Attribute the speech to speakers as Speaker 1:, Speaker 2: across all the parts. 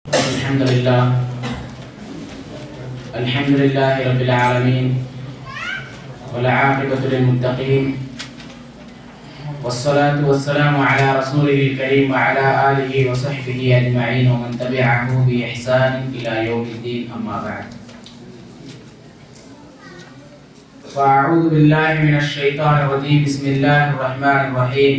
Speaker 1: الحمد لله الحمد لله رب العالمين والعاقبة للمتقين والصلاة والسلام على رسوله الكريم وعلى آله وصحبه أجمعين ومن تبعه بإحسان إلى يوم الدين أما بعد فأعوذ بالله من الشيطان الرجيم بسم الله الرحمن الرحيم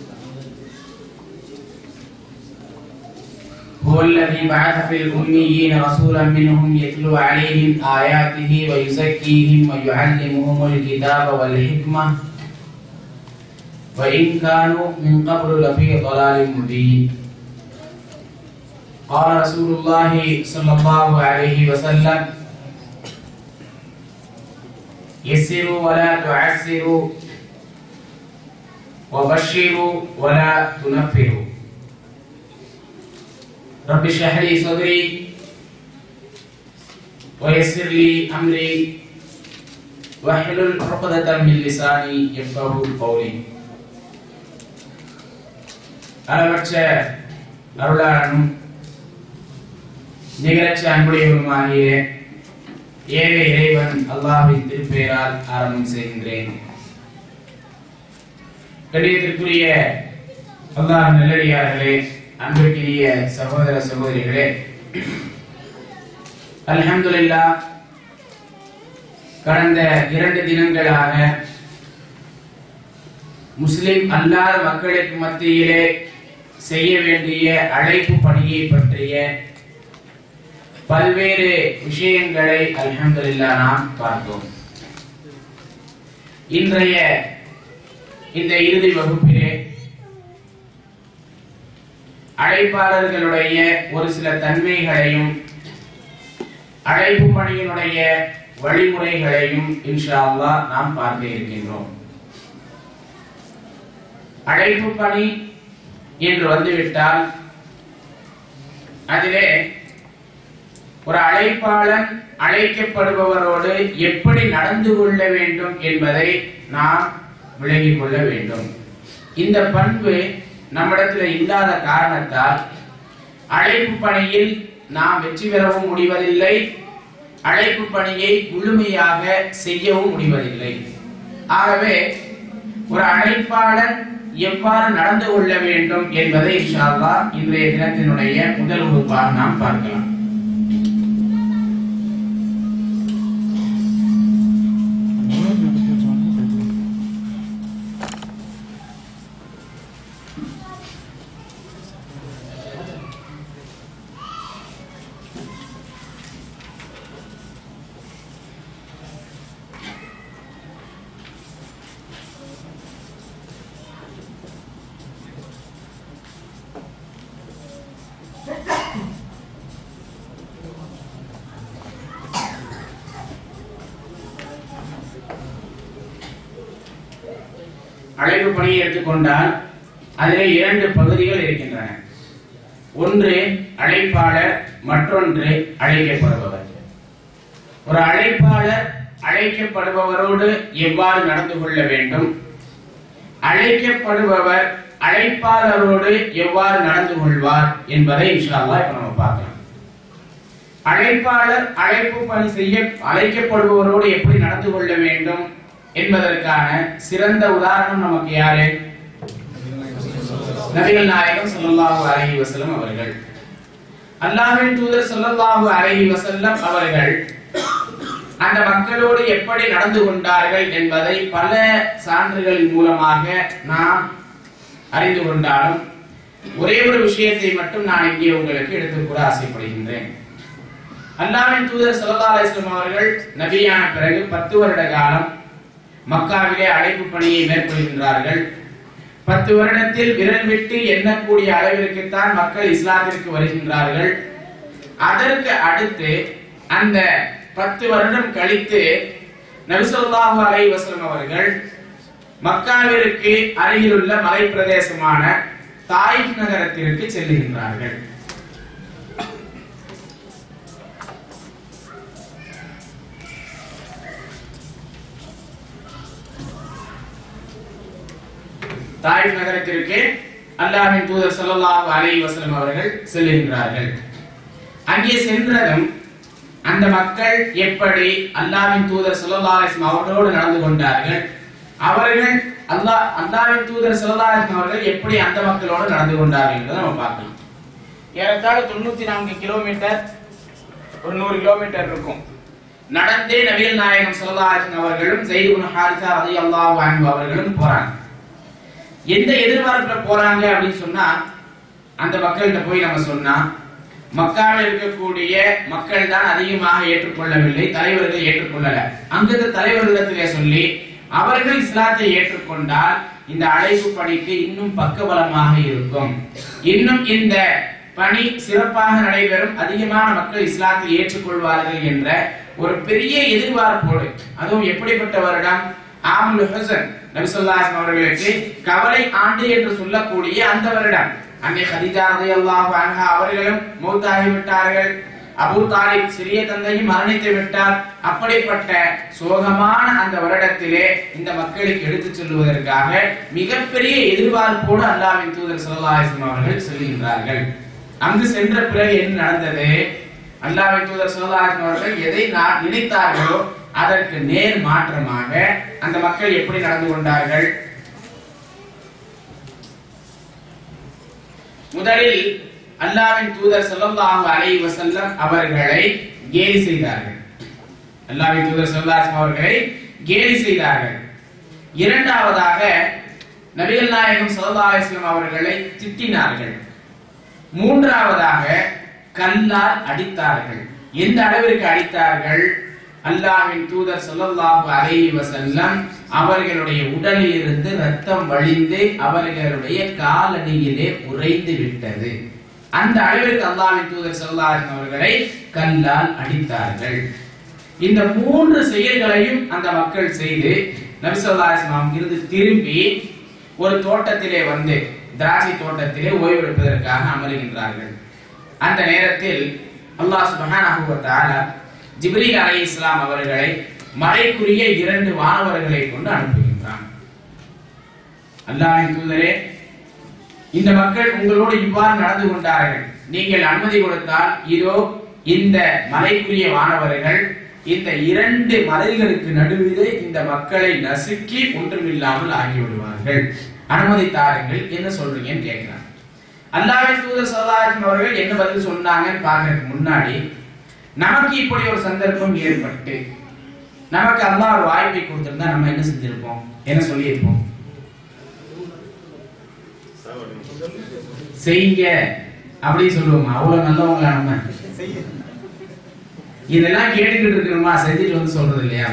Speaker 1: هو الذي بعث في الأميين رسولا منهم يتلو عليهم آياته ويزكيهم ويعلمهم الكتاب والحكمة وإن كانوا من قبل لفي ضلال مبين قال رسول الله صلى الله عليه وسلم يسروا ولا تعسروا وبشروا ولا تنفروا رب اشرح لي صدري ويسر لي امري واحلل عقدة من لساني يفقهوا قولي அளவற்ற அருளாளனும் நிகரற்ற அன்புடையவருமாகிய ஏக இறைவன் அல்லாஹ்வின் திருப்பெயரால் ஆரம்பம் செய்கின்றேன் கடிதத்திற்குரிய அல்லாஹ் நல்லடியார்களே அன்பிற்கினிய சகோதர சகோதரிகளே அல்ஹம்துலில்லா கடந்த இரண்டு தினங்களாக முஸ்லிம் அல்லாத மக்களுக்கு மத்தியிலே செய்ய வேண்டிய அழைப்பு பணியை பற்றிய பல்வேறு விஷயங்களை அல்ஹம்துலில்லா நாம் பார்த்தோம் இன்றைய இந்த இறுதி வகுப்பிலே அழைப்பாளர்களுடைய ஒரு சில தன்மைகளையும் அழைப்பு பணியினுடைய வழிமுறைகளையும் இன்ஷா அல்லாஹ் நாம் பார்க்க இருக்கின்றோம் அழைப்பு பணி என்று வந்துவிட்டால் அதிலே ஒரு அழைப்பாளன் அழைக்கப்படுபவரோடு எப்படி நடந்து கொள்ள வேண்டும் என்பதை நாம் விளங்கிக் கொள்ள வேண்டும் இந்த பண்பு நம்மிடத்தில் இல்லாத காரணத்தால் அழைப்பு பணியில் நாம் வெற்றி பெறவும் முடிவதில்லை அழைப்பு பணியை முழுமையாக செய்யவும் முடிவதில்லை ஆகவே ஒரு அழைப்பாளர் எவ்வாறு நடந்து கொள்ள வேண்டும் என்பதை இன்ஷா அல்லாஹ் இன்றைய தினத்தினுடைய முதல் வகுப்பாக நாம் பார்க்கலாம் அழைப்பு பணியை எடுத்துக்கொண்டால் அதிலே இரண்டு பகுதிகள் இருக்கின்றன ஒன்று அழைப்பாளர் மற்றொன்று அழைக்கப்படுபவர் ஒரு அழைப்பாளர் அழைக்கப்படுபவரோடு எவ்வாறு நடந்து கொள்ள வேண்டும் அழைக்கப்படுபவர் அழைப்பாளரோடு எவ்வாறு நடந்து கொள்வார் என்பதை இன்ஷா அல்லாஹ் இப்ப நம்ம பார்க்கலாம் அழைப்பாளர் அழைப்பு பணி செய்ய அழைக்கப்படுபவரோடு எப்படி நடந்து கொள்ள வேண்டும் என்பதற்கான சிறந்த உதாரணம் நமக்கு யாரு நபிகள் நாயகம் ஸல்லல்லாஹு அலைஹி வஸல்லம் அவர்கள் அல்லாஹ்வின் தூதர் ஸல்லல்லாஹு அலைஹி வஸல்லம் அவர்கள் அந்த மக்களோடு எப்படி நடந்து கொண்டார்கள் என்பதை பல சான்றுகளின் மூலமாக நாம் அறிந்து கொண்டாலும் ஒரே ஒரு விஷயத்தை மட்டும் நான் இங்கே உங்களுக்கு எடுத்துக் கூற ஆசைப்படுகின்றேன் அல்லாஹ்வின் தூதர் ஸல்லல்லாஹு அலைஹி வஸல்லம் அவர்கள் நபியான பிறகு பத்து வருட காலம் மக்காவிலே அழைப்பு பணியை மேற்கொள்கின்றார்கள் பத்து வருடத்தில் விரல் விட்டு எண்ணக்கூடிய அளவிற்குத்தான் மக்கள் இஸ்லாத்திற்கு வருகின்றார்கள் அதற்கு அடுத்து அந்த பத்து வருடம் கழித்து நபிசல்லாஹு அலைஹி வஸல்லம் அவர்கள் மக்காவிற்கு அருகிலுள்ள மலை பிரதேசமான தாயிஃப் நகரத்திற்கு செல்லுகின்றார்கள் தாயிஃப் நகரத்திற்கு அல்லாஹ்வின் தூதர் ஸல்லல்லாஹு அலைஹி வஸல்லம் அவர்கள் செல்லுகின்றார்கள் அங்கே சென்றதும் அந்த மக்கள் எப்படி அல்லாவின் தூதர் ஸல்லல்லாஹு அலைஹி வஸல்லம் அவர்களோடு நடந்து கொண்டார்கள் அவர்கள் அல்லாஹ் அல்லாவின் தூதர் ஸல்லல்லாஹு அலைஹி வஸல்லம் அவர்கள் எப்படி அந்த மக்களோடு நடந்து கொண்டார்கள் என்பதை நம்ம பார்க்கலாம் ஏறத்தாழ தொண்ணூத்தி நான்கு கிலோமீட்டர் ஒரு நூறு கிலோமீட்டர் இருக்கும் நடந்தே நபிகள் நாயகம் ஸல்லல்லாஹு அலைஹி வஸல்லம் அவர்களும் ஸைத் இப்னு ஹாரிஸா ரலியல்லாஹு அன்ஹு அவர்களும் போறாங்க எந்த எதிர்பார்ப்புல போறாங்க அப்படின்னு சொன்னா அந்த மக்கள்கிட்ட போய் நம்ம சொன்னா மக்காவில் இருக்கக்கூடிய மக்கள் தான் அதிகமாக ஏற்றுக்கொள்ளவில்லை தலைவர்கள் ஏற்றுக்கொள்ளல அங்கிருந்த தலைவர்களிடத்திலே சொல்லி அவர்கள் இஸ்லாத்தை ஏற்றுக்கொண்டால் இந்த அழைப்பு பணிக்கு இன்னும் பக்கபலமாக இருக்கும் இன்னும் இந்த பணி சிறப்பாக நடைபெறும் அதிகமான மக்கள் இஸ்லாத்தை ஏற்றுக்கொள்வார்கள் என்ற ஒரு பெரிய எதிர்பார்ப்போடு அதுவும் எப்படிப்பட்ட வருடம் ஆமுல் ஹசன் நபிசல்லாஸ் அவர்களுக்கு கவலை ஆண்டு என்று சொல்லக்கூடிய அந்த வருடம் அன்னை ஹதிஜா ரலியல்லாஹு அன்ஹா அவர்களும் மௌத்தாகி விட்டார்கள் அபூ தாலிப் சிறிய தந்தையும் மரணித்து விட்டார் அப்படிப்பட்ட சோகமான அந்த வருடத்திலே இந்த மக்களுக்கு எடுத்துச் செல்வதற்காக மிகப்பெரிய எதிர்பார்ப்போடு அல்லாஹ்வின் தூதர் ஸல்லல்லாஹு அலைஹி வஸல்லம் அவர்கள் செல்கின்றார்கள் அங்கு சென்ற பிறகு என்ன நடந்தது அல்லாஹ்வின் தூதர் ஸல்லல்லாஹு அலைஹி வஸல்லம் அவர்கள் எதை நா- நினைத்தார்களோ அதற்கு நேர் மாற்றமாக அந்த மக்கள் எப்படி நடந்து கொண்டார்கள் முதலில் அல்லாஹ்வின் தூதர் ஸல்லல்லாஹு அலைஹி வஸல்லம் அவர்களை கேலி செய்தார்கள் அல்லாஹ்வின் தூதர் ஸல்லல்லாஹு அலைஹி வஸல்லம் அவர்களை கேலி செய்தார்கள் இரண்டாவதாக நபிகள் நாயகம் ஸல்லல்லாஹு அலைஹி வஸல்லம் அவர்களை திட்டினார்கள் மூன்றாவதாக கல்லால் அடித்தார்கள் எந்த அளவிற்கு அடித்தார்கள் அல்லாஹ்வின் தூதர் ஸல்லல்லாஹு அலைஹி வஸல்லம் அவர்களுடைய உடலில் இருந்து ரத்தம் வழிந்து அவர்களுடைய காலடியிலே உறைந்து விட்டது அந்த அளவிற்கு அல்லாஹ்வின் தூதர் ஸல்லல்லாஹு அலைஹி வஸல்லம் அவர்களை கல்லால் அடித்தார்கள் இந்த மூன்று செயல்களையும் அந்த மக்கள் செய்து நபி ஸல்லல்லாஹு அலைஹி வஸல்லம் இருந்து திரும்பி ஒரு தோட்டத்திலே வந்து திராட்சை தோட்டத்திலே ஓய்வெடுப்பதற்காக அமருகின்றார்கள் அந்த நேரத்தில் அல்லாஹ் சுப்ஹானஹு வ தஆலா ஜிப்ரீல் அலைஹிஸ்ஸலாம் அவர்களை மலைக்குரிய இரண்டு வானவர்களை கொண்டு அனுப்புகின்றான் அல்லாஹ்வின் தூதரே இந்த மக்கள் உங்களோடு இவ்வாறு நடந்து கொண்டார்கள் நீங்கள் அனுமதி கொடுத்தால் இதோ இந்த மலைக்குரிய வானவர்கள் இந்த இரண்டு மலைகளுக்கு நடுவிலே இந்த மக்களை நசுக்கி ஒன்றுமில்லாமல் ஆக்கி விடுவார்கள் அனுமதி தாருங்கள் என்ன சொல்றீங்கன்னு கேட்கிறாங்க அல்லாஹ்வின் தூதர் ஸல்லல்லாஹு அலைஹி வஸல்லம் அவர்கள் என்ன பதில் சொன்னாங்கன்னு பார்க்கறதுக்கு முன்னாடி நமக்கு இப்படி ஒரு சந்தர்ப்பம் ஏற்பட்டு நமக்கு அல்லாஹ் ஒரு வாய்ப்பை கொடுத்திருந்தா நம்ம என்ன செஞ்சிருப்போம் என்ன சொல்லியிருப்போம் செய்யுங்க அப்படி சொல்லுவோமா அவ்வளவு நல்லவங்களா நம்ம இதெல்லாம் கேட்டுக்கிட்டு இருக்கணுமா செஞ்சுட்டு வந்து சொல்றது இல்லையா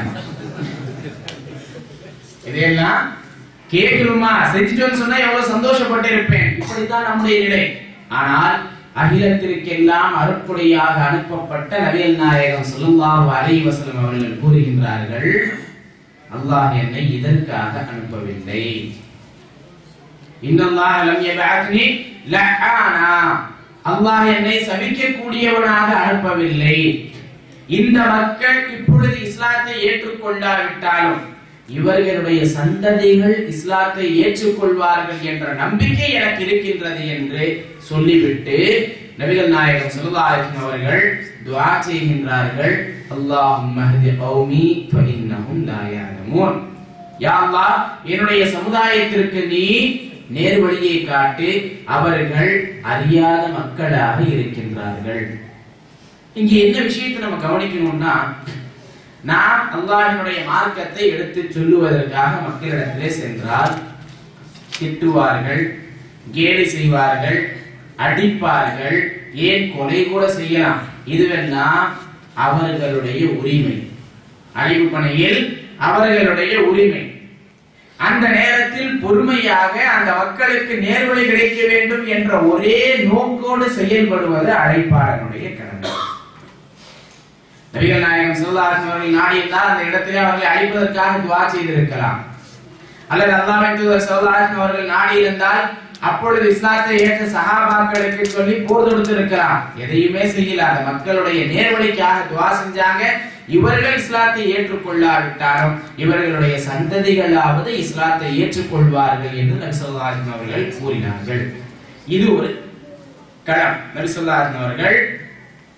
Speaker 1: இதையெல்லாம் கேட்கணுமா செஞ்சுட்டு வந்து சொன்னா எவ்வளவு சந்தோஷப்பட்டு இருப்பேன் இப்படித்தான் நம்முடைய நிலை ஆனால் அகிலத்திற்கெல்லாம் அருட்கொடையாக அனுப்பப்பட்ட நபிகள் நாயகம் ஸல்லல்லாஹு அலைஹி வஸல்லம் அவர்கள் கூறுகின்றார்கள் அல்லாஹ் என்னை இதற்காக அனுப்பவில்லை இன்னல்லாஹ லம் யபஅத்னி லஆனா அல்லாஹ் என்னை சபிக்கக்கூடியவனாக அனுப்பவில்லை இந்த மக்கள் இப்பொழுது இஸ்லாத்தை ஏற்றுக்கொண்டாவிட்டாலும் இவர்களுடைய சந்ததிகள் இஸ்லாத்தை ஏற்றுக்கொள்வார்கள் என்ற நம்பிக்கை எனக்கு இருக்கின்றது என்று சொல்லிவிட்டு நபிகள் நாயகம் ஸல்லல்லாஹு அலைஹி வஸல்லம் அவர்கள் துஆ செய்கின்றார்கள் அல்லாஹும்ம ஹதி கௌமி ஃபஇன்னஹும் லா யஅலமூன் யா அல்லாஹ் என்னுடைய சமுதாயத்திற்கு நீ நேர்வழியை காட்டு அவர்கள் அறியாத மக்களாக இருக்கின்றார்கள் இங்க என்ன விஷயத்தை நம்ம கவனிக்கணும்னா நாம் அல்லாஹினுடைய மார்க்கத்தை எடுத்து சொல்லுவதற்காக மக்களிடத்திலே சென்றால் திட்டுவார்கள் கேலி செய்வார்கள் அடிப்பார்கள் ஏன் கொலை கூட செய்யலாம் இதுவெல்லாம் அவர்களுடைய உரிமை அழிவு பணியில் அவர்களுடைய உரிமை அந்த நேரத்தில் பொறுமையாக அந்த மக்களுக்கு நேர்வழி கிடைக்க வேண்டும் என்ற ஒரே நோக்கோடு செயல்படுவது அழைப்பாளனுடைய கடமை நபிகள் நாயகம் சிவதாசன் அவர்கள் நாடியிருந்தால் அந்த இடத்திலே அவர்களை அழைப்பதற்காக துவா செய்திருக்கலாம் அல்லது அல்லாஹ் தூதர் சிவதாசன் அவர்கள் நாடி இருந்தால் அப்பொழுது இஸ்லாத்தை ஏற்ற சஹாபாக்களுக்கு சொல்லி போர் தொடுத்திருக்கலாம் எதையுமே செய்யல அந்த மக்களுடைய நேர்வழிக்காக துவா செஞ்சாங்க இவர்கள் இஸ்லாத்தை ஏற்றுக்கொள்ளாவிட்டாலும் இவர்களுடைய சந்ததிகளாவது இஸ்லாத்தை ஏற்றுக்கொள்வார்கள் என்று நபி ஸல்லல்லாஹு அலைஹி வஸல்லம் அவர்கள் கூறினார்கள் இது ஒரு களம் நபி ஸல்லல்லாஹு அலைஹி வஸல்லம் அவர்கள்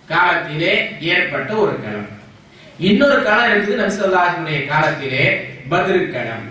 Speaker 1: காலத்திலே ஏற்பட்ட ஒரு களம் இன்னொரு களம் இருக்குது நபிசல்லாஹினுடைய காலத்திலே பத்ரு களம்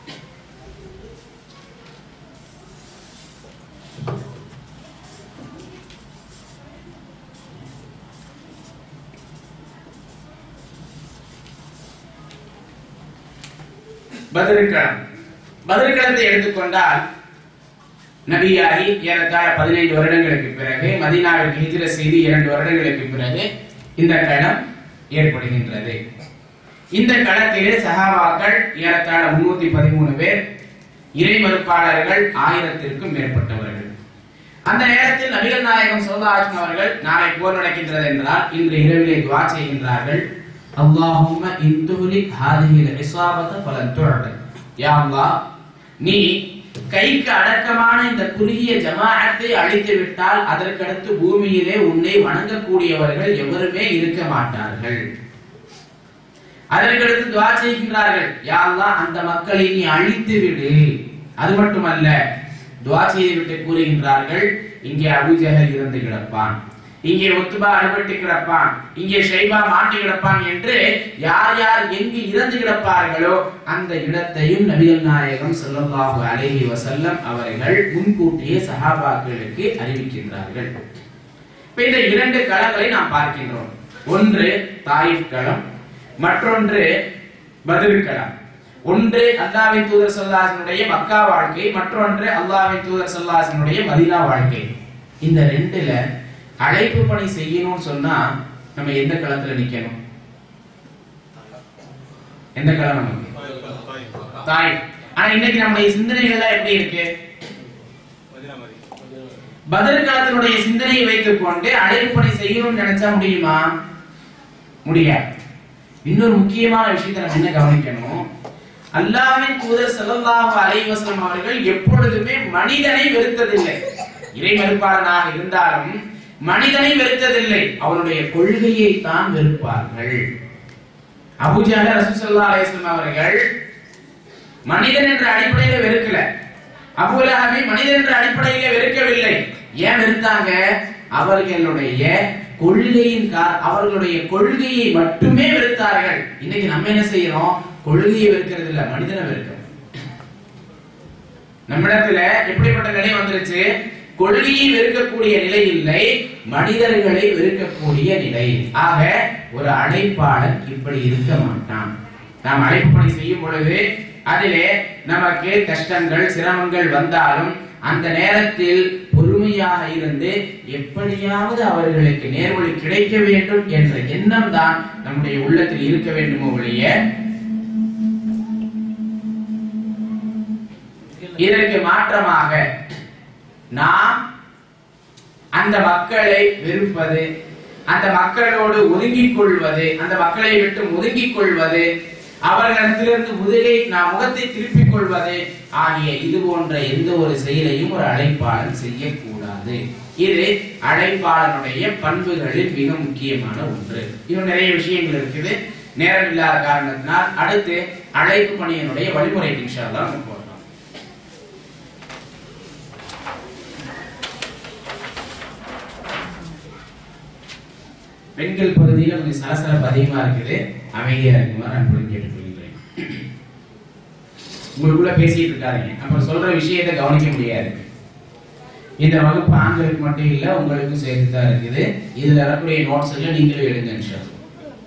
Speaker 1: பதிருக்களம் பதிருக்களத்தை எடுத்துக்கொண்டால் நபியாகி ஏறத்தாழ பதினைந்து வருடங்களுக்கு பிறகு மதீனாவிற்கு ஹிஜ்ர செய்தி இரண்டு வருடங்களுக்கு பிறகு இந்த களம் ஏற்படுகின்றது இந்த களத்திலே சஹாபாக்கள் ஏறத்தாழ முன்னூத்தி பதிமூணு பேர் இறை மறுப்பாளர்கள் ஆயிரத்திற்கும் மேற்பட்டவர்கள் அந்த நேரத்தில் நபிகள் நாயகம் சோதாஜன் அவர்கள் நாளை போர் நடக்கின்றது என்றால் இன்று இரவிலே துவா செய்கின்றார்கள் அல்லாஹும்ம இந்துலிக் ஹாதிஹில் இஸாபத ஃபலன் துஅபத் யா அல்லாஹ் நீ கைக்கு அடக்கமான இந்த குறுகிய ஜமாஅத்தை அழித்து விட்டால் அதற்கடுத்து பூமியிலே உன்னை வணங்கக்கூடியவர்கள் எவருமே இருக்க மாட்டார்கள் அதற்கடுத்து துவா செய்கின்றார்கள் யா அல்லாஹ் அந்த மக்களை நீ அழித்து விடு அது மட்டுமல்ல துவா செய்து விட்டு கூறுகின்றார்கள் இங்கே அபுஜஹல் இருந்து கிடப்பான் இங்கே ஒத்துபா அடிபட்டு கிடப்பான் இங்கே ஷைபா மாட்டி கிடப்பான் என்று யார் யார் எங்கு இறந்து கிடப்பார்களோ அந்த இடத்தையும் நபிகள் நாயகம் ஸல்லல்லாஹு அலைஹி வஸல்லம் அவர்கள் முன்கூட்டியே சஹாபாக்களுக்கு அறிவிக்கின்றார்கள் இப்ப இந்த இரண்டு களங்களை நாம் பார்க்கின்றோம் ஒன்று தாயிஃப் களம் மற்றொன்று பத்ர் களம் ஒன்று அல்லாஹ்வின் தூதர் ஸல்லல்லாஹு மக்கா வாழ்க்கை மற்றொன்று அல்லாஹ்வின் தூதர் ஸல்லல்லாஹு மதீனா வாழ்க்கை இந்த ரெண்டுல அழைப்பு பணி செய்யணும்னு சொன்னா நம்ம எந்த களத்துல நிக்கணும் எந்த களம் நமக்கு தாய் ஆனா இன்னைக்கு நம்முடைய சிந்தனைகள்லாம் எப்படி இருக்கு பதில் காலத்தினுடைய சிந்தனையை வைத்துக் கொண்டு அழைப்பு பணி செய்யணும்னு நினைச்சா முடியுமா முடியாது இன்னொரு முக்கியமான விஷயத்தை நம்ம என்ன கவனிக்கணும் அல்லாஹ்வின் தூதர் ஸல்லல்லாஹு அலைஹி வஸல்லம் அவர்கள் எப்பொழுதுமே மனிதனை வெறுத்ததில்லை இறை மறுப்பாளனாக இருந்தாலும் மனிதனை வெறுத்ததில்லை அவனுடைய கொள்கையை தான் வெறுப்பார்கள் அபூஜால ரசூலுல்லாஹி அலைஹி வஸல்லம் அவர்கள் மனிதன் என்ற அடிப்படையில வெறுக்கல அபூலஹபை மனிதன் என்ற அடிப்படையில வெறுக்கவில்லை ஏன் வெறுத்தாங்க அவர்களுடைய கொள்கையின் கா- அவர்களுடைய கொள்கையை மட்டுமே வெறுத்தார்கள் இன்னைக்கு நம்ம என்ன செய்யறோம் கொள்கையை வெறுக்கிறது இல்ல மனிதனை வெறுக்கிறோம் நம்மிடத்துல எப்படிப்பட்ட நிலை வந்துருச்சு கொள்கையை வெறுக்கக்கூடிய நிலை இல்லை மனிதர்களை வெறுக்கக்கூடிய நிலை ஆக ஒரு அழைப்பாளன் இப்படி இருக்க மாட்டான் நாம் அழைப்பு பணி செய்யும் பொழுது அதிலே நமக்கு கஷ்டங்கள் சிரமங்கள் வந்தாலும் அந்த நேரத்தில் பொறுமையாக இருந்து எப்படியாவது அவர்களுக்கு நேர்வழி கிடைக்க வேண்டும் என்ற எண்ணம் தான் நம்முடைய உள்ளத்தில் இருக்க வேண்டுமோ ஒழிய இதற்கு மாற்றமாக நாம் அந்த மக்களை வெறுப்பது அந்த மக்களோடு ஒதுங்கிக் கொள்வது அந்த மக்களை விட்டு ஒதுங்கிக் கொள்வது அவர்களிடத்திலிருந்து முதுகை நாம் முகத்தை திருப்பிக் கொள்வது ஆகிய இது போன்ற எந்த ஒரு செயலையும் ஒரு அழைப்பாளன் செய்யக்கூடாது இது அழைப்பாளனுடைய பண்புகளில் மிக முக்கியமான ஒன்று இன்னும் நிறைய விஷயங்கள் இருக்குது நேரம் இல்லாத காரணத்தினால் அடுத்து அழைப்பு பணியினுடைய வழிமுறை இன்ஷா அல்லாஹ் நம்ம போகலாம் பெண்கள் பகுதியில் கொஞ்சம் சலசலப்பு அதிகமா இருக்குது அமைதியா இருக்குமாறு அன்புடன் கேட்டுக்கொள்கிறேன் உங்களுக்குள்ள பேசிட்டு இருக்காதீங்க அப்புறம் சொல்ற விஷயத்தை கவனிக்க முடியாது இந்த வகுப்பு ஆண்களுக்கு மட்டும் இல்ல உங்களுக்கும் சேர்த்து தான் இருக்குது இதுல வரக்கூடிய நோட்ஸ் எல்லாம் நீங்களும் எழுங்க இன்ஷா அல்லாஹ்.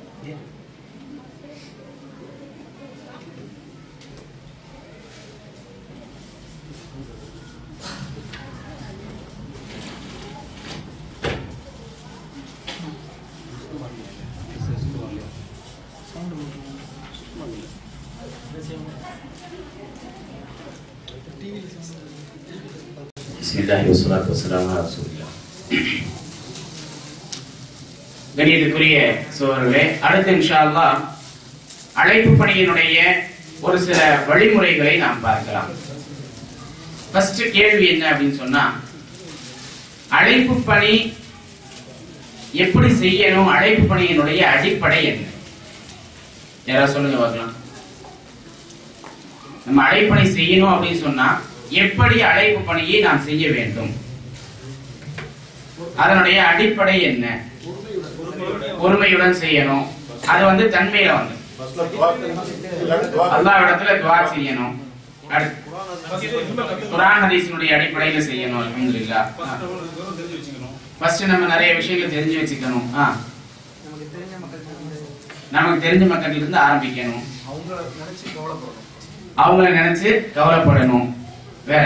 Speaker 1: பிஸ்மில்லாஹி வஸ்ஸலாத்து வஸ்ஸலாமு அலா ரசூலில்லாஹ் கணியத்துக்குரிய சோழர்களே அடுத்து இன்ஷா அல்லாஹ் அழைப்பு பணியினுடைய ஒரு சில வழிமுறைகளை நாம் பார்க்கலாம் ஃபர்ஸ்ட் கேள்வி என்ன அப்படின்னு சொன்னா அழைப்பு பணி எப்படி செய்யணும் அழைப்பு பணியினுடைய அடிப்படை என்ன யாராவது சொல்லுங்க பார்க்கலாம் நம்ம அழைப்பு பணி செய்யணும் அப்படின்னு சொன்னா எப்படி அழைப்பு பணியை நாம் செய்ய வேண்டும் அதனுடைய அடிப்படை என்ன பொறுமையுடன் செய்யணும் அது வந்து தன்மையில வந்து அல்லாஹ் இடத்துல துவா செய்யணும் அடுத்து குரான் ஹதீஸினுடைய அடிப்படையில செய்யணும் அல்ஹம்துலில்லாஹ் ஃபர்ஸ்ட் நம்ம நிறைய விஷயங்களை தெரிஞ்சு வச்சுக்கணும் ஆ நமக்கு தெரிஞ்ச மக்கள்கிட்ட இருந்து ஆரம்பிக்கணும் அவங்கள நினைச்சு கவலைப்படணும் வேற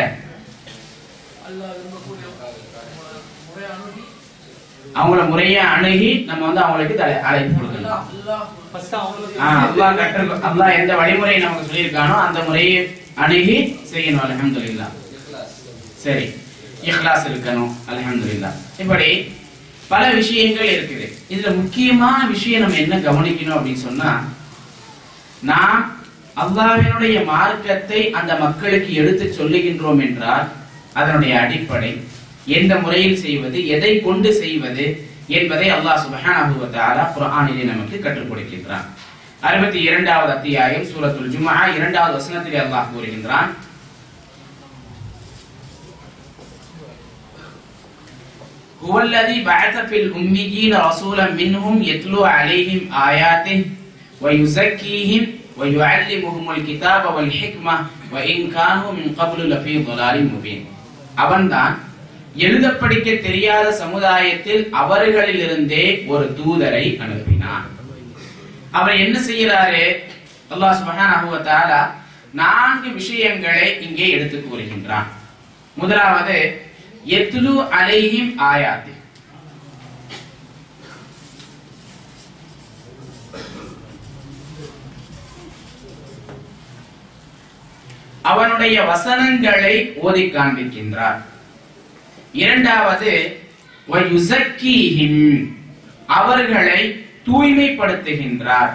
Speaker 1: அவங்கள முறையா அணுகி நம்ம வந்து அவங்களுக்கு தலை- அழைப்பு கொடுக்கணும் ஆ, அல்லாஹ் கற்று அல்லாஹ் எந்த வழிமுறையை நமக்கு சொல்லியிருக்கானோ அந்த முறையை அணுகி செய்யணும் அல்ஹம்துலில்லாஹ் சரி இஹ்லாஸ் இருக்கணும் அல்ஹம்துலில்லாஹ் இப்படி பல விஷயங்கள் இருக்குது இதுல முக்கியமான விஷயம் நம்ம என்ன கவனிக்கணும் அப்படின்னு சொன்னா நாம் அல்லாஹ்வினுடைய மார்க்கத்தை அந்த மக்களுக்கு எடுத்து சொல்லுகின்றோம் என்றால் அதனுடைய அடிப்படை எந்த முறையில் செய்வது எதை கொண்டு செய்வது என்பதை அல்லாஹ் சுப்ஹானஹு வ தஆலா குர்ஆனிலே நமக்கு கற்றுக் கொடுக்கின்றான் அறுபத்தி இரண்டாவது அத்தியாயம் சூரத்துல் ஜும்ஆ இரண்டாவது வசனத்திலே அல்லாஹ் கூறுகின்றான் هو الذي بعث في الأميين رسولا منهم يتلو عليهم آياته ويزكيهم ويعلمهم الكتاب والحكمة وإن كانوا من قبل لفي ضلال مبين அவன்தான் எழுத படிக்க தெரியாத சமுதாயத்தில் அவர்களிலிருந்தே ஒரு தூதரை அனுப்பினான் அவர் என்ன செய்கிறாரு அல்லாஹ் சுப்ஹானஹு வ தஆலா நான்கு விஷயங்களை இங்கே எடுத்து கூறுகின்றான் முதலாவது எத்லு அலைஹிம் ஆயாத்தி அவனுடைய வசனங்களை ஓதி காண்பிக்கின்றார் இரண்டாவது வயுசக்கீஹிம் அவர்களை தூய்மைப்படுத்துகின்றார்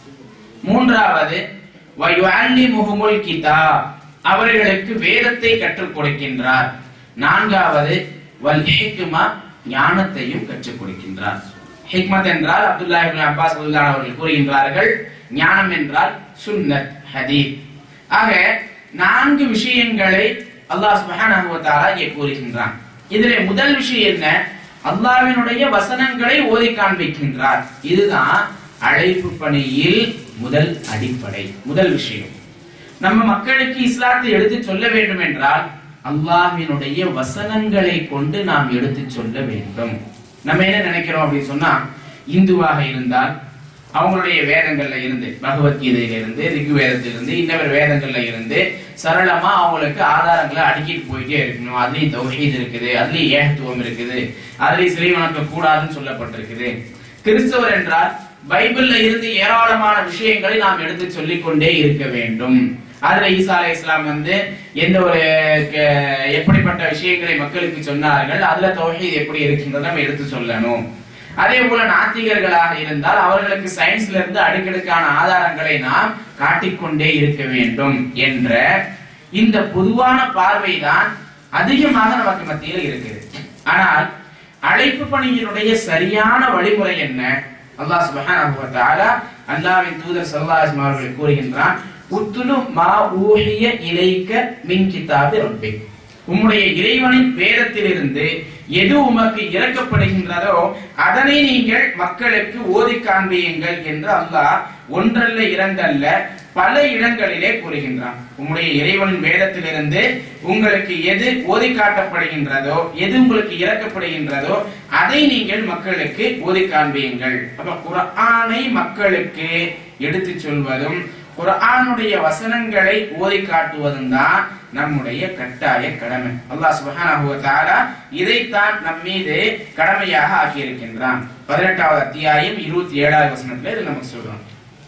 Speaker 1: மூன்றாவது வயுஅல்லிமுஹுமுல் கிதாப் அவர்களுக்கு வேதத்தை கற்றுக் கொடுக்கின்றார் நான்காவது வல் ஹிக்மா ஞானத்தையும் கற்றுக் கொடுக்கின்றார் ஹிக்மத் என்றால் அப்துல்லா இப்னு அப்பாஸ் ரலியல்லாஹு அவர்கள் கூறுகின்றார்கள் ஞானம் என்றால் சுன்னத் ஹதீத் ஆக நான்கு விஷயங்களை அல்லாஹ் சுப்ஹானஹு வ தஆலா இங்கே கூறுகின்றான் இதிலே முதல் விஷயம் என்ன அல்லாஹ்வினுடைய வசனங்களை ஓதி காண்பிக்கின்றார் இதுதான் அழைப்பு பணியில் முதல் அடிப்படை முதல் விஷயம் நம்ம மக்களுக்கு இஸ்லாத்தை எடுத்து சொல்ல வேண்டும் என்றால் அல்லாஹ்வினுடைய வசனங்களை கொண்டு நாம் எடுத்து சொல்ல வேண்டும் நம்ம என்ன நினைக்கிறோம் அப்படின்னு சொன்னா இந்துவாக இருந்தால் அவங்களுடைய வேதங்கள்ல இருந்து பகவத்கீதையில இருந்து ரிகுவேதத்திலிருந்து இன்னொரு வேதங்கள்ல இருந்து சரளமா அவங்களுக்கு ஆதாரங்களை அடுக்கிட்டு போயிட்டே இருக்கணும் அதுலயும் தௌஹீத் இருக்குது அதுலயும் ஏகத்துவம் இருக்குது அதுலயும் சிலை வணக்க கூடாதுன்னு சொல்லப்பட்டிருக்குது கிறிஸ்தவர் என்றால் பைபிள்ல இருந்து ஏராளமான விஷயங்களை நாம் எடுத்து சொல்லிக் கொண்டே இருக்க வேண்டும் அதுல ஈசா அலை இஸ்லாம் வந்து எந்த ஒரு க- எப்படிப்பட்ட விஷயங்களை மக்களுக்கு சொன்னார்கள் அதுல தௌஹீத் எப்படி இருக்கின்றதை நம்ம எடுத்து சொல்லணும் அதே போல நாத்திகர்களாக இருந்தால் அவர்களுக்கு சயின்ஸ்ல இருந்து அடுக்கடுக்கான ஆதாரங்களை நாம் காட்டிக்கொண்டே இருக்க வேண்டும் என்ற இந்த பொதுவான பார்வைதான் அதிகமாக நமக்கு மத்தியில் இருக்குது ஆனால் அழைப்பு பணியினுடைய சரியான வழிமுறை என்ன அல்லாஹ் சுப்ஹானஹு வ தஆலா அல்லாஹ்வின் தூதர் ஸல்லல்லாஹு அலைஹி வஸல்லம் அவர்கள் கூறுகின்றான் உத்துலு மா ஊஹிய இலைக்க மின் கிதாபி ரப்பிக் உம்முடைய இறைவனின் வேதத்திலிருந்து எது உமக்கு இறக்கப்படுகின்றதோ அதனை நீங்கள் மக்களுக்கு ஓதி காண்பியுங்கள் என்று அல்லாஹ் ஒன்றல்ல இரண்டல்ல பல இடங்களிலே கூறுகின்றான் உம்முடைய இறைவனின் வேதத்திலிருந்து உங்களுக்கு எது ஓதி காட்டப்படுகின்றதோ எது உங்களுக்கு இறக்கப்படுகின்றதோ அதை நீங்கள் மக்களுக்கு ஓதி காண்பியுங்கள் அப்ப குர்ஆனை மக்களுக்கு எடுத்து சொல்வதும் குர்ஆனுடைய வசனங்களை ஓதி காட்டுவதும் தான் நம்முடைய கட்டாய கடமை அல்லாஹ் சுப்ஹானஹு வ தஆலா இதைத்தான் நம் மீது கடமையாக ஆக்கியிருக்கின்றான் பதினெட்டாவது அத்தியாயம் இருபத்தி ஏழாவது வசனத்துல இது நமக்கு சொல்றோம்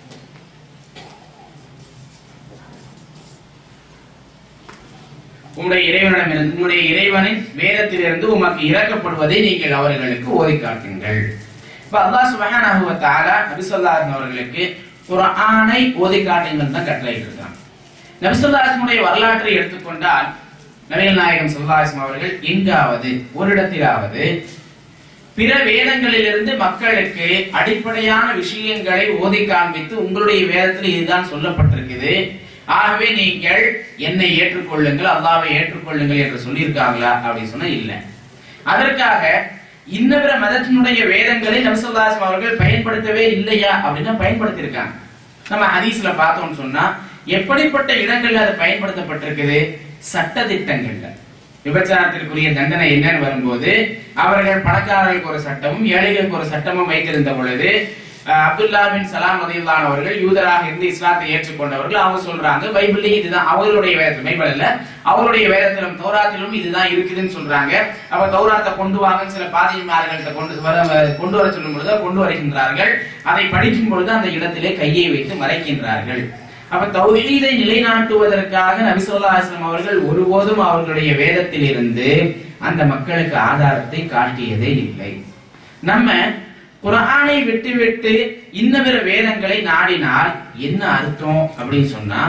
Speaker 1: உம்முடைய இறைவனிடமிருந்து உம்முடைய இறைவனின் வேதத்திலிருந்து உமக்கு இறக்கப்படுவதை நீங்கள் அவர்களுக்கு ஓதி காட்டுங்கள் இப்ப அல்லாஹ் சுப்ஹானஹு வ தஆலா நபி ஸல்லல்லாஹு அலைஹி அவர்களுக்கு குர்ஆனை ஓதி காட்டுங்கள் தான் கட்டளையிட்டு இருக்கான் நபி ஸல்லல்லாஹு அலைஹி வஸல்லம் வரலாற்றை எடுத்துக்கொண்டால் நபிகள் நாயகம் ஸல்லல்லாஹு அலைஹி வஸல்லம் அவர்கள் எங்காவது ஒரு இடத்திலாவது பிற வேதங்களிலிருந்து மக்களுக்கு அடிப்படையான விஷயங்களை ஓதி காண்பித்து உங்களுடைய வேதத்தில் இதுதான் சொல்லப்பட்டிருக்குது ஆகவே நீங்கள் என்னை ஏற்றுக்கொள்ளுங்கள் அல்லாவை ஏற்றுக்கொள்ளுங்கள் என்று சொல்லியிருக்காங்களா அப்படின்னு சொன்னா இல்ல அதற்காக இன்னபிற மதத்தினுடைய வேதங்களை நபிசல்லாசம் அவர்கள் பயன்படுத்தவே இல்லையா அப்படின்னா பயன்படுத்தியிருக்காங்க நம்ம ஹதீஸ்ல பார்த்தோம்னு சொன்னா எப்படிப்பட்ட இடங்கள்ல அது பயன்படுத்தப்பட்டிருக்குது சட்ட திட்டங்கள்ல விபச்சாரத்திற்குரிய தண்டனை என்னன்னு வரும்போது அவர்கள் பணக்காரர்களுக்கு ஒரு சட்டமும் ஏழைகளுக்கு ஒரு சட்டமும் வைத்திருந்த பொழுது அஹ், அப்துல்லா பின் சலாம் ரதியுல்லான் அவர்கள் யூதராக இருந்து இஸ்லாத்தை ஏற்றுக்கொண்டவர்கள் அவங்க சொல்றாங்க பைபிள்லயும் இதுதான் அவர்களுடைய வேதத்தில் பைபிள் இல்ல அவருடைய வேதத்திலும் தௌராத்திலும் இதுதான் இருக்குதுன்னு சொல்றாங்க அப்ப தௌராத்தை கொண்டு வாங்கன்னு சில பாதிமார்கள்ட்ட கொண்டு வர கொண்டு வர சொல்லும் பொழுது கொண்டு வருகின்றார்கள் அதை படிக்கும் பொழுது அந்த இடத்திலே கையை வைத்து மறைக்கின்றார்கள் அப்ப தௌஹீதை நிலைநாட்டுவதற்காக நபி ஸல்லல்லாஹு அலைஹி வஸல்லம் அவர்கள் ஒருபோதும் அவர்களுடைய வேதத்திலிருந்து அந்த மக்களுக்கு ஆதாரத்தை காட்டியதே இல்லை நம்ம குர்ஆனை விட்டுவிட்டு இன்னபிற வேதங்களை நாடினால் என்ன அர்த்தம் அப்படின்னு சொன்னா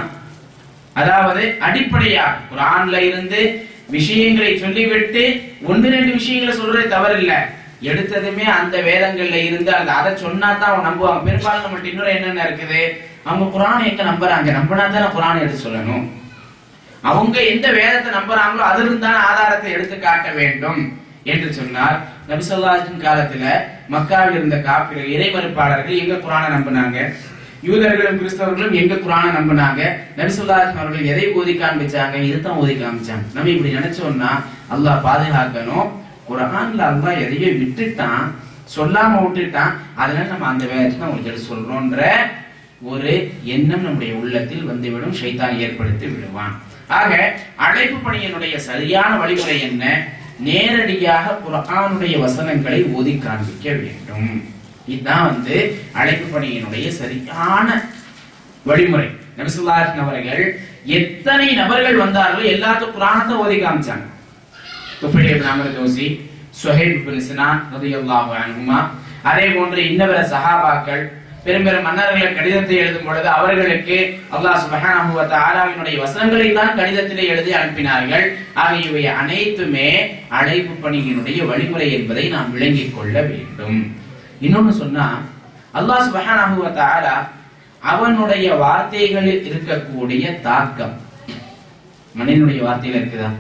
Speaker 1: அதாவது அடிப்படையாக குர்ஆன்ல இருந்து விஷயங்களை சொல்லிவிட்டு ஒன்று ரெண்டு விஷயங்களை சொல்றது தவறில்ல எடுத்ததுமே அந்த வேதங்கள்ல இருந்து அந்த அதை சொன்னா தான் அவங்க நம்புவாங்க பெரும்பாலும் நம்மள்ட்ட இன்னொரு என்னென்ன இருக்குது அவங்க குரானை எங்க நம்புறாங்க நம்பினா தானே குரானை எடுத்து சொல்லணும் அவங்க எந்த வேதத்தை நம்புறாங்களோ அதிலிருந்து தானே ஆதாரத்தை எடுத்து காட்ட வேண்டும் என்று சொன்னார் நபிசல்லாஹின் காலத்துல மக்காவில் இருந்த காப்பிர்கள் இறைமறுப்பாளர்கள் எங்க குரானை நம்பினாங்க யூதர்களும் கிறிஸ்தவர்களும் எங்க குரானை நம்பினாங்க நபிசுல்லாஹின் அவர்கள் எதை ஓதி காமிச்சாங்க இதுதான் ஓதி காமிச்சாங்க நம்ம இப்படி நினைச்சோம்னா அல்லாஹ் பாதுகாக்கணும் குரான்ல அல்லாஹ் எதையோ விட்டுட்டான் சொல்லாம விட்டுட்டான் அதனால நம்ம அந்த வேதத்தை தான் உங்களுக்கு எடுத்து சொல்றோன்ற ஒரு எண்ணம் நம்முடைய உள்ளத்தில் வந்துவிடும் ஷைத்தான் ஏற்படுத்தி விடுவான் ஆக அழைப்பு பணியினுடைய சரியான வழிமுறை என்ன நேரடியாக குர்ஆனுடைய வசனங்களை ஓதி காண்பிக்க வேண்டும் இதுதான் வந்து அழைப்பு பணியினுடைய சரியான வழிமுறை நபிசுல்லாஹின் அவர்கள் எத்தனை நபர்கள் வந்தார்களோ எல்லாத்துக்கும் குரானத்தை ஓதி காமிச்சாங்க Tufail ibn Amr Dawsi Suhaib ibn Sinan ரலியல்லாஹு அன்ஹுமா அதே போன்று இன்னவர சஹாபாக்கள் பெரும் பெரும் மன்னர்கள் கடிதத்தை எழுதும் பொழுது அவர்களுக்கு அல்லாஹ் சுப்ஹானஹு வ தஆலாவினுடைய வசனங்களை தான் கடிதத்திலே எழுதி அனுப்பினார்கள் ஆக இவை அனைத்துமே அழைப்பு பணியினுடைய வழிமுறை என்பதை நாம் விளங்கிக் கொள்ள வேண்டும் இன்னொன்னு சொன்னா அல்லாஹ் சுப்ஹானஹு வ தஆலா அவனுடைய வார்த்தைகளில் இருக்கக்கூடிய தாக்கம் மனிதனுடைய வார்த்தையில இருக்குதா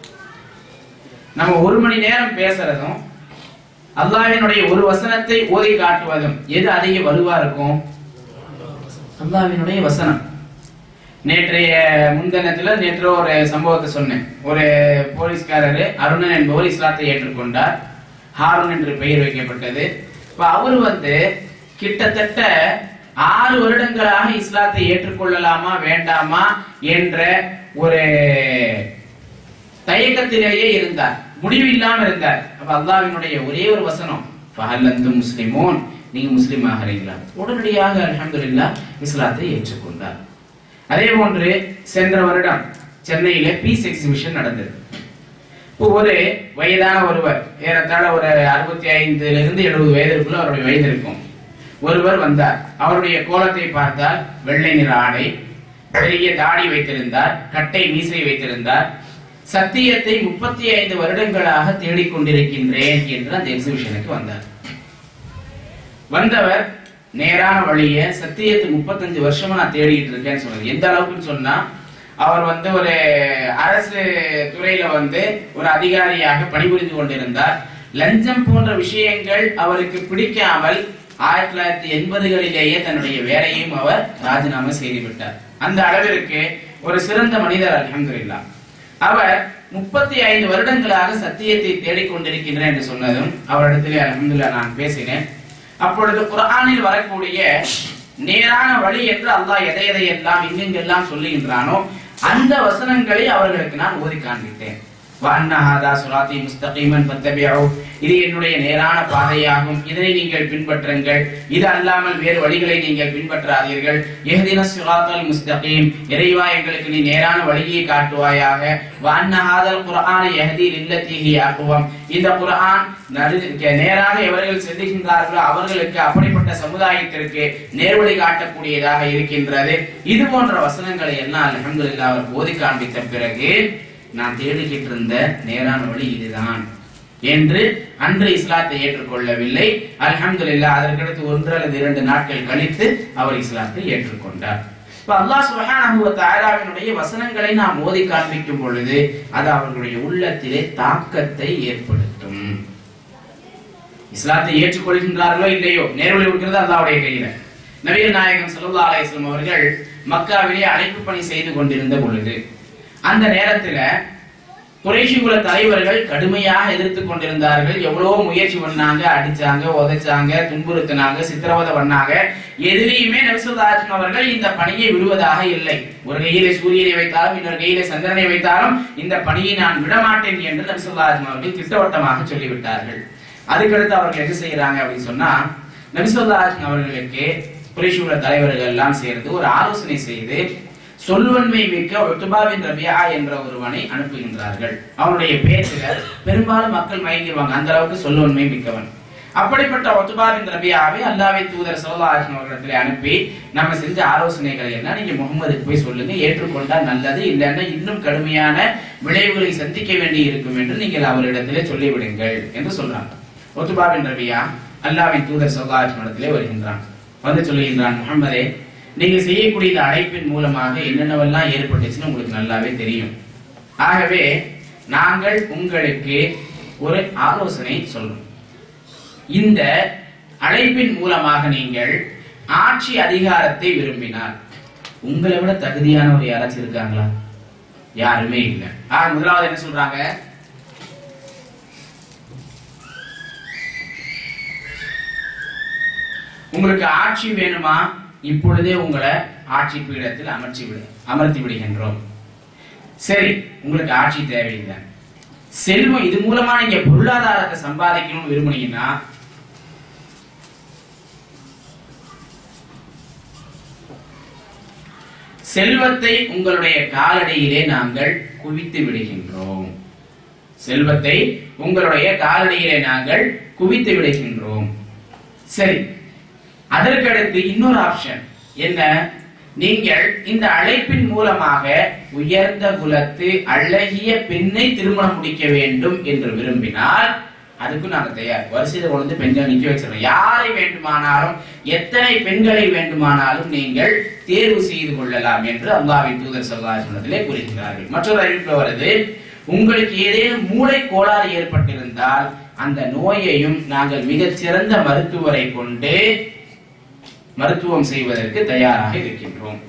Speaker 1: நம்ம ஒரு மணி நேரம் பேசுறதும் அல்லாஹ்வினுடைய ஒரு வசனத்தை ஓதி காட்டுவதும் எது அதிக வலுவா இருக்கும் அல்லாஹ்வினுடைய வசனம் நேற்றைய முன்தினத்துல நேற்று ஒரு சம்பவத்தை சொன்னேன் ஒரு போலீஸ்காரரு அருணன் என்பவர் இஸ்லாத்தை ஏற்றுக்கொண்டார் ஹாரூன் என்று பெயர் வைக்கப்பட்டது இப்ப அவர் வந்து கிட்டத்தட்ட ஆறு வருடங்களாக இஸ்லாத்தை ஏற்றுக்கொள்ளலாமா வேண்டாமா என்ற ஒரு தயக்கத்திலேயே இருந்தார் முடிவு இல்லாம இருந்தார் அப்ப அல்லாஹ்வினுடைய ஒரே ஒரு வசனம் ஃபஹல்லந்து முஸ்லிமோன் நீங்க முஸ்லிம் ஆகிறீங்களா உடனடியாக அல்ஹம்துலில்லாஹ் இஸ்லாத்தை ஏற்றுக்கொண்டார் அதே போன்று சென்ற வருடம் சென்னையில பீஸ் எக்ஸிபிஷன் நடந்தது இப்போ ஒரு வயதான ஒருவர் ஏறத்தாழ ஒரு அறுபத்தி ஐந்துல இருந்து எழுபது வயதிற்குள்ள அவருடைய வயது இருக்கும் ஒருவர் வந்தார் அவருடைய கோலத்தை பார்த்தால் வெள்ளை நிற ஆடை பெரிய தாடி வைத்திருந்தார் கட்டை மீசை வைத்திருந்தார் சத்தியத்தை முப்பத்தி ஐந்து வருடங்களாக தேடிக்கொண்டிருக்கின்றேன் என்று அந்த எக்ஸிபிஷனுக்கு வந்தார் வந்தவர் நேரான வழிய சத்தியத்தை முப்பத்தஞ்சு வருஷமா நான் தேடிட்டு இருக்கேன்னு சொன்னது எந்த அளவுக்குன்னு சொன்னா அவர் வந்து ஒரு அரசு துறையில வந்து ஒரு அதிகாரியாக பணிபுரிந்து கொண்டிருந்தார் லஞ்சம் போன்ற விஷயங்கள் அவருக்கு பிடிக்காமல் ஆயிரத்தி தொள்ளாயிரத்தி எண்பதுகளிலேயே தன்னுடைய வேலையும் அவர் ராஜினாமா செய்து விட்டார் அந்த அளவிற்கு ஒரு சிறந்த மனிதர் அல்ஹம்துலில்லாஹ் அவர் முப்பத்தி ஐந்து வருடங்களாக சத்தியத்தை தேடிக்கொண்டிருக்கின்றேன் என்று சொன்னதும் அவரிடத்திலே அல்ஹம்துலில்லாஹ் நான் பேசினேன் அப்பொழுது குர்ஆனில் வரக்கூடிய நேரான வழி என்று அல்லாஹ் எதை எதையெல்லாம் எங்கெங்கெல்லாம் சொல்லுகின்றானோ அந்த வசனங்களை அவர்களுக்கு நான் ஓதி காண்பித்தேன் وَأَنَّ هَذَا صِرَاطِي مُسْتَقِيمًا فَاتَّبِعُوهُ இது என்னுடைய நேரான பாதையாகும் இதனை நீங்கள் பின்பற்றுங்கள் இது அல்லாமல் வேறு வழிகளை நீங்கள் பின்பற்றாதீர்கள் இஹ்தின ஸிராத்தல் முஸ்தகீம் இறைவா எங்களுக்கு நீ நேரான வழியை காட்டுவாயாக வஅன்ன ஹாதல் குர்ஆன யஹ்தி லில்லதி ஹி அக்வம் இந்த குர்ஆன் நடு- நேராக எவர்கள் செல்லுகின்றார்களோ அவர்களுக்கு அப்படிப்பட்ட சமுதாயத்திற்கு நேர்வழி காட்டக்கூடியதாக இருக்கின்றது இது போன்ற வசனங்களை எல்லாம் அல்ஹம்துலில்லாஹ் அவர் ஓதி காண்பித்த பிறகு நான் தேடிக்கிட்டு இருந்த நேரான வழி இதுதான் என்று அன்று இஸ்லாத்தை ஏற்றுக்கொள்ளவில்லை அல்ஹம்துலில்லாஹ் அதற்கடுத்து ஒன்று அல்லது இரண்டு நாட்கள் கழித்து அவர் இஸ்லாத்தை ஏற்றுக்கொண்டார் இப்ப அல்லாஹ் சுப்ஹானஹு வ தஆலாவினுடைய வசனங்களை நாம் ஓதி காண்பிக்கும் பொழுது அது அவர்களுடைய உள்ளத்திலே தாக்கத்தை ஏற்படுத்தும் இஸ்லாத்தை ஏற்றுக்கொள்கின்றார்களோ இல்லையோ நேர்வழி கொடுக்கிறது அல்லாவுடைய கையில நபிகள் நாயகம் ஸல்லல்லாஹு அலைஹி வஸல்லம் அவர்கள் மக்காவிலே அழைப்பு பணி செய்து கொண்டிருந்த பொழுது அந்த நேரத்துல குறைஷி குல தலைவர்கள் கடுமையாக எதிர்த்து கொண்டிருந்தார்கள் எவ்வளவோ முயற்சி பண்ணாங்க அடிச்சாங்க உதைச்சாங்க துன்புறுத்தினாங்க சித்திரவதை பண்ணாங்க எதிலையுமே நபிசுல்லாஹன் அவர்கள் இந்த பணியை விடுவதாக இல்லை ஒரு கையிலே சூரியனை வைத்தாலும் இன்னொரு கையிலே சந்திரனை வைத்தாலும் இந்த பணியை நான் விடமாட்டேன் என்று நபிசுல்லாஹன் அவர்கள் திட்டவட்டமாக சொல்லிவிட்டார்கள் அதுக்கடுத்து அவர்கள் என்ன செய்யறாங்க அப்படின்னு சொன்னா நபிசுல்லாஹன் அவர்களுக்கு குறைஷி குல தலைவர்கள் எல்லாம் சேர்ந்து ஒரு ஆலோசனை செய்து சொல்வன்மை மிக்க ஒத்துபாவின் ரபியா என்ற ஒருவனை அனுப்புகின்றார்கள் அவனுடைய பேச்சுல பெரும்பாலும் மக்கள் மயங்கிடுவாங்க அந்த அளவுக்கு சொல்வன்மை மிக்கவன் அப்படிப்பட்ட ஒத்துபாவின் ரபியாவை அல்லாவை தூதர் சோலாஹன் அவர்களிடத்துல அனுப்பி நம்ம செஞ்ச ஆலோசனைகளை எல்லாம் நீங்க முகமதுக்கு போய் சொல்லுங்க ஏற்றுக்கொண்டா நல்லது இல்லைன்னா இன்னும் கடுமையான விளைவுகளை சந்திக்க வேண்டி இருக்கும் என்று நீங்கள் அவரிடத்திலே சொல்லிவிடுங்கள் என்று சொல்றாங்க ஒத்துபாவின் ரபியா அல்லாவின் தூதர் சோலாஹன் இடத்திலே வருகின்றான் வந்து சொல்லுகின்றான் முகமதே நீங்க செய்யக்கூடிய இந்த அழைப்பின் மூலமாக என்னென்னவெல்லாம் ஏற்பட்டுச்சுன்னு உங்களுக்கு நல்லாவே தெரியும் ஆகவே நாங்கள் உங்களுக்கு ஒரு ஆலோசனை சொல்றோம் இந்த அழைப்பின் மூலமாக நீங்கள் ஆட்சி அதிகாரத்தை விரும்பினால் உங்களை விட தகுதியானவர் யாராச்சும் இருக்காங்களா யாருமே இல்லை ஆக முதலாவது என்ன சொல்றாங்க உங்களுக்கு ஆட்சி வேணுமா இப்பொழுதே உங்களை ஆட்சி பீடத்தில் அமர்த்தி விடு அமர்த்தி விடுகின்றோம் சரி உங்களுக்கு ஆட்சி தேவையில்லை செல்வம் இது மூலமா நீங்க பொருளாதாரத்தை சம்பாதிக்கணும்னு விரும்புனீங்கன்னா செல்வத்தை உங்களுடைய காலடியிலே நாங்கள் குவித்து விடுகின்றோம் செல்வத்தை உங்களுடைய காலடியிலே நாங்கள் குவித்து விடுகின்றோம் சரி அதற்கடுத்து இன்னொரு ஆப்ஷன் என்ன நீங்கள் இந்த அழைப்பின் மூலமாக உயர்ந்த குலத்து அழகிய பெண்ணை திருமணம் முடிக்க வேண்டும் என்று விரும்பினால் அதுக்கு நாங்க தயார் வரிசையில் கொண்டு பெண்கள் நிக்க வச்சிடறோம் யாரை வேண்டுமானாலும் எத்தனை பெண்களை வேண்டுமானாலும் நீங்கள் தேர்வு செய்து கொள்ளலாம் என்று அல்லாவின் தூதர் சொல்லாசனத்திலே கூறுகிறார்கள் மற்றொரு அறிவிப்பு வருது உங்களுக்கு ஏதேனும் மூளை கோளாறு ஏற்பட்டிருந்தால் அந்த நோயையும் நாங்கள் மிகச் சிறந்த மருத்துவரை கொண்டு மருத்துவம் செய்வதற்கு தயாராக இருக்கின்றோம்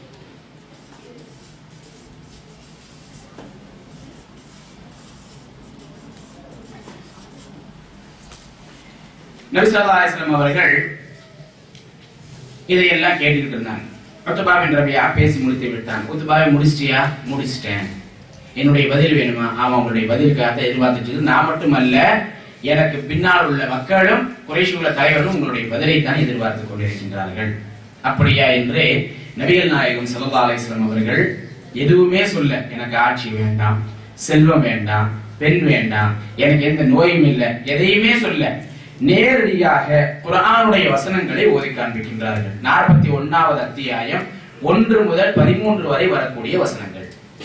Speaker 1: நபிசல்லாஸ்லம் அவர்கள் இதையெல்லாம் கேட்டுக்கிட்டு இருந்தாங்க உத்துபாவின் ரபியா பேசி முடித்து விட்டாங்க உத்துபாவை முடிச்சிட்டியா முடிச்சிட்டேன் என்னுடைய பதில் வேணுமா ஆமா உங்களுடைய பதிலுக்காக எதிர்பார்த்துட்டு இருக்கு. நான் மட்டுமல்ல எனக்கு பின்னால் உள்ள மக்களும் குறைஷி உள்ள தலைவர்களும் உங்களுடைய பதிலை தான் எதிர்பார்த்துக் கொண்டிருக்கின்றார்கள் அப்படியா என்று நபிகள் நாயகம் சல்லா அலிஸ்லாம் அவர்கள் எதுவுமே சொல்ல எனக்கு ஆட்சி வேண்டாம் செல்வம் வேண்டாம் பெண் வேண்டாம் எனக்கு எந்த நோயும் இல்லை எதையுமே சொல்ல நேரடியாக குர்ஆனுடைய வசனங்களை ஓதி காண்பிக்கின்றார்கள் நாற்பத்தி ஒன்னாவது அத்தியாயம் ஒன்று முதல் பதிமூன்று வரை வரக்கூடிய வசனங்கள்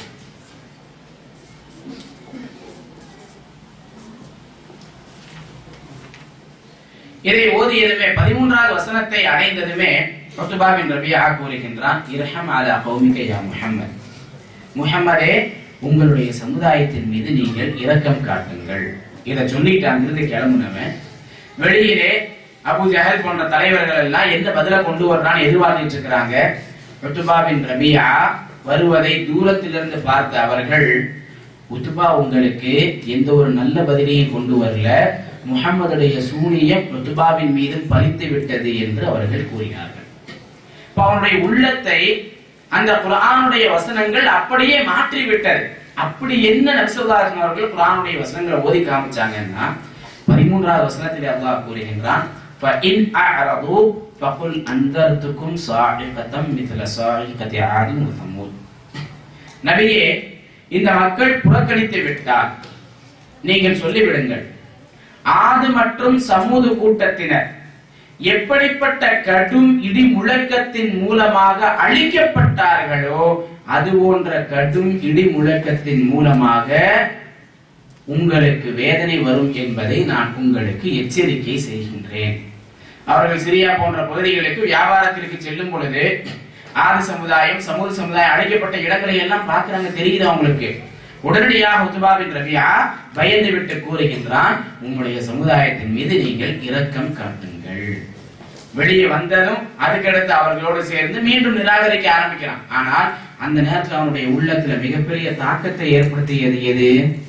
Speaker 1: இதை ஓதியதுமே பதிமூன்றாவது வசனத்தை அடைந்ததுமே ஒத்துபாவின் ரபியா கூறுகின்றான் இரஹம் அலா கௌமிக யா முஹம்மத் முஹம்மதே உங்களுடைய சமுதாயத்தின் மீது நீங்கள் இரக்கம் காட்டுங்கள் இதை சொல்லிட்டு அங்கிருந்து கிளம்புனவன் வெளியிலே அபு ஜஹல் போன்ற தலைவர்கள் எல்லாம் என்ன பதில கொண்டு வர்றான்னு எதிர்பார்த்துட்டு இருக்கிறாங்க உத்துபாவின் ரபியா வருவதை தூரத்திலிருந்து பார்த்த அவர்கள் உத்துபா உங்களுக்கு எந்த ஒரு நல்ல பதிலையும் கொண்டு வரல முகம்மதுடைய சூனியம் உத்துபாவின் மீது பலித்து விட்டது என்று அவர்கள் கூறினார்கள் இப்ப அவனுடைய உள்ளத்தை அந்த குர்ஆனுடைய வசனங்கள் அப்படியே மாற்றி விட்டது அப்படி என்ன நபிசுல்லாஹன் அவர்கள் குர்ஆனுடைய வசனங்களை ஓதி காமிச்சாங்கன்னா பதிமூன்றாவது வசனத்தில் அல்லாஹ் கூறுகின்றான் فَإِنْ أَعْرَضُوا فَقُلْ أَنذَرْتُكُمْ صَاعِقَةً مِثْلَ صَاعِقَةِ عَادٍ وَثَمُودَ நபியே இந்த மக்கள் புறக்கணித்து விட்டால் நீங்கள் சொல்லிவிடுங்கள் ஆது மற்றும் சமூது கூட்டத்தினர் எப்படிப்பட்ட கடும் இடி முழக்கத்தின் மூலமாக அழிக்கப்பட்டார்களோ அது போன்ற கடும் இடி முழக்கத்தின் மூலமாக உங்களுக்கு வேதனை வரும் என்பதை நான் உங்களுக்கு எச்சரிக்கை செய்கின்றேன் அவர்கள் சிரியா போன்ற பகுதிகளுக்கு வியாபாரத்திற்கு செல்லும் பொழுது ஆதி சமுதாயம் சமூக சமுதாயம் அடைக்கப்பட்ட இடங்களை எல்லாம் பார்க்கறாங்க தெரியுது அவங்களுக்கு உடனடியாக உத்துபா பின் ரபியா பயந்து விட்டு கூறுகின்றான் உங்களுடைய சமுதாயத்தின் மீது நீங்கள் இரக்கம் காட்டுங்கள் வெளியே வந்ததும் அதுக்கடுத்து அவர்களோடு சேர்ந்து மீண்டும் நிராகரிக்க ஆரம்பிக்கிறான் ஆனால் அந்த நேரத்தில் அவனுடைய உள்ளத்துல மிகப்பெரிய தாக்கத்தை ஏற்படுத்தியது எது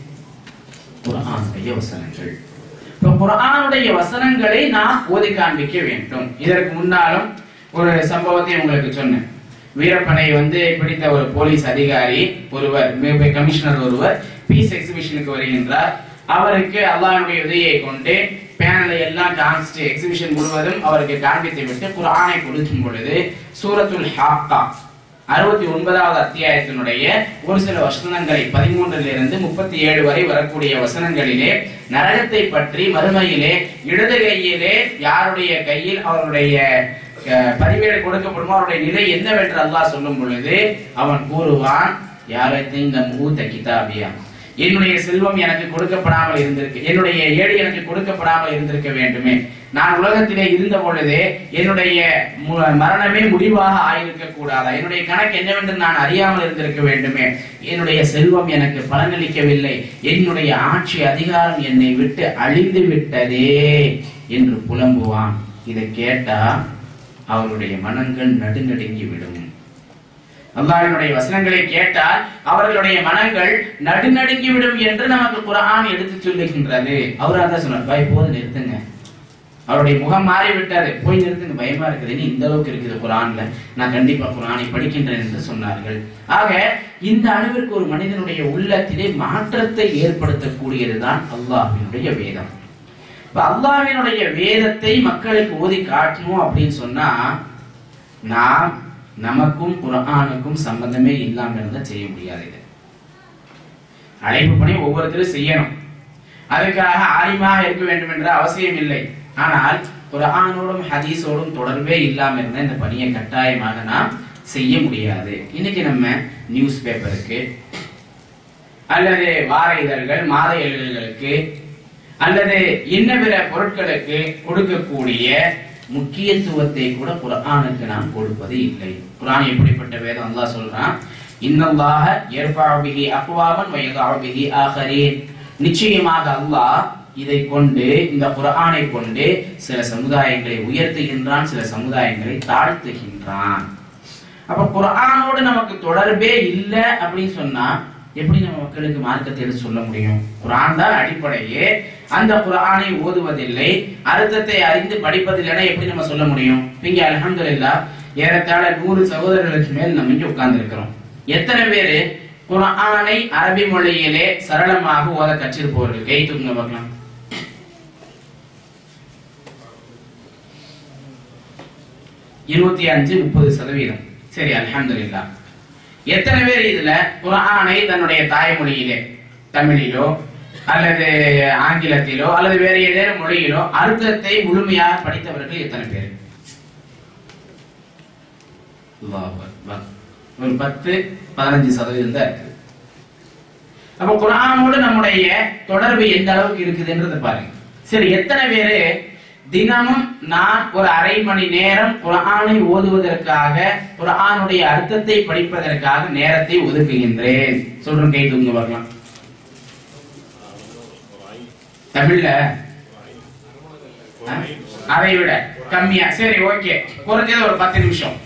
Speaker 1: குர்ஆனுடைய வசனங்கள் இப்ப குர்ஆனுடைய வசனங்களை நாம் ஓதி காண்பிக்க வேண்டும் இதற்கு முன்னாலும் ஒரு சம்பவத்தை உங்களுக்கு சொன்னேன் வீரப்பனை வந்து பிடித்த ஒரு போலீஸ் அதிகாரி ஒருவர் மிக- கமிஷனர் ஒருவர் பீஸ் எக்ஸிபிஷனுக்கு வருகின்றார் அவருக்கு அல்லாஹ்வுடைய உதவியை கொண்டு பேனலை எல்லாம் காமிச்சிட்டு எக்ஸிபிஷன் முழுவதும் அவருக்கு காண்பித்து விட்டு குர்ஆனை கொடுக்கும் பொழுது சூரத்துல் ஹாக்கா அறுபத்தி ஒன்பதாவது அத்தியாயத்தினுடைய ஒரு சில வசனங்களை பதிமூன்றில் இருந்து முப்பத்தி ஏழு வரை வரக்கூடிய வசனங்களிலே நரகத்தை பற்றி மறுமையிலே இடது கையிலே யாருடைய கையில் அவருடைய அஹ், பதிவேடு கொடுக்கப்படுமோ அவருடைய நிலை என்னவென்று அல்லாஹ் சொல்லும் பொழுது அவன் கூறுவான் யாரையும் இந்த மூத்த கிதாபியா என்னுடைய செல்வம் எனக்கு கொடுக்கப்படாமல் இருந்திருக்கு என்னுடைய ஏடு எனக்கு கொடுக்கப்படாமல் இருந்திருக்க வேண்டுமே நான் உலகத்திலே இருந்த பொழுதே என்னுடைய மு- மரணமே முடிவாக ஆயிருக்க கூடாதா என்னுடைய கணக்கு என்னவென்று நான் அறியாமல் இருந்திருக்க வேண்டுமே என்னுடைய செல்வம் எனக்கு பலனளிக்கவில்லை என்னுடைய ஆட்சி அதிகாரம் என்னை விட்டு அழிந்து விட்டதே என்று புலம்புவான் இதை கேட்டா அவருடைய மனங்கள் நடுநடுங்கி விடும் அல்லாஹ்வினுடைய வசனங்களை கேட்டால் அவர்களுடைய மனங்கள் நடுநடுங்கி விடும் என்று நமக்கு குர்ஆன் எடுத்து சொல்லுகின்றது அவர் அதான் சொன்னார் பாய் போது நிறுத்துங்க அவருடைய முகம் மாறி விட்டாரு போய் நிறுத்துங்க பயமா இருக்குது நீ இந்த அளவுக்கு இருக்குது குர்ஆன்ல நான் கண்டிப்பா குர்ஆனை படிக்கின்றேன் என்று சொன்னார்கள் ஆக இந்த அளவிற்கு ஒரு மனிதனுடைய உள்ளத்திலே மாற்றத்தை ஏற்படுத்தக்கூடியதுதான் அல்லாஹ்வினுடைய வேதம் இப்ப அல்லாஹ்வினுடைய வேதத்தை மக்களுக்கு ஓதி காட்டணும் அப்படின்னு சொன்னா நாம் நமக்கும் குர்ஆனுக்கும் சம்பந்தமே இல்லாம இருந்தா செய்ய முடியாது இது அழைப்பு பணி ஒவ்வொருத்தரும் செய்யணும் அதுக்காக ஆலிமாக இருக்க வேண்டும் என்ற அவசியம் இல்லை ஆனால் குர்ஆனோடும் ஹதீஸோடும் தொடர்பே இல்லாம இருந்தா இந்த பணியை கட்டாயமாக நாம் செய்ய முடியாது இன்னைக்கு நம்ம நியூஸ் பேப்பருக்கு அல்லது வார இதழ்கள் மாத இதழ்களுக்கு அல்லது இன்ன பிற பொருட்களுக்கு கொடுக்கக்கூடிய முக்கியத்துவத்தை கூட குர்ஆனுக்கு நாம் கொடுப்பது இல்லை குர்ஆன் எப்படிப்பட்ட வேதம் அல்லாஹ் சொல்றான் இன்னல்லாஹ யர்ஃபஉ பிஹி அக்வாமன் வ யதஉ பிஹி ஆகரீன் நிச்சயமாக அல்லாஹ் இதை கொண்டு இந்த குர்ஆனை கொண்டு சில சமுதாயங்களை உயர்த்துகின்றான் சில சமுதாயங்களை தாழ்த்துகின்றான் அப்ப குர்ஆனோடு நமக்கு தொடர்பே இல்லை அப்படின்னு சொன்னா எப்படி நம்ம மக்களுக்கு மார்க்கத்தை எடுத்து சொல்ல முடியும் குர்ஆன் தான் அடிப்படையே அந்த குர்ஆனை ஓதுவதில்லை அர்த்தத்தை அறிந்து படிப்பதில்லைன்னா எப்படி நம்ம சொல்ல முடியும் இங்க அல்ஹம்துலில்லாஹ் ஏறத்தாழ நூறு சகோதரர்களுக்கு மேல் நம்ம இங்க உட்கார்ந்து இருக்கிறோம் எத்தனை பேரு குர்ஆனை அரபி மொழியிலே சரளமாக ஓத கற்றிருப்பவர்கள் கை தூங்க பார்க்கலாம் இருபத்தி அஞ்சு முப்பது சதவீதம் சரி அல்ஹம்துலில்லாஹ் எத்தனை பேர் இதுல குர்ஆனை தன்னுடைய தாய்மொழியிலே தமிழிலோ அல்லது ஆங்கிலத்திலோ அல்லது வேற ஏதேனும் மொழியிலோ அர்த்தத்தை முழுமையாக படித்தவர்கள் எத்தனை பேர் அல்லாஹ் அக்பர். ஒரு பத்து பதினஞ்சு சதவீதம் தான் இருக்குது அப்ப குர்ஆனோடு நம்முடைய தொடர்பு எந்த அளவுக்கு இருக்குதுன்றத பாருங்க சரி எத்தனை பேரு தினமும் நான் ஒரு அரை மணி நேரம் குர்ஆனை ஓதுவதற்காக குர்ஆனுடைய அர்த்தத்தை படிப்பதற்காக நேரத்தை ஒதுக்குகின்றேன் சொல்றேன் கை தூங்க வரலாம் தமிழ்ல ஆ? அதை விட கம்மியா சரி ஓகே குறைஞ்சது ஒரு பத்து நிமிஷம்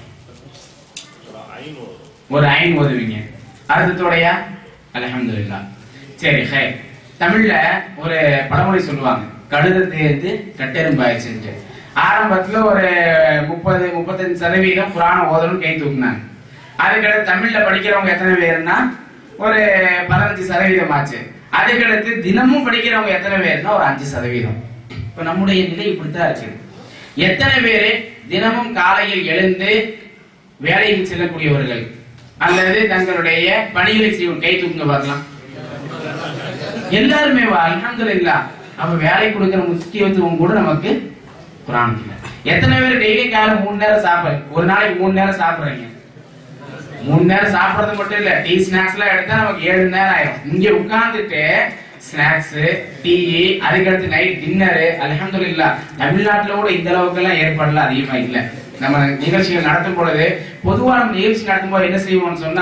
Speaker 1: ஒரு ஐன் ஓதுவீங்க அர்த்தத்தோடயா அல்ஹம்துலில்லாஹ் சரி ஹே தமிழ்ல ஒரு பழமொழி சொல்லுவாங்க கழுதை வந்து கட்டெரும்பாயிருச்சுன்ட்டு ஆரம்பத்துல ஒரு முப்பது முப்பத்தஞ்சு சதவீதம் குரான ஓதணும் கை தூக்குனாங்க அதுக்கடுத்து தமிழ்ல படிக்கிறவங்க எத்தனை பேர்னா ஒரு பதினஞ்சு சதவீதம் ஆச்சு அதுக்கடுத்து தினமும் படிக்கிறவங்க எத்தனை பேர்னா ஒரு அஞ்சு சதவீதம் இப்ப நம்முடைய நிலை இப்படித்தான் இருக்குது எத்தனை பேரு தினமும் காலையில் எழுந்து வேலைக்கு செல்லக்கூடியவர்கள் அல்லது தங்களுடைய பணிகளை செய்யும் கை தூக்குங்க பார்க்கலாம் எல்லாருமே வா அல்ஹம்துலில்லாஹ் அப்ப வேலை கொடுக்கிற முக்கியத்துவம் கூட நமக்கு குரான் இல்ல எத்தனை பேர் டெய்லி காலை மூணு நேரம் சாப்பிடு ஒரு நாளைக்கு மூணு நேரம் சாப்பிடுறீங்க மூணு நேரம் சாப்பிடுறது மட்டும் இல்ல டீ ஸ்நாக்ஸ் எல்லாம் எடுத்தா நமக்கு ஏழு நேரம் ஆயிரும் இங்க உட்கார்ந்துட்டு ஸ்நாக்ஸ் டீ அதுக்கடுத்து நைட் டின்னரு அல்ஹம்துலில்லாஹ் தமிழ்நாட்டுல கூட இந்த அளவுக்கு எல்லாம் ஏற்பாடுலாம் அதிகமா இல்ல நம்ம நிகழ்ச்சிகள் நடத்தும் பொழுது பொதுவா நம்ம நிகழ்ச்சி நடத்தும் போது என்ன செய்வோம்னு சொன்னா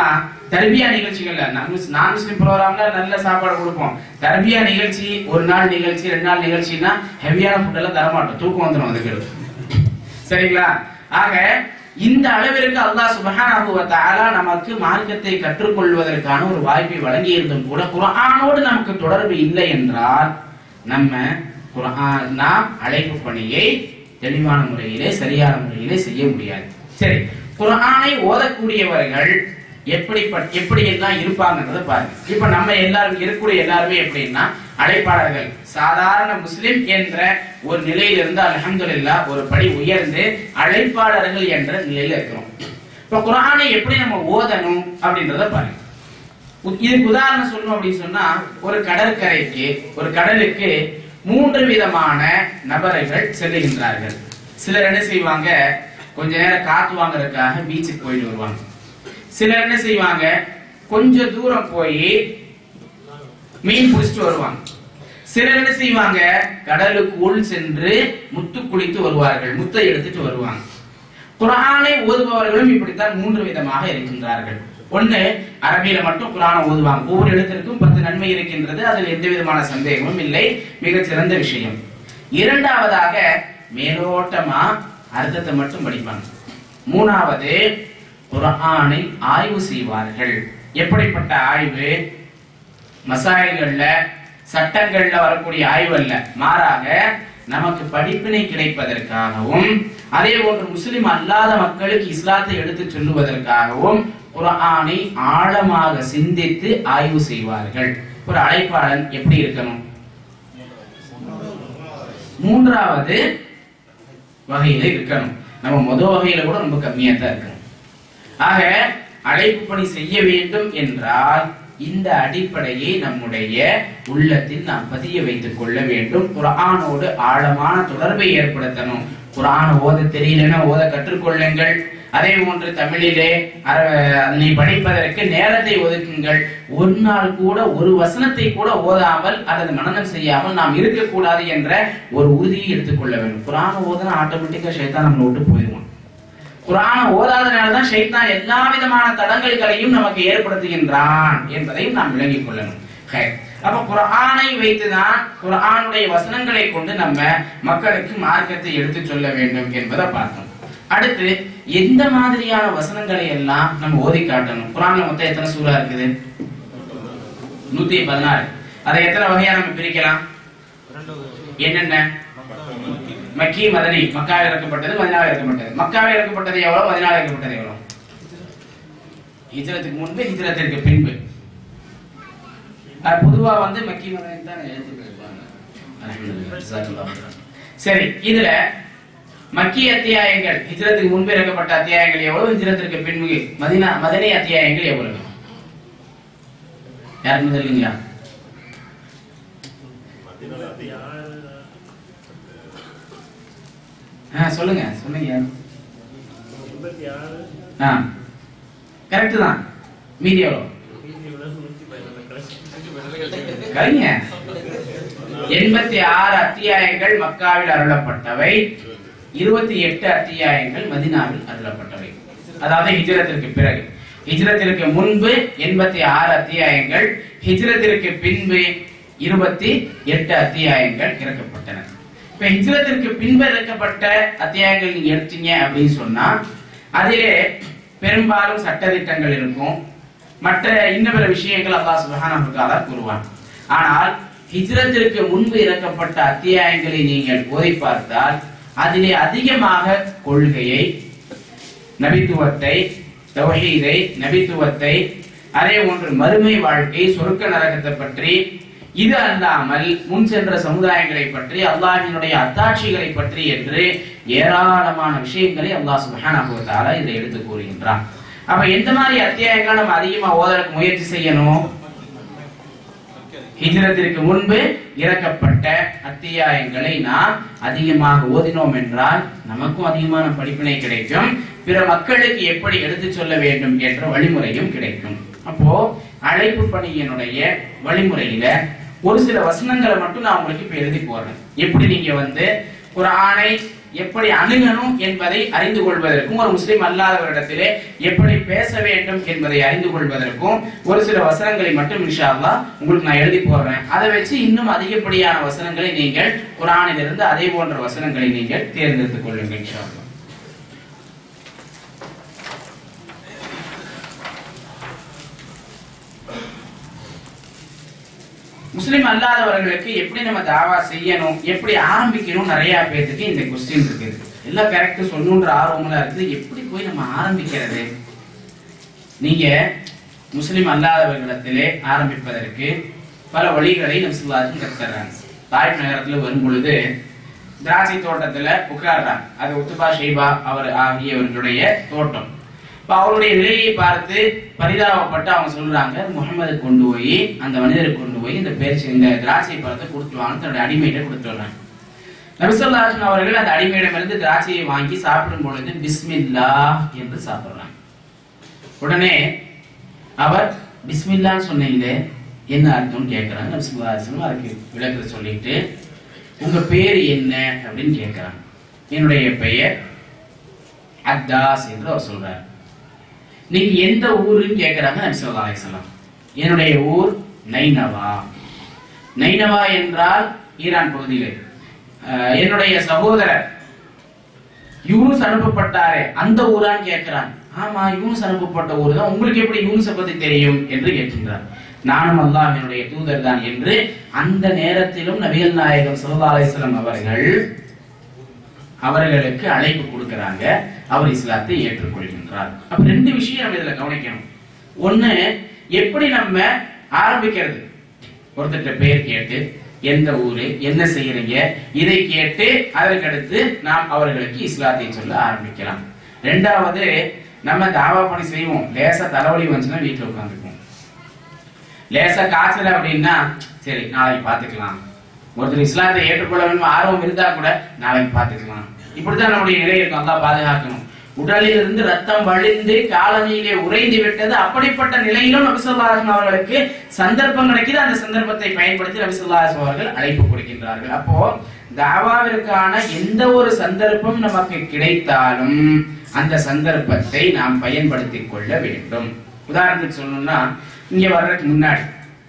Speaker 1: தர்பியா நிகழ்ச்சிகள்ல நான் முஸ்- நான் முஸ்லிம் ப்ரோக்ராம்ல நல்ல சாப்பாடு கொடுப்போம் தர்பியா நிகழ்ச்சி ஒரு நாள் நிகழ்ச்சி ரெண்டு நாள் நிகழ்ச்சின்னா ஹெவியான ஃபுட் எல்லாம் தரமாட்டோம் தூக்கம் வந்துடும் அதுக்கு சரிங்களா ஆக இந்த அளவிற்கு அல்லாஹ் சுப்ஹானஹு வ தஆலா நமக்கு மார்க்கத்தை கற்றுக்கொள்வதற்கான ஒரு வாய்ப்பை வழங்கி இருந்தும் கூட குர்ஆனோடு நமக்கு தொடர்பு இல்லை என்றால் நம்ம குர்ஆன் நாம் அழைப்பு பணியை தெளிவான முறையிலே சரியான முறையிலே செய்ய முடியாது சரி குர்ஆனை ஓதக்கூடியவர்கள் எப்படி எப்படி எல்லாம் இருப்பாங்கன்றத பாருங்க இப்ப நம்ம எல்லாரும் இருக்கக்கூடிய எல்லாருமே எப்படின்னா அழைப்பாளர்கள் சாதாரண முஸ்லிம் என்ற ஒரு நிலையில இருந்து அல்ஹம்துலில்லாஹ் ஒரு படி உயர்ந்து அழைப்பாளர்கள் என்ற நிலையில இருக்கிறோம் இப்ப குர்ஆனை எப்படி நம்ம ஓதணும் அப்படின்றத பாருங்க உ- இதுக்கு உதாரணம் சொல்லணும் அப்படின்னு சொன்னா ஒரு கடற்கரைக்கு ஒரு கடலுக்கு மூன்று விதமான நபர்கள் செல்லுகின்றார்கள் சிலர் என்ன செய்வாங்க கொஞ்ச நேரம் காத்து வாங்குறதுக்காக பீச்சுக்கு போயிட்டு வருவாங்க சிலர் என்ன செய்வாங்க கொஞ்சம் தூரம் போய் மீன் பிடிச்சிட்டு வருவாங்க சிலர் என்ன செய்வாங்க கடலுக்கு உள் சென்று முத்து குளித்து வருவார்கள் முத்தை எடுத்துட்டு வருவாங்க குர்ஆனை ஓதுபவர்களும் இப்படித்தான் மூன்று விதமாக இருக்கின்றார்கள் ஒண்ணு அரபியில மட்டும் குர்ஆனை ஓதுவாங்க ஒவ்வொரு எழுத்திற்கும் பத்து நன்மை இருக்கின்றது அதில் எந்த விதமான சந்தேகமும் இல்லை மிகச் சிறந்த விஷயம் இரண்டாவதாக மேலோட்டமா அர்த்தத்தை மட்டும் படிப்பாங்க மூணாவது குர்ஆனை ஆய்வு செய்வார்கள் எப்படிப்பட்ட ஆய்வு மசாயல்கள்ல சட்டங்கள்ல வரக்கூடிய ஆய்வு அல்ல மாறாக நமக்கு படிப்பினை கிடைப்பதற்காகவும் அதே போன்று முஸ்லிம் அல்லாத மக்களுக்கு இஸ்லாத்தை எடுத்து சொல்லுவதற்காகவும் குர்ஆனை ஆழமாக சிந்தித்து ஆய்வு செய்வார்கள் ஒரு அழைப்பாளன் எப்படி இருக்கணும் மூன்றாவது வகையில இருக்கணும் நம்ம முத வகையில கூட ரொம்ப கம்மியா தான் இருக்கணும் ஆக அழைப்பு பணி செய்ய வேண்டும் என்றால் இந்த அடிப்படையை நம்முடைய உள்ளத்தில் நாம் பதிய வைத்துக் கொள்ள வேண்டும் குர்ஆனோடு ஆழமான தொடர்பை ஏற்படுத்தணும் குர்ஆன் ஓத தெரியலன்னா ஓத கற்றுக்கொள்ளுங்கள் அதே போன்று தமிழிலே அர- அதனை படிப்பதற்கு நேரத்தை ஒதுக்குங்கள் ஒரு நாள் கூட ஒரு வசனத்தை கூட ஓதாமல் அல்லது மனனம் செய்யாமல் நாம் இருக்கக்கூடாது என்ற ஒரு உறுதியை எடுத்துக்கொள்ள வேண்டும் குர்ஆன் ஓதுனா ஆட்டோமேட்டிக்கா ஷைத்தான் நம்மளை விட்டு போயிடுவான் குர்ஆனை ஓதாதனால தான் ஷைத்தான் எல்லா விதமான தடங்கல்களையும் நமக்கு ஏற்படுத்துகின்றான் என்பதையும் நாம் விளங்கிக் கொள்ளணும் ஹை. அப்ப குர்ஆனை வைத்துதான் குர்ஆனுடைய வசனங்களை கொண்டு நம்ம மக்களுக்கு மார்க்கத்தை எடுத்து சொல்ல வேண்டும் என்பதை பார்த்தோம் அடுத்து எந்த மாதிரியான வசனங்களை எல்லாம் நம்ம ஓதி காட்டணும் குர்ஆன்ல மொத்தம் எத்தனை சூறா இருக்குது நூத்தி பதினாறு அதை எத்தனை வகையா நம்ம பிரிக்கலாம் என்னென்ன மக்கி மதனி மக்காவில் இறக்கப்பட்டது மதினாவில் இறக்கப்பட்டது மக்காவில் இறக்கப்பட்டது எவ்வளவு மதினாவில் இறக்கப்பட்டது எவ்வளவு ஹிஜ்ரத்துக்கு முன்பு ஹிஜ்ரத்திற்கு பின்பு அது பொதுவா வந்து மக்கி மதனி தான் எழுதிருப்பாங்க அல்ஹம்துலில்லாஹ், ஜஸாக்கல்லாஹு ஹைரன். சரி இதுல மக்கி அத்தியாயங்கள் ஹிஜ்ரத்துக்கு முன்பு இறக்கப்பட்ட அத்தியாயங்கள் எவ்வளவு ஹிஜ்ரத்திற்கு பின்பு மதினா மதனி அத்தியாயங்கள் எவ்வளவு யாருக்கும் தெரியலீங்களா ஆ சொல்லுங்க சொல்லுங்க ஆ கரெக்ட் தான் மீதி எவ்வளோ கலைங்க எண்பத்தி ஆறு அத்தியாயங்கள் மக்காவில் அருளப்பட்டவை இருபத்தி எட்டு அத்தியாயங்கள் மதினாவில் அருளப்பட்டவை அதாவது ஹிஜ்ரத்திற்கு பிறகு ஹிஜ்ரத்திற்கு முன்பு எண்பத்தி ஆறு அத்தியாயங்கள் ஹிஜ்ரத்திற்கு பின்பு இருபத்தி எட்டு அத்தியாயங்கள் இறக்கப்பட்டன இப்ப ஹிஜ்ரத்திற்கு பின்பு இறக்கப்பட்ட அத்தியாயங்கள் நீங்க எடுத்தீங்க அப்படின்னு சொன்னா அதிலே பெரும்பாலும் சட்டதிட்டங்கள் இருக்கும் மற்ற இன்ன பிற விஷயங்கள் அல்லாஹ் சுப்ஹானஹு வ தஆலா கூறுவான் ஆனால் ஹிஜ்ரத்திற்கு முன்பு இறக்கப்பட்ட அத்தியாயங்களை நீங்கள் ஓதி பார்த்தால் அதிலே அதிகமாக கொள்கையை நபித்துவத்தை தௌஹீதை நபித்துவத்தை அதே போன்று மறுமை வாழ்க்கை சொர்க்க நரகத்தை பற்றி இது அல்லாமல் முன் சென்ற சமுதாயங்களை பற்றி அல்லாஹ்வினுடைய அத்தாட்சிகளை பற்றி என்று ஏராளமான விஷயங்களை அல்லாஹ் சுப்ஹானஹு வ தஆலா இதில் எடுத்து கூறுகின்றான் அப்ப எந்த மாதிரி அத்தியாயங்கள் நம்ம அதிகமா ஓதறதுக்கு முயற்சி செய்யணும் ஹிஜ்ரத்திற்கு முன்பு இறக்கப்பட்ட அத்தியாயங்களை நாம் அதிகமாக ஓதினோம் என்றால் நமக்கும் அதிகமான படிப்பினை கிடைக்கும் பிற மக்களுக்கு எப்படி எடுத்து சொல்ல வேண்டும் என்ற வழிமுறையும் கிடைக்கும் அப்போ அழைப்பு பணியினுடைய வழிமுறையில ஒரு சில வசனங்களை மட்டும் நான் உங்களுக்கு இப்ப எழுதி போடுறேன் எப்படி நீங்க வந்து குர்ஆனை எப்படி அணுகணும் என்பதை அறிந்து கொள்வதற்கும் ஒரு முஸ்லிம் அல்லாதவரிடத்திலே எப்படி பேச வேண்டும் என்பதை அறிந்து கொள்வதற்கும் ஒரு சில வசனங்களை மட்டும் இன்ஷா அல்லாஹ் உங்களுக்கு நான் எழுதி போடுறேன் அதை வச்சு இன்னும் அதிகப்படியான வசனங்களை நீங்கள் குரானிலிருந்து அதே போன்ற வசனங்களை நீங்கள் தேர்ந்தெடுத்துக் கொள்ளுங்கள் இன்ஷா அல்லாஹ் முஸ்லிம் அல்லாதவர்களுக்கு எப்படி நம்ம தாவா செய்யணும் எப்படி ஆரம்பிக்கணும் நிறைய பேர்த்துக்கு இந்த கொஸ்டின் இருக்குது எல்லாம் கரெக்ட் சொல்லணுன்ற ஆர்வமெல்லாம் இருக்குது எப்படி போய் நம்ம ஆரம்பிக்கிறது நீங்க முஸ்லிம் அல்லாதவர்களிடத்திலே ஆரம்பிப்பதற்கு பல வழிகளை நம்சுல்லாதும் கத்துறாங்க தாய்ப் நகரத்துல வரும் பொழுது திராட்சை தோட்டத்துல உட்கார்றாங்க அது உத்துபா ஷைபா அவர் ஆகியவர்களுடைய தோட்டம் இப்ப அவருடைய நிலையை பார்த்து பரிதாபப்பட்டு அவங்க சொல்றாங்க முகமது கொண்டு போய் அந்த மனிதரை கொண்டு போய் இந்த பேர் இந்த திராட்சை பழத்தை கொடுத்து வாங்க தன்னுடைய அடிமையிட்ட கொடுத்து வர்றாங்க நபிசல்லாஹன் அவர்கள் அந்த அடிமையிடமிருந்து திராட்சையை வாங்கி சாப்பிடும் பொழுது பிஸ்மில்லா என்று சாப்பிடுறாங்க உடனே அவர் பிஸ்மில்லான்னு சொன்னீங்களே என்ன அர்த்தம்னு கேட்கிறாங்க நபிசுல்லாஹன் அதுக்கு விளக்கத்தை சொல்லிட்டு உங்க பேர் என்ன அப்படின்னு கேட்கிறாங்க என்னுடைய பெயர் அத்தாஸ் என்று அவர் சொல்றார் நீங்க எந்த ஊருன்னு கேட்கிறாங்க நபி ஸல்லல்லாஹு அலைஹி வஸல்லம் என்னுடைய ஊர் நைனவா நைனவா என்றால் ஈரான் பகுதியில் அஹ், என்னுடைய சகோதரர் யூனுஸ் அனுப்பப்பட்டாரே அந்த ஊரான்னு கேட்கிறான் ஆமா யூனுஸ் அனுப்பப்பட்ட ஊர் தான் உங்களுக்கு எப்படி யூனுஸை பத்தி தெரியும் என்று கேட்கின்றார் நானும் அல்லாஹ்வினுடைய தூதர் தான் என்று அந்த நேரத்திலும் நபிகள் நாயகம் ஸல்லல்லாஹு அலைஹி வஸல்லம் அவர்கள் அவர்களுக்கு அழைப்பு கொடுக்கறாங்க அவர் இஸ்லாத்தை ஏற்றுக்கொள்கின்றார் அப்ப ரெண்டு விஷயம் நம்ம இதுல கவனிக்கணும் ஒண்ணு எப்படி நம்ம ஆரம்பிக்கிறது ஒருத்தர்கிட்ட பேர் கேட்டு எந்த ஊரு என்ன செய்யறீங்க இதை கேட்டு அதற்கடுத்து நாம் அவர்களுக்கு இஸ்லாத்தை சொல்ல ஆரம்பிக்கலாம் ரெண்டாவது நம்ம தாவா பணி செய்வோம் லேசா தலைவலி வந்துச்சுன்னா வீட்டுல உட்காந்துக்குவோம் லேசா காய்ச்சல் அப்படின்னா சரி நாளைக்கு பார்த்துக்கலாம் ஒருத்தர் இஸ்லாத்தை ஏற்றுக்கொள்ள வேண்டும் ஆர்வம் இருந்தா கூட நாளைக்கு பார்த்துக்கலாம் இப்படித்தான் நம்முடைய நிலை இருக்கும் அல்லாஹ் பாதுகாக்கணும் உடலில் இருந்து ரத்தம் வழிந்து காலனியிலே உறைந்து விட்டது அப்படிப்பட்ட நிலையிலும் நபிசுல்லாஹன் அவர்களுக்கு சந்தர்ப்பம் கிடைக்குது அந்த சந்தர்ப்பத்தை பயன்படுத்தி நபிசுல்லாஹன் அவர்கள் அழைப்பு கொடுக்கின்றார்கள் அப்போ தாவாவிற்கான எந்த ஒரு சந்தர்ப்பம் நமக்கு கிடைத்தாலும் அந்த சந்தர்ப்பத்தை நாம் பயன்படுத்திக் கொள்ள வேண்டும் உதாரணத்துக்கு சொல்லணும்னா இங்க வர்றதுக்கு முன்னாடி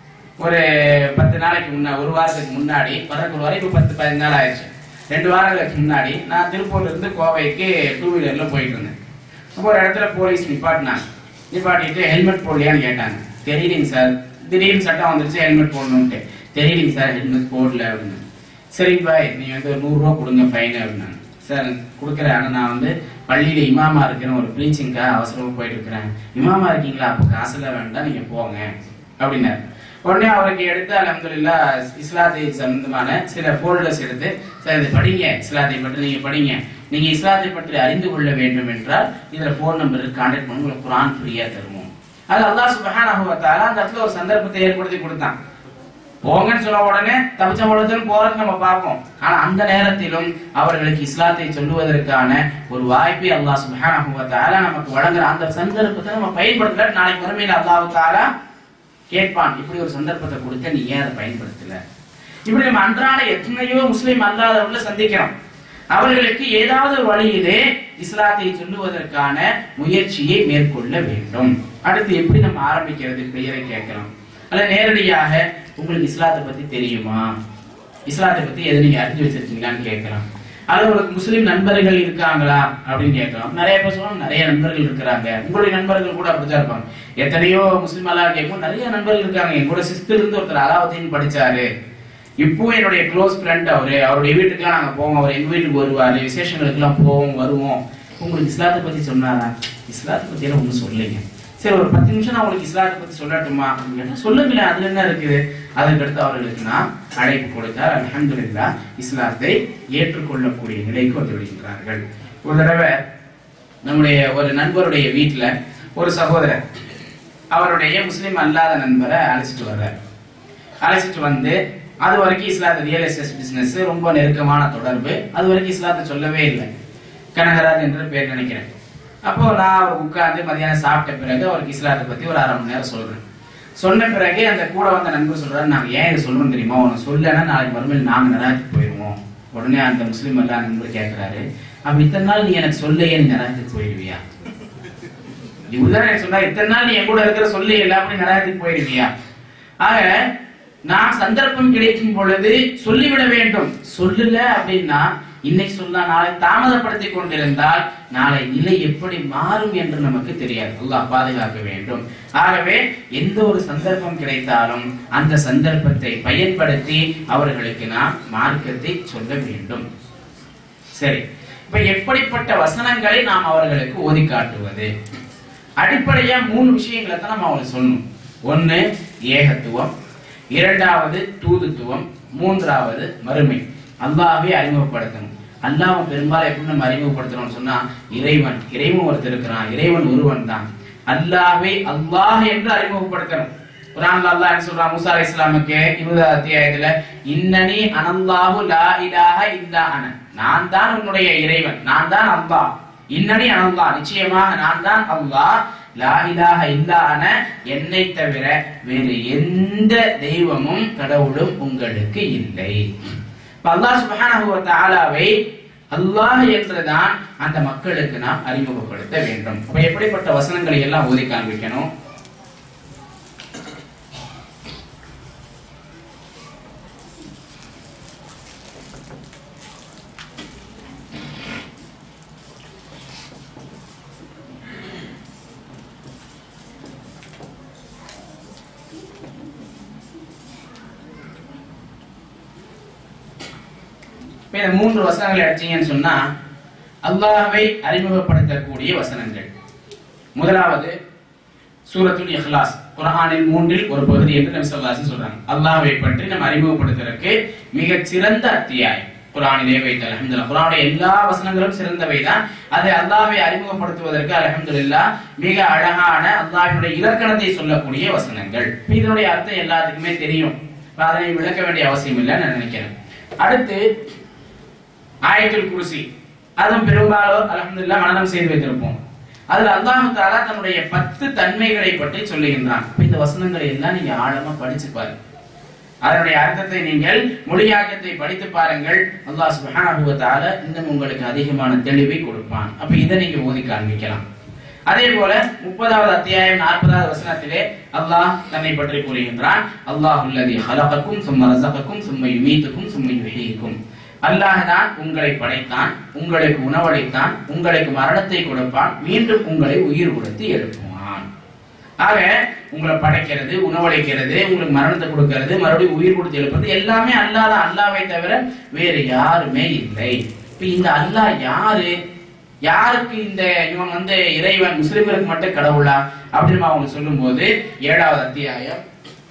Speaker 1: ஒரு பத்து நாளைக்கு முன்னா ஒரு வாரத்துக்கு முன்னாடி வர்றதுக்கு ஒரு வாரம் இப்போ பத்து பதினஞ்சு நாள் ஆயிடுச்சு ரெண்டு வாரங்களுக்கு முன்னாடி நான் திருப்பூர்ல இருந்து கோவைக்கு டூ வீலர்ல போயிட்டு இருந்தேன் அப்போ ஒரு இடத்துல போலீஸ் நிப்பாட்டினாங்க நிப்பாட்டிட்டு ஹெல்மெட் போடலையான்னு கேட்டாங்க தெரியலைங்க சார் திடீர்னு சட்டம் வந்துருச்சு ஹெல்மெட் போடணும்ட்டு தெரியலைங்க சார் ஹெல்மெட் போடல அப்படின்னு சரிங்க பாய் நீங்க வந்து ஒரு நூறுரூவா கொடுங்க ஃபைன் அப்படின்னாங்க சார் கொடுக்குறேன் ஆனால் நான் வந்து பள்ளியில இமாமா இருக்கிறேன் ஒரு ப்ளீச்சிங்காக அவசரமா போயிட்டு இருக்கிறேன் இமாமா இருக்கீங்களா அப்போ காசுல வேண்டாம் நீங்க போங்க அப்படின்னாரு உடனே அவருக்கு எடுத்து அலமதுல்லா இஸ்லாத்தை சம்பந்தமான சில ஃபோல்டர்ஸ் எடுத்து சார் இதை படிங்க இஸ்லாத்தை பற்றி நீங்க படிங்க நீங்க இஸ்லாத்தை பற்றி அறிந்து கொள்ள வேண்டும் என்றால் இதுல ஃபோன் நம்பர் கான்டாக்ட் பண்ணி உங்களுக்கு குரான் ஃப்ரீயா தருவோம் அது அல்லாஹ் சுபஹானஹு வ தஆலா அந்த இடத்துல ஒரு சந்தர்ப்பத்தை ஏற்படுத்தி கொடுத்தான் போங்கன்னு சொன்ன உடனே தப்பிச்ச பொழுதுன்னு போறது நம்ம பார்ப்போம் ஆனா அந்த நேரத்திலும் அவர்களுக்கு இஸ்லாத்தை சொல்லுவதற்கான ஒரு வாய்ப்பை அல்லாஹ் சுப்ஹானஹு வ தஆலா நமக்கு வழங்குற அந்த சந்தர்ப்பத்தை நம்ம பயன்படுத்தல நாளைக்கு மறுமையில் அல்லாஹ் தஆலா கேட்பான் இப்படி ஒரு சந்தர்ப்பத்தை கொடுத்த நீ ஏன் அதை பயன்படுத்தல இப்படி நம்ம அன்றாட எத்தனையோ முஸ்லிம் அல்லாதவர்களை சந்திக்கிறோம் அவர்களுக்கு ஏதாவது ஒரு வழியிலே இஸ்லாத்தை சொல்லுவதற்கான முயற்சியை மேற்கொள்ள வேண்டும் அடுத்து எப்படி நம்ம ஆரம்பிக்கிறது பெயரை கேட்கிறோம் அல்ல நேரடியாக உங்களுக்கு இஸ்லாத்தை பத்தி தெரியுமா இஸ்லாத்தை பத்தி எது நீங்க அறிஞ்சு வச்சிருக்கீங்களான்னு கேட்கலாம் அல்லது உங்களுக்கு முஸ்லிம் நண்பர்கள் இருக்காங்களா அப்படின்னு கேட்கலாம் நிறைய பேர் சொல்லுவாங்க நிறைய நண்பர்கள் இருக்கிறாங்க உங்களுடைய நண்பர்கள் கூட அப்படித்தான் இருப்பாங்க எத்தனையோ முஸ்லிம் எல்லாம் கேட்கும் நிறைய நண்பர்கள் இருக்காங்க என் கூட சிஸ்டர் இருந்து ஒருத்தர் அலாவுதீன் படிச்சாரு இப்போ என்னுடைய க்ளோஸ் ஃப்ரெண்ட் அவரு அவருடைய வீட்டுக்குலாம் நாங்க போவோம் அவர் எங்க வீட்டுக்கு வருவாரு விசேஷங்களுக்கெல்லாம் போவோம் வருவோம் உங்களுக்கு இஸ்லாத்தை பத்தி சொன்னாரா இஸ்லாத்தை பத்தி எல்லாம் ஒன்றும் சொல்லுங்க சரி ஒரு பத்து நிமிஷம் நான் உங்களுக்கு இஸ்லாத்தை பத்தி சொல்லட்டுமா அப்படின்னு கேட்டா, சொல்லுங்களேன் அதுல என்ன இருக்குது அதற்கடுத்து அவர்களுக்கு நான் அழைப்பு கொடுத்தார் அல்ஹம்துலில்லாஹ் இஸ்லாத்தை ஏற்றுக்கொள்ளக்கூடிய நிலைக்கு வந்து விடுகின்றார்கள் ஒரு தடவை நம்முடைய ஒரு நண்பருடைய வீட்டுல ஒரு சகோதரர் அவருடைய முஸ்லிம் அல்லாத நண்பரை அழைச்சிட்டு வர்றார் அழைச்சிட்டு வந்து அது வரைக்கும் இஸ்லாத்து ரியல் எஸ்டேட் பிசினஸ் ரொம்ப நெருக்கமான தொடர்பு அது வரைக்கும் இஸ்லாத்தை சொல்லவே இல்லை கனகராஜ் என்று பேர் நினைக்கிறேன் அப்போ நான் அவர் உட்கார்ந்து மதியானம் சாப்பிட்ட பிறகு அவருக்கு இஸ்லாத்தை பத்தி ஒரு அரை மணி நேரம் சொல்றேன் சொன்ன பிறகு அந்த கூட வந்த நண்பர் சொல்றாரு நாங்க ஏன் இதை சொல்றோம் தெரியுமா உனக்கு சொல்லலைன்னா நாளைக்கு மறுமையில் நாங்க நராஜுக்கு போயிடுவோம் உடனே அந்த முஸ்லீம் எல்லாம் நண்பர் கேட்கிறாரு அப்ப இத்தனை நாள் நீ எனக்கு சொல்லையே நீ நரகத்துக்கு போயிடுவியா இவர்தான் எனக்கு சொன்னா இத்தனை நாள் நீ என் கூட இருக்கிற சொல்லி எல்லாம் அப்படி நரகத்துக்கு போயிடுவியா ஆக நான் சந்தர்ப்பம் கிடைக்கும் பொழுது சொல்லிவிட வேண்டும் சொல்லல அப்படின்னா இன்னைக்கு சொல்ல நாளை தாமதப்படுத்தி கொண்டிருந்தால் நாளை நிலை எப்படி மாறும் என்று நமக்கு தெரியாது அல்லாஹ் பாதுகாக்க வேண்டும் ஆகவே எந்த ஒரு சந்தர்ப்பம் கிடைத்தாலும் அந்த சந்தர்ப்பத்தை பயன்படுத்தி அவர்களுக்கு நாம் மார்க்கத்தை சொல்ல வேண்டும் சரி இப்ப எப்படிப்பட்ட வசனங்களை நாம் அவர்களுக்கு ஓதி காட்டுவது அடிப்படையா மூணு விஷயங்களை தான் நம்ம அவங்களுக்கு சொல்லணும் ஒண்ணு ஏகத்துவம் இரண்டாவது தூதுத்துவம் மூன்றாவது மறுமை அல்லாஹ்வை அறிமுகப்படுத்தணும் அல்லாஹ் பெரும்பாலும் எப்படி நம்ம அறிமுகப்படுத்துறோம்னு சொன்னா இறைவன் இறைவன் ஒருத்தர் இருக்கிறான் இறைவன் ஒருவன் தான் அல்லாஹ்வை அல்லாஹ் என்று அறிமுகப்படுத்தணும் குர்ஆன்ல அல்லாஹ் என்ன சொல்றான் மூசா அலைஹிஸ் ஸலாமுக்கு 20 அத்தியாயத்துல இன்னனி அனல்லாஹு லா இலாஹ இல்லா அன நான் தான் உன்னுடைய இறைவன் நான் தான் அல்லாஹ் இன்னனி அனல்லாஹ் நிச்சயமாக நான் தான் அல்லாஹ் லா இலாஹ இல்லா அன என்னை தவிர வேறு எந்த தெய்வமும் கடவுளும் உங்களுக்கு இல்லை இப்ப அல்லாஹ் சுப்ஹானஹு வ தஆலாவை அல்லாஹ் என்றுதான் அந்த மக்களுக்கு நாம் அறிமுகப்படுத்த வேண்டும் அப்ப எப்படிப்பட்ட வசனங்களை எல்லாம் ஓதி காண்பிக்கணும் இப்ப இந்த மூன்று வசனங்களை அடிச்சீங்கன்னு சொன்னா அல்லாஹ்வை அறிமுகப்படுத்தக்கூடிய வசனங்கள் முதலாவது சூரத்துல் இஹ்லாஸ் குர்ஆனின் மூன்றில் ஒரு பகுதி என்று நபி ஸல்லல்லாஹு அலைஹி வஸல்லம் சொல்றாங்க அல்லாஹ்வை பற்றி நம்ம அறிமுகப்படுத்துறதுக்கு மிகச் சிறந்த அத்தியாயம் குர்ஆனிலே வைத்த அல்ஹம்துலில்லாஹ் குர்ஆனுடைய எல்லா வசனங்களும் சிறந்தவை தான் அதை அல்லாஹ்வை அறிமுகப்படுத்துவதற்கு அல்ஹம்துலில்லாஹ் மிக அழகான அல்லாஹ்வினுடைய இலக்கணத்தை சொல்லக்கூடிய வசனங்கள் இப்ப இதனுடைய அர்த்தம் எல்லாத்துக்குமே தெரியும் இப்ப அதனை விளக்க வேண்டிய அவசியம் இல்லைன்னு நான் நினைக்கிறேன் அடுத்து ஆயத்துல் குருசி அதுவும் பெரும்பாலும் அல்ஹம்துலில்லாஹ் மனனம் செய்து வைத்திருப்போம் அதுல அல்லாஹ் தாலா தன்னுடைய பத்து தன்மைகளை பற்றி சொல்லுகின்றான் இப்ப இந்த வசனங்களை எல்லாம் நீங்க ஆழமா படிச்சு பாருங்க அதனுடைய அர்த்தத்தை நீங்கள் மொழியாக்கத்தை படித்து பாருங்கள் அல்லாஹ் சுப்ஹானஹு வ தஆலா இன்னும் உங்களுக்கு அதிகமான தெளிவை கொடுப்பான் அப்ப இதை நீங்க ஓதி காண்பிக்கலாம் அதே போல முப்பதாவது அத்தியாயம் நாற்பதாவது வசனத்திலே அல்லாஹ் தன்னை பற்றி கூறுகின்றான் அல்லாஹுல்லதி ஹலகக்கும் சும்ம ரஸகக்கும் சும்ம யுமீத்துக்கும் சும்ம யுஹீக்கும் அல்லாஹ் தான் உங்களை படைத்தான் உங்களுக்கு உணவளித்தான் உங்களுக்கு மரணத்தை கொடுப்பான் மீண்டும் உங்களை உயிர் கொடுத்து எழுப்புவான் ஆக உங்களை படைக்கிறது உணவளிக்கிறது உங்களுக்கு மரணத்தை கொடுக்கிறது மறுபடியும் உயிர் கொடுத்து எழுப்புறது எல்லாமே அல்லாஹ் தான் அல்லாவை தவிர வேறு யாருமே இல்லை இப்ப இந்த அல்லாஹ் யாரு யாருக்கு இந்த இவன் வந்து இறைவன் முஸ்லிம்களுக்கு மட்டும் கடவுளா அப்படின்னு அவங்க சொல்லும்போது ஏழாவது அத்தியாயம்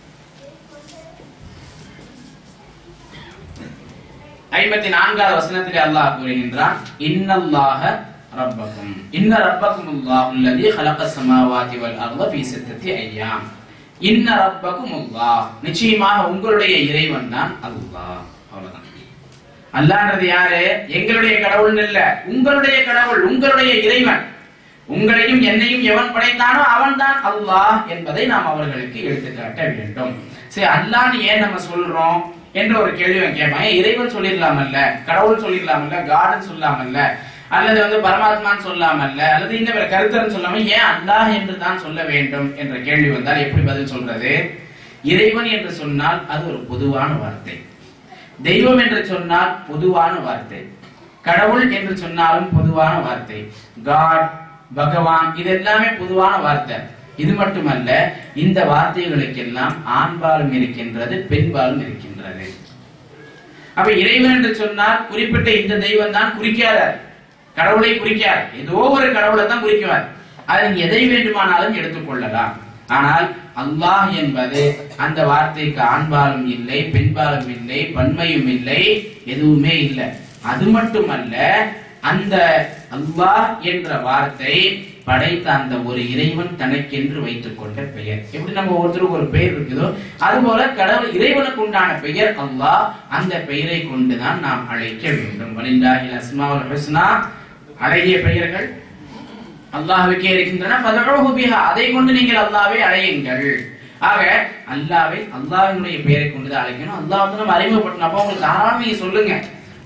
Speaker 1: ஐம்பத்தி நான்காவது வசனத்திலே அல்லாஹ் கூறுகின்றான் இன்னல்லாஹ ரப்பக்கும் இன்ன ரப்பக்கும் அல்லாஹ் அல்லதி خلق السماوات والارض في ستة ايام இன்ன ரப்பக்கும் அல்லாஹ் நிச்சயமாக உங்களுடைய இறைவன் தான் அல்லாஹ் அவ்வளவுதான் அல்லாஹ்ன்றது யாரு எங்களுடைய கடவுள் இல்ல உங்களுடைய கடவுள் உங்களுடைய இறைவன் உங்களையும் என்னையும் எவன் படைத்தானோ அவன்தான் அல்லாஹ் என்பதை நாம் அவர்களுக்கு எடுத்துக்காட்ட வேண்டும் சரி அல்லாஹ்னு ஏன் நம்ம சொல்றோம் என்ற ஒரு கேள்வி அவன் கேட்பான் ஏன் இறைவன் சொல்லிடலாமல்ல கடவுள் சொல்லிடலாமல்ல காடன் சொல்லாமல்ல அல்லது வந்து பரமாத்மான்னு சொல்லாமல்ல அல்லது இன்னும் வேற கருத்தரன் சொல்லாம ஏன் அல்லாஹ் என்று தான் சொல்ல வேண்டும் என்ற கேள்வி வந்தால் எப்படி பதில் சொல்றது இறைவன் என்று சொன்னால் அது ஒரு பொதுவான வார்த்தை தெய்வம் என்று சொன்னால் பொதுவான வார்த்தை கடவுள் என்று சொன்னாலும் பொதுவான வார்த்தை காட் பகவான் இது எல்லாமே பொதுவான வார்த்தை இது மட்டுமல்ல இந்த வார்த்தைகளுக்கெல்லாம் ஆண்பாலும் இருக்கின்றது பெண்பாலும் இருக்கின்றது அப்ப இறைவன் என்று சொன்னால் குறிப்பிட்ட இந்த தெய்வம் தான் குறிக்காதார் கடவுளை குறிக்கார் ஏதோ ஒரு கடவுளை தான் குறிக்குவார் அதை நீங்க எதை வேண்டுமானாலும் எடுத்துக்கொள்ளலாம் ஆனால் அல்லாஹ் என்பது அந்த வார்த்தைக்கு ஆண்பாலும் இல்லை பெண்பாலும் இல்லை பன்மையும் இல்லை எதுவுமே இல்லை அது மட்டுமல்ல அந்த அல்லாஹ் என்ற வார்த்தை படைத்த அந்த ஒரு இறைவன் தனக்கென்று வைத்துக் கொண்ட பெயர் எப்படி நம்ம ஒவ்வொருத்தருக்கு ஒரு பெயர் இருக்குதோ அதுபோல கடவுள் இறைவனுக்கு உண்டான பெயர் அல்லாஹ் அந்த பெயரை கொண்டுதான் நாம் அழைக்க வேண்டும் வலில்லாஹில் அஸ்மாவுல் ஹுஸ்னா அழகிய பெயர்கள் அல்லாஹ்வுக்கே இருக்கின்றன ஃபதஉஹு பிஹா அதை கொண்டு நீங்கள் அல்லாஹ்வை அழையுங்கள் ஆக அல்லாஹ்வை அல்லாஹ்வினுடைய பெயரை கொண்டு தான் அழைக்கணும் அல்லாஹ் வந்து நம்ம அறிமுகப்படுத்தணும் அப்போ உங்களுக்கு தாராளமா நீங்க சொல்லுங்க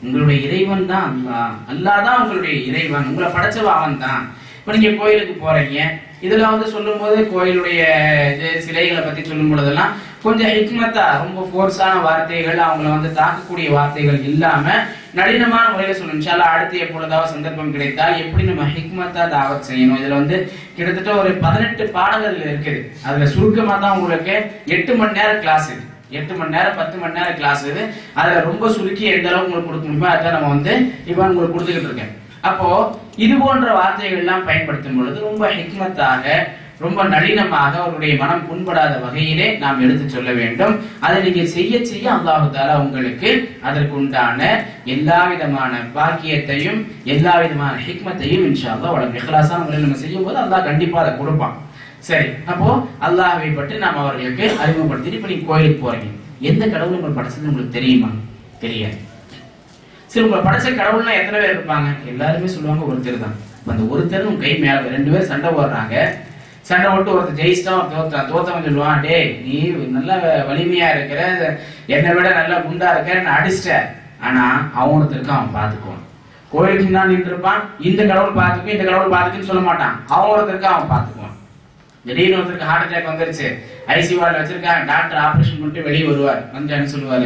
Speaker 1: உங்களுடைய இறைவன் தான் அல்லாஹ் அல்லாஹ் தான் உங்களுடைய இறைவன் உங்களை படைச்சவ அவன் தான் இப்போ நீங்க கோயிலுக்கு போறீங்க இதுல வந்து சொல்லும்போது கோயிலுடைய இது சிலைகளை பத்தி சொல்லும் பொழுதெல்லாம் கொஞ்சம் ஹிக்மத்தா ரொம்ப ஃபோர்ஸான வார்த்தைகள் அவங்கள வந்து தாக்கக்கூடிய வார்த்தைகள் இல்லாம நளினமான முறையில சொல்லணும் இன்ஷால்லா அடுத்து எப்பொழுதாவது சந்தர்ப்பம் கிடைத்தால் எப்படி நம்ம ஹிக்மத்தா தாவத் செய்யணும் இதுல வந்து கிட்டத்தட்ட ஒரு பதினெட்டு பாடங்கள் இதுல இருக்குது அதுல சுருக்கமா தான் உங்களுக்கு எட்டு மணி நேரம் கிளாஸ் இது எட்டு மணி நேரம் பத்து மணி நேரம் கிளாஸ் இது அதுல ரொம்ப சுருக்கி எந்த அளவுக்கு உங்களுக்கு கொடுக்க முடியுமோ அதான் நம்ம வந்து இப்போ உங்களுக்கு கொடுத்துக்கிட்டு இருக்கேன் அப்போ இது போன்ற வார்த்தைகள் எல்லாம் பயன்படுத்தும் பொழுது ரொம்ப ஹிக்மத்தாக ரொம்ப நளினமாக அவருடைய மனம் புண்படாத வகையிலே நாம் எடுத்து சொல்ல வேண்டும் அதை நீங்க செய்ய செய்ய அல்லாஹு தாலா உங்களுக்கு அதற்கு உண்டான எல்லா விதமான பாக்கியத்தையும் எல்லா விதமான ஹிக்மத்தையும் இன்ஷா அல்லாஹ் வளம் இஹ்லாஸான முறையில் நம்ம செய்யும் போது அல்லாஹ் கண்டிப்பா அதை கொடுப்பான் சரி அப்போ அல்லாஹ்வை பற்றி நாம் அவர்களுக்கு அறிமுகப்படுத்திட்டு இப்ப நீங்க கோயிலுக்கு போறீங்க எந்த கடவுள் உங்களுக்கு படைச்சது உங்களுக்கு தெரியுமா தெரியாது சரி உங்களை படைச்ச கடவுள்னா எத்தனை பேர் இருப்பாங்க எல்லாருமே சொல்லுவாங்க ஒருத்தர் தான் அப்ப அந்த ஒருத்தர் உங்க கை மேல ரெண்டு பேர் சண்டை போடுறாங்க சண்டை போட்டு ஒருத்தர் ஜெயிச்சிட்டான் ஒருத்தர் தோத்தான் தோத்தவன் சொல்லுவான் டேய் நீ நல்ல வலிமையா இருக்கிற என்னை விட நல்லா குண்டா இருக்க நான் அடிச்சிட்ட ஆனா அவன் ஒருத்தருக்கு அவன் பார்த்துக்குவான் கோயிலுக்கு முன்னாடி நின்று இருப்பான் இந்த கடவுள் பார்த்துக்கும் இந்த கடவுள் பார்த்துக்குன்னு சொல்ல மாட்டான் அவன் ஒருத்தருக்கு அவன் பார்த்துக்குவான் திடீர்னு ஒருத்தருக்கு ஹார்ட் அட்டாக் வந்துருச்சு ஐசி வார்டு வச்சிருக்காங்க டாக்டர் ஆபரேஷன் பண்ணிட்டு வெளியே வருவார் வந்து என்ன சொல்லுவாரு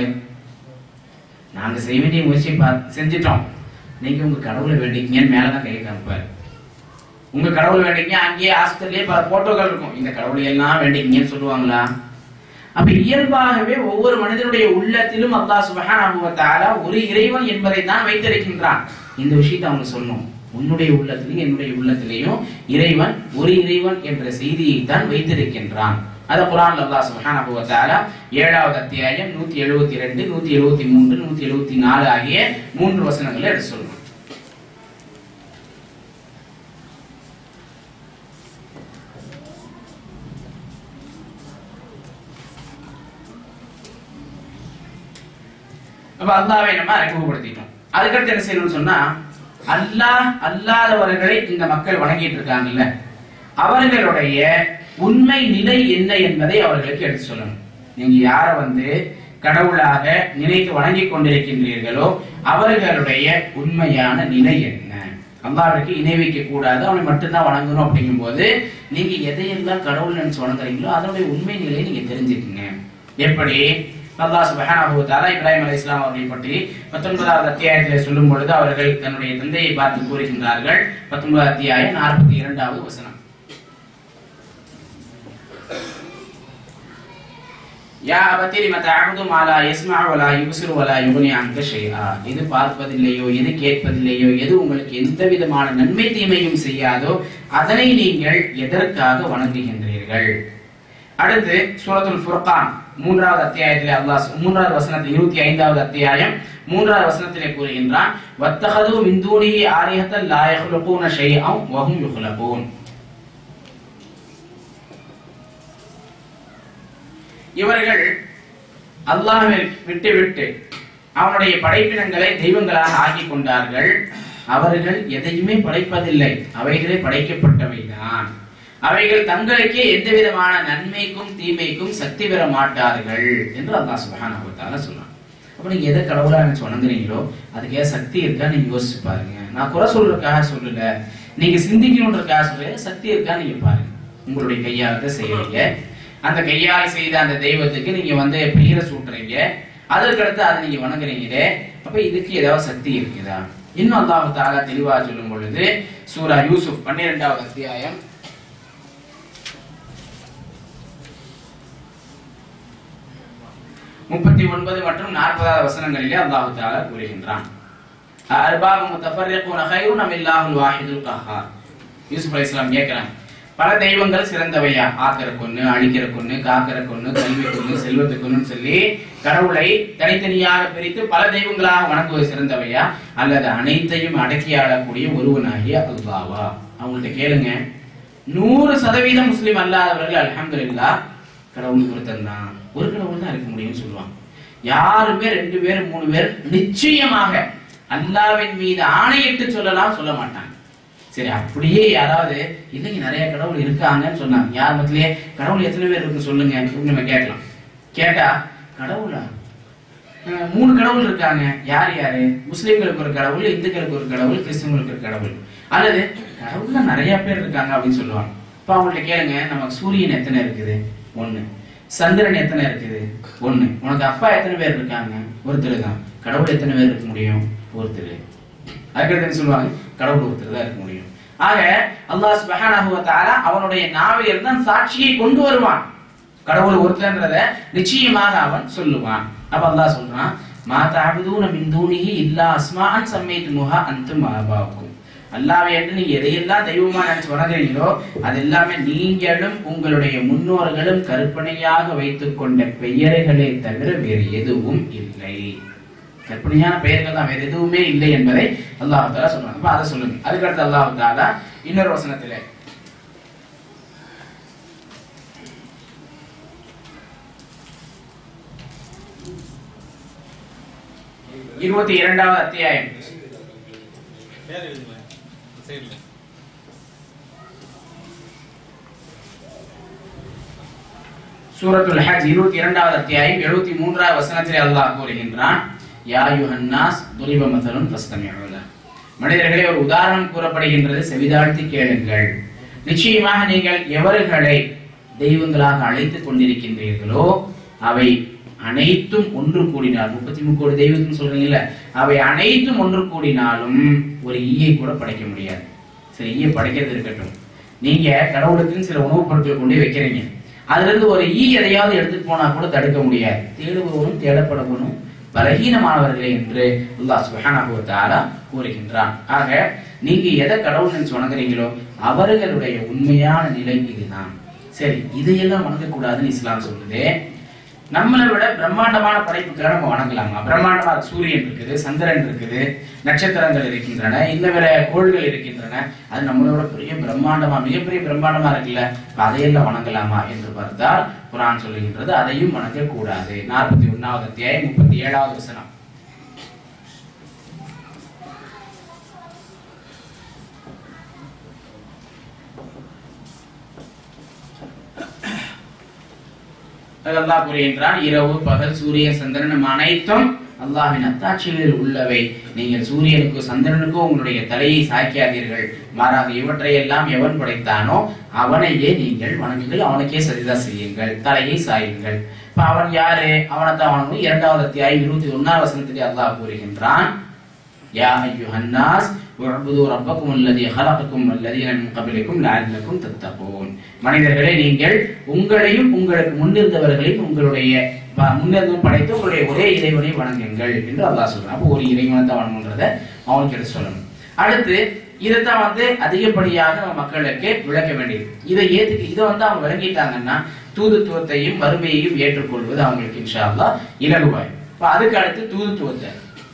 Speaker 1: நாங்க செய்ய வேண்டிய முயற்சி பார்த்து செஞ்சிட்டோம் நீங்க உங்க கடவுளை வேண்டிக்கங்கன்னு மேலதான் கை காமிப்பாரு உங்க கடவுளை வேண்டிங்க அங்கேயே ஆஸ்பத்திரியே பல போட்டோக்கள் இருக்கும் இந்த கடவுளை எல்லாம் வேண்டிக்கங்கன்னு சொல்லுவாங்களா அப்ப இயல்பாகவே ஒவ்வொரு மனிதனுடைய உள்ளத்திலும் அல்லாஹ் சுப்ஹானஹு வ தஆலா ஒரு இறைவன் என்பதை தான் வைத்திருக்கின்றான் இந்த விஷயத்தை அவங்க சொன்னோம் உன்னுடைய உள்ளத்திலையும் என்னுடைய உள்ளத்திலையும் இறைவன் ஒரு இறைவன் என்ற செய்தியை தான் வைத்திருக்கின்றான் அத குரான் அல்லாஹ் சுப்ஹானஹு வ தஆலா ஏழாவது அத்தியாயம் நூத்தி எழுபத்தி ரெண்டு நூத்தி எழுபத்தி மூன்று நூத்தி எழுபத்தி நாலு ஆகிய மூன்று வசனங்களை எடுத்து சொல்லுவோம் அப்ப அல்லாவை நம்ம அறிமுகப்படுத்திட்டோம் அதுக்கடுத்து என்ன செய்யணும்னு சொன்னா அல்லாஹ் அல்லாதவர்களை இந்த மக்கள் வணங்கிட்டு இருக்காங்கல்ல அவர்களுடைய உண்மை நிலை என்ன என்பதை அவர்களுக்கு எடுத்து சொல்லணும் நீங்க யார வந்து கடவுளாக நினைத்து வணங்கி கொண்டிருக்கின்றீர்களோ அவர்களுடைய உண்மையான நிலை என்ன அல்லாஹ்வுக்கு இணை வைக்க கூடாது அவனை மட்டும்தான் வணங்கணும் அப்படிங்கும்போது நீங்க எதையெல்லாம் கடவுள் நினைச்சு வணங்குறீங்களோ அதனுடைய உண்மை நிலையை நீங்க தெரிஞ்சுக்கங்க எப்படி அல்லாஹ் சுப்ஹானஹு வ தஆலா இப்ராஹிம் அலைஹிஸ்ஸலாம் அவர்களை பற்றி 19வது அத்தியாயத்தில் சொல்லும் பொழுது அவர்கள் தன்னுடைய தந்தையை பார்த்து கூறுகின்றார்கள் 19வது அத்தியாயம் 42வது வசனம் யா அபத்தி லிம தஅபுது மா லா யஸ்மஅ வ லா யுப்சிரு வ லா யுக்னி அன்க ஷைஆ எது பார்ப்பதில்லையோ எது கேட்பதில்லையோ எது உங்களுக்கு எந்த விதமான நன்மை தீமையும் செய்யாதோ அதனை நீங்கள் எதற்காக வணங்குகின்றீர்கள் அடுத்து சூரத்துல் ஃபுர்கான் மூன்றாவது அத்தியாயத்திலே அல்லாஹ் சொ- மூன்றாவது வசனத்தில் இருபத்தி ஐந்தாவது அத்தியாயம் மூன்றாவது வசனத்திலே கூறுகின்றான் வத்தகது மின் தூனிஹி ஆலிஹத்தன் லா யஹ்லுகூன ஷைஅன் வஹும் யுஹ்லகூன் இவர்கள் அல்லாஹ்வை விட்டு விட்டு அவனுடைய படைப்பினங்களை தெய்வங்களாக ஆக்கி கொண்டார்கள் அவர்கள் எதையுமே படைப்பதில்லை அவைகளே படைக்கப்பட்டவைதான் அவைகள் தங்களுக்கே எந்த விதமான நன்மைக்கும் தீமைக்கும் சக்தி பெற மாட்டார்கள் என்று அல்லாஹ் சுப்ஹானஹு வ தஆலா சொன்னான் அப்ப நீங்க எதை கடவுளா நினைச்சு வணங்குறீங்களோ அதுக்கு ஏன் சக்தி இருக்கா நீங்க யோசிச்சு பாருங்க நான் குறை சொல்றதுக்காக சொல்லல நீங்க சிந்திக்கணுன்றதுக்காக சொல்றேன் சக்தி இருக்கா நீங்க பாருங்க உங்களுடைய கையாலத்தை செய்யறீங்க அந்த கையால் செய்த அந்த தெய்வத்துக்கு நீங்க வந்து பெயரை சூட்டுறீங்க அதற்கடுத்து அதை நீங்க வணங்குறீங்களே அப்ப இதுக்கு ஏதாவது சக்தி இருக்குதா இன்னும் அல்லாஹ் தாலா தெளிவா சொல்லும் பொழுது சூரா யூசுப் பன்னிரெண்டாவது அத்தியாயம் முப்பத்தி ஒன்பது மற்றும் நாற்பதாவது வசனங்களிலே அல்லாஹு தாலா கூறுகின்றான் அர்பாபு முத்தஃபர்ரிகூன கைருன் அம் இல்லாஹுல் வாஹிதுல் கஹ்ஹார் யூசுப் அலைஹிஸ்ஸலாம் கேக்குறாங்க பல தெய்வங்கள் சிறந்தவையா ஆக்கிற கொன்னு அழிக்கிற கொன்னு காக்கிற கொன்னு கல்வி கொன்னு செல்வத்தை கொன்னுன்னு சொல்லி கடவுளை தனித்தனியாக பிரித்து பல தெய்வங்களாக வணங்குவது சிறந்தவையா அல்லது அனைத்தையும் அடக்கி ஆளக்கூடிய ஒருவனாகிய அல்லாவா அவங்கள்ட்ட கேளுங்க நூறு சதவீதம் முஸ்லிம் அல்லாதவர்கள் அல்ஹம்துலில்லாஹ் கடவுள் ஒருத்தன் தான் ஒரு கடவுள் தான் இருக்க முடியும்னு சொல்லுவாங்க யாருமே ரெண்டு பேர் மூணு பேர் நிச்சயமாக அல்லாவின் மீது ஆணையிட்டு சொல்லலாம் சொல்ல மாட்டாங்க சரி அப்படியே யாராவது இல்லைங்க நிறைய கடவுள் இருக்காங்கன்னு சொன்னாங்க யார் மத்திலேயே கடவுள் எத்தனை பேர் இருக்கு சொல்லுங்க அப்படின்னு நம்ம கேட்கலாம் கேட்டா கடவுளா அஹ், மூணு கடவுள் இருக்காங்க யார் யாரு முஸ்லிம்களுக்கு ஒரு கடவுள் இந்துக்களுக்கு ஒரு கடவுள் கிறிஸ்தவங்களுக்கு ஒரு கடவுள் அல்லது கடவுள்ல நிறைய பேர் இருக்காங்க அப்படின்னு சொல்லுவாங்க இப்ப அவங்கள்ட்ட கேளுங்க நமக்கு சூரியன் எத்தனை இருக்குது ஒண்ணு சந்திரன் எத்தனை இருக்குது ஒண்ணு உனக்கு அப்பா எத்தனை பேர் இருக்காங்க ஒருத்தர் தான் கடவுள் எத்தனை பேர் இருக்க முடியும் ஒருத்தர் அதுக்கடுத்து என்ன சொல்லுவாங்க கடவுள் ஒருத்தர் தான் இருக்க முடியும் ஆக அல்லாஹ் சுப்ஹானஹு வ தஆலா அவனுடைய நாவில் தான் சாட்சியை கொண்டு வருவான் கடவுள் ஒருத்தன்றத நிச்சயமாக அவன் சொல்லுவான் அப்ப அல்லாஹ் சொல்றான் மா தஅபுதூன மின் தூனிஹி இல்லா அஸ்மாஅன் சம்மைத்துமுஹா அன்தும் ஆபாவுக்கும் அல்லாஹ்வை என்று நீங்க எதையெல்லாம் தெய்வமா நினைச்சு வணங்குறீங்களோ அது எல்லாமே நீங்களும் உங்களுடைய முன்னோர்களும் கற்பனையாக வைத்துக் கொண்ட பெயர்களை தவிர வேறு எதுவும் இல்லை கற்பனையான பெயர்கள் தான் வேற எதுவுமே இல்லை என்பதை அல்லாஹ் தாலா சொல்றாங்க அப்ப அதை சொல்லுங்க அதுக்கடுத்து அல்லாஹ் தாலா இன்னொரு வசனத்திலே இருபத்தி இரண்டாவது அத்தியாயம்
Speaker 2: பேர் எழுதுங்க சைடுல
Speaker 1: சூரத்துல் ஹஜ் இருபத்தி இரண்டாவது அத்தியாயம் எழுபத்தி மூன்றாவது வசனத்திலே அல்லாஹ் கூறுகின்றான் யா யுஹன்னாஸ் துரிப மதலுன் ஃபஸ்தமிஉல மனிதர்களே ஒரு உதாரணம் கூறப்படுகின்றது செவிதாழ்த்தி கேளுங்கள் நிச்சயமாக நீங்கள் எவர்களை தெய்வங்களாக அழைத்துக் கொண்டிருக்கின்றீர்களோ அவை அனைத்தும் ஒன்று கூடினால் முப்பத்தி முக்கோடி தெய்வத்துன்னு சொல்றீங்கல்ல அவை அனைத்தும் ஒன்று கூடினாலும் ஒரு ஈயை கூட படைக்க முடியாது சரி ஈயை படைக்கிறது இருக்கட்டும் நீங்க கடவுளுக்குன்னு சில உணவுப் பொருட்கள் கொண்டு வைக்கிறீங்க அதுல இருந்து ஒரு ஈ எதையாவது எடுத்துட்டு போனா கூட தடுக்க முடியாது தேடுபவனும் தேடப்படுவனும் பலகீனமானவர்களே என்று அல்லாஹ் சுப்ஹானஹு வ தஆலா கூறுகின்றான் ஆக நீங்க எதை கடவுள் நினைச்சு வணங்குறீங்களோ அவர்களுடைய உண்மையான நிலை இதுதான் சரி இதையெல்லாம் வணங்கக்கூடாதுன்னு இஸ்லாம் சொல்லுது நம்மளை விட பிரம்மாண்டமான படைப்புகளை நம்ம வணங்கலாமா பிரம்மாண்டமா சூரியன் இருக்குது சந்திரன் இருக்குது நட்சத்திரங்கள் இருக்கின்றன இன்ன வேற கோள்கள் இருக்கின்றன அது நம்மளோட பெரிய பிரம்மாண்டமா மிகப்பெரிய பிரம்மாண்டமா இருக்குல்ல அப்ப அதையெல்லாம் வணங்கலாமா என்று பார்த்தால் குரான் சொல்லுகின்றது அதையும் வணங்க கூடாது நாற்பத்தி ஒன்னாவது அத்தியாயம் முப்பத்தி ஏழாவது வசனம் அது அல்லாஹ் கூறுகின்றான் இரவு பகல் சூரிய சந்திரனும் அனைத்தும் அல்லாஹ்வின் அத்தாட்சிகளில் உள்ளவை நீங்கள் சூரியனுக்கு சந்திரனுக்கோ உங்களுடைய தலையை சாய்க்காதீர்கள் மாறாக இவற்றையெல்லாம் எவன் படைத்தானோ அவனையே நீங்கள் வணங்குங்கள் அவனுக்கே சரிதா செய்யுங்கள் தலையை சாயுங்கள் இப்ப அவன் யாரு அவனைத்தான் வணங்கும் இரண்டாவது அத்தியாயம் இருபத்தி ஒன்னாம் வசனத்திலே அல்லாஹ் கூறுகின்றான் யா அய்யுஹன்னாஸ் உஅ்புது ரப்பக்கும் அல்லதி خلقكم والذين من قبلكم لعلكم تتقون மனிதர்களே நீங்கள் உங்களையும் உங்களுக்கு முன்னிருந்தவர்களையும் உங்களுடைய ப- முன்னிருந்தும் படைத்து உங்களுடைய ஒரே இறைவனை வணங்குங்கள் என்று அல்லாஹ் சொல்றான் அப்போ ஒரு இறைவனை தான் வணங்குன்றத அவனுக்கு எடுத்து சொல்லணும் அடுத்து இதைத்தான் வந்து அதிகப்படியாக நம்ம மக்களுக்கு விளக்க வேண்டியது இதை ஏத்துக்கு இதை வந்து அவங்க விளங்கிட்டாங்கன்னா தூதுத்துவத்தையும் வறுமையையும் ஏற்றுக்கொள்வது அவங்களுக்கு இன்ஷா அல்லாஹ் இலகுவாய் இப்ப அதுக்கு அடுத்து தூதுத்துவத்தை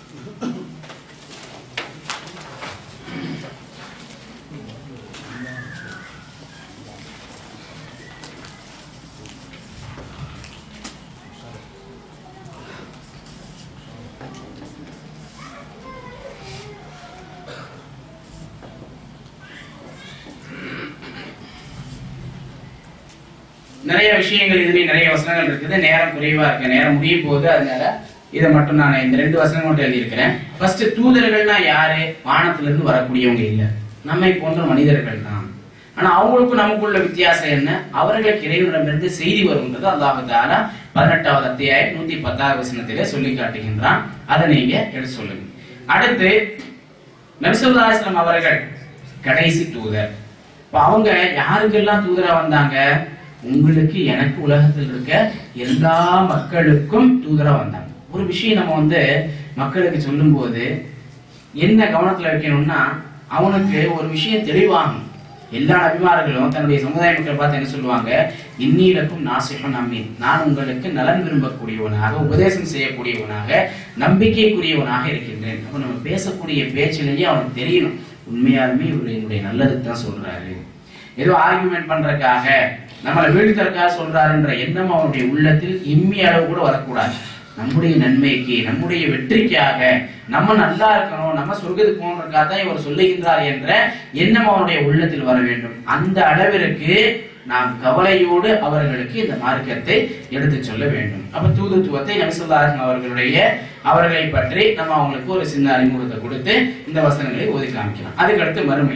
Speaker 1: நிறைய விஷயங்கள் இதுலயும் நிறைய வசனங்கள் இருக்குது நேரம் குறைவா இருக்கு நேரம் முடிய போகுது அதனால இதை மட்டும் நான் இந்த ரெண்டு வசனங்கள் மட்டும் எழுதியிருக்கிறேன் ஃபர்ஸ்ட் தூதர்கள்னா யாரு வானத்துல இருந்து வரக்கூடியவங்க இல்ல நம்மை போன்ற மனிதர்கள் தான் ஆனா அவங்களுக்கும் நமக்குள்ள வித்தியாசம் என்ன அவர்களுக்கு இறைவனிடமிருந்து செய்தி வரும்ன்றது அல்லாஹு தாலா பதினெட்டாவது அத்தியாயம் நூத்தி பத்தாவது வசனத்திலே சொல்லி காட்டுகின்றான் அதை நீங்க எடுத்து சொல்லுங்க அடுத்து நபிசுல்லாஸ்லாம் அவர்கள் கடைசி தூதர் இப்ப அவங்க யாருக்கெல்லாம் தூதரா வந்தாங்க உங்களுக்கு எனக்கு உலகத்தில் இருக்க எல்லா மக்களுக்கும் தூதரா வந்தாங்க ஒரு விஷயம் நம்ம வந்து மக்களுக்கு சொல்லும்போது என்ன கவனத்துல வைக்கணும்னா அவனுக்கு ஒரு விஷயம் தெளிவாகும் எல்லா நபிமார்களும் தன்னுடைய சமுதாய மக்களை பார்த்து என்ன சொல்லுவாங்க இன்னிலக்கும் நாசிகம் அமீன் நான் உங்களுக்கு நலன் விரும்பக்கூடியவனாக உபதேசம் செய்யக்கூடியவனாக நம்பிக்கைக்குரியவனாக இருக்கின்றேன் அப்ப நம்ம பேசக்கூடிய பேச்சிலேயே அவனுக்கு தெரியணும் உண்மையாலுமே இவர் என்னுடைய நல்லதுக்கு தான் சொல்றாரு ஏதோ ஆர்குமெண்ட் பண்றதுக்காக நம்மளை வீழ்த்தறக்காக சொல்றாருன்ற எண்ணம் அவனுடைய உள்ளத்தில் இம்மி அளவு கூட வரக்கூடாது நம்முடைய நன்மைக்கு நம்முடைய வெற்றிக்காக நம்ம நல்லா இருக்கணும் நம்ம சொர்க்கத்துக்கு போனதுக்காக தான் இவர் சொல்லுகின்றார் என்ற எண்ணம் அவனுடைய உள்ளத்தில் வர வேண்டும் அந்த அளவிற்கு நாம் கவலையோடு அவர்களுக்கு இந்த மார்க்கத்தை எடுத்து சொல்ல வேண்டும் அப்ப தூதுத்துவத்தை நபிசுல்லாஹன் அவர்களுடைய அவர்களை பற்றி நம்ம அவங்களுக்கு ஒரு சின்ன அறிமுகத்தை கொடுத்து இந்த வசனங்களை ஓதி காமிக்கலாம் அதுக்கடுத்து மறுமை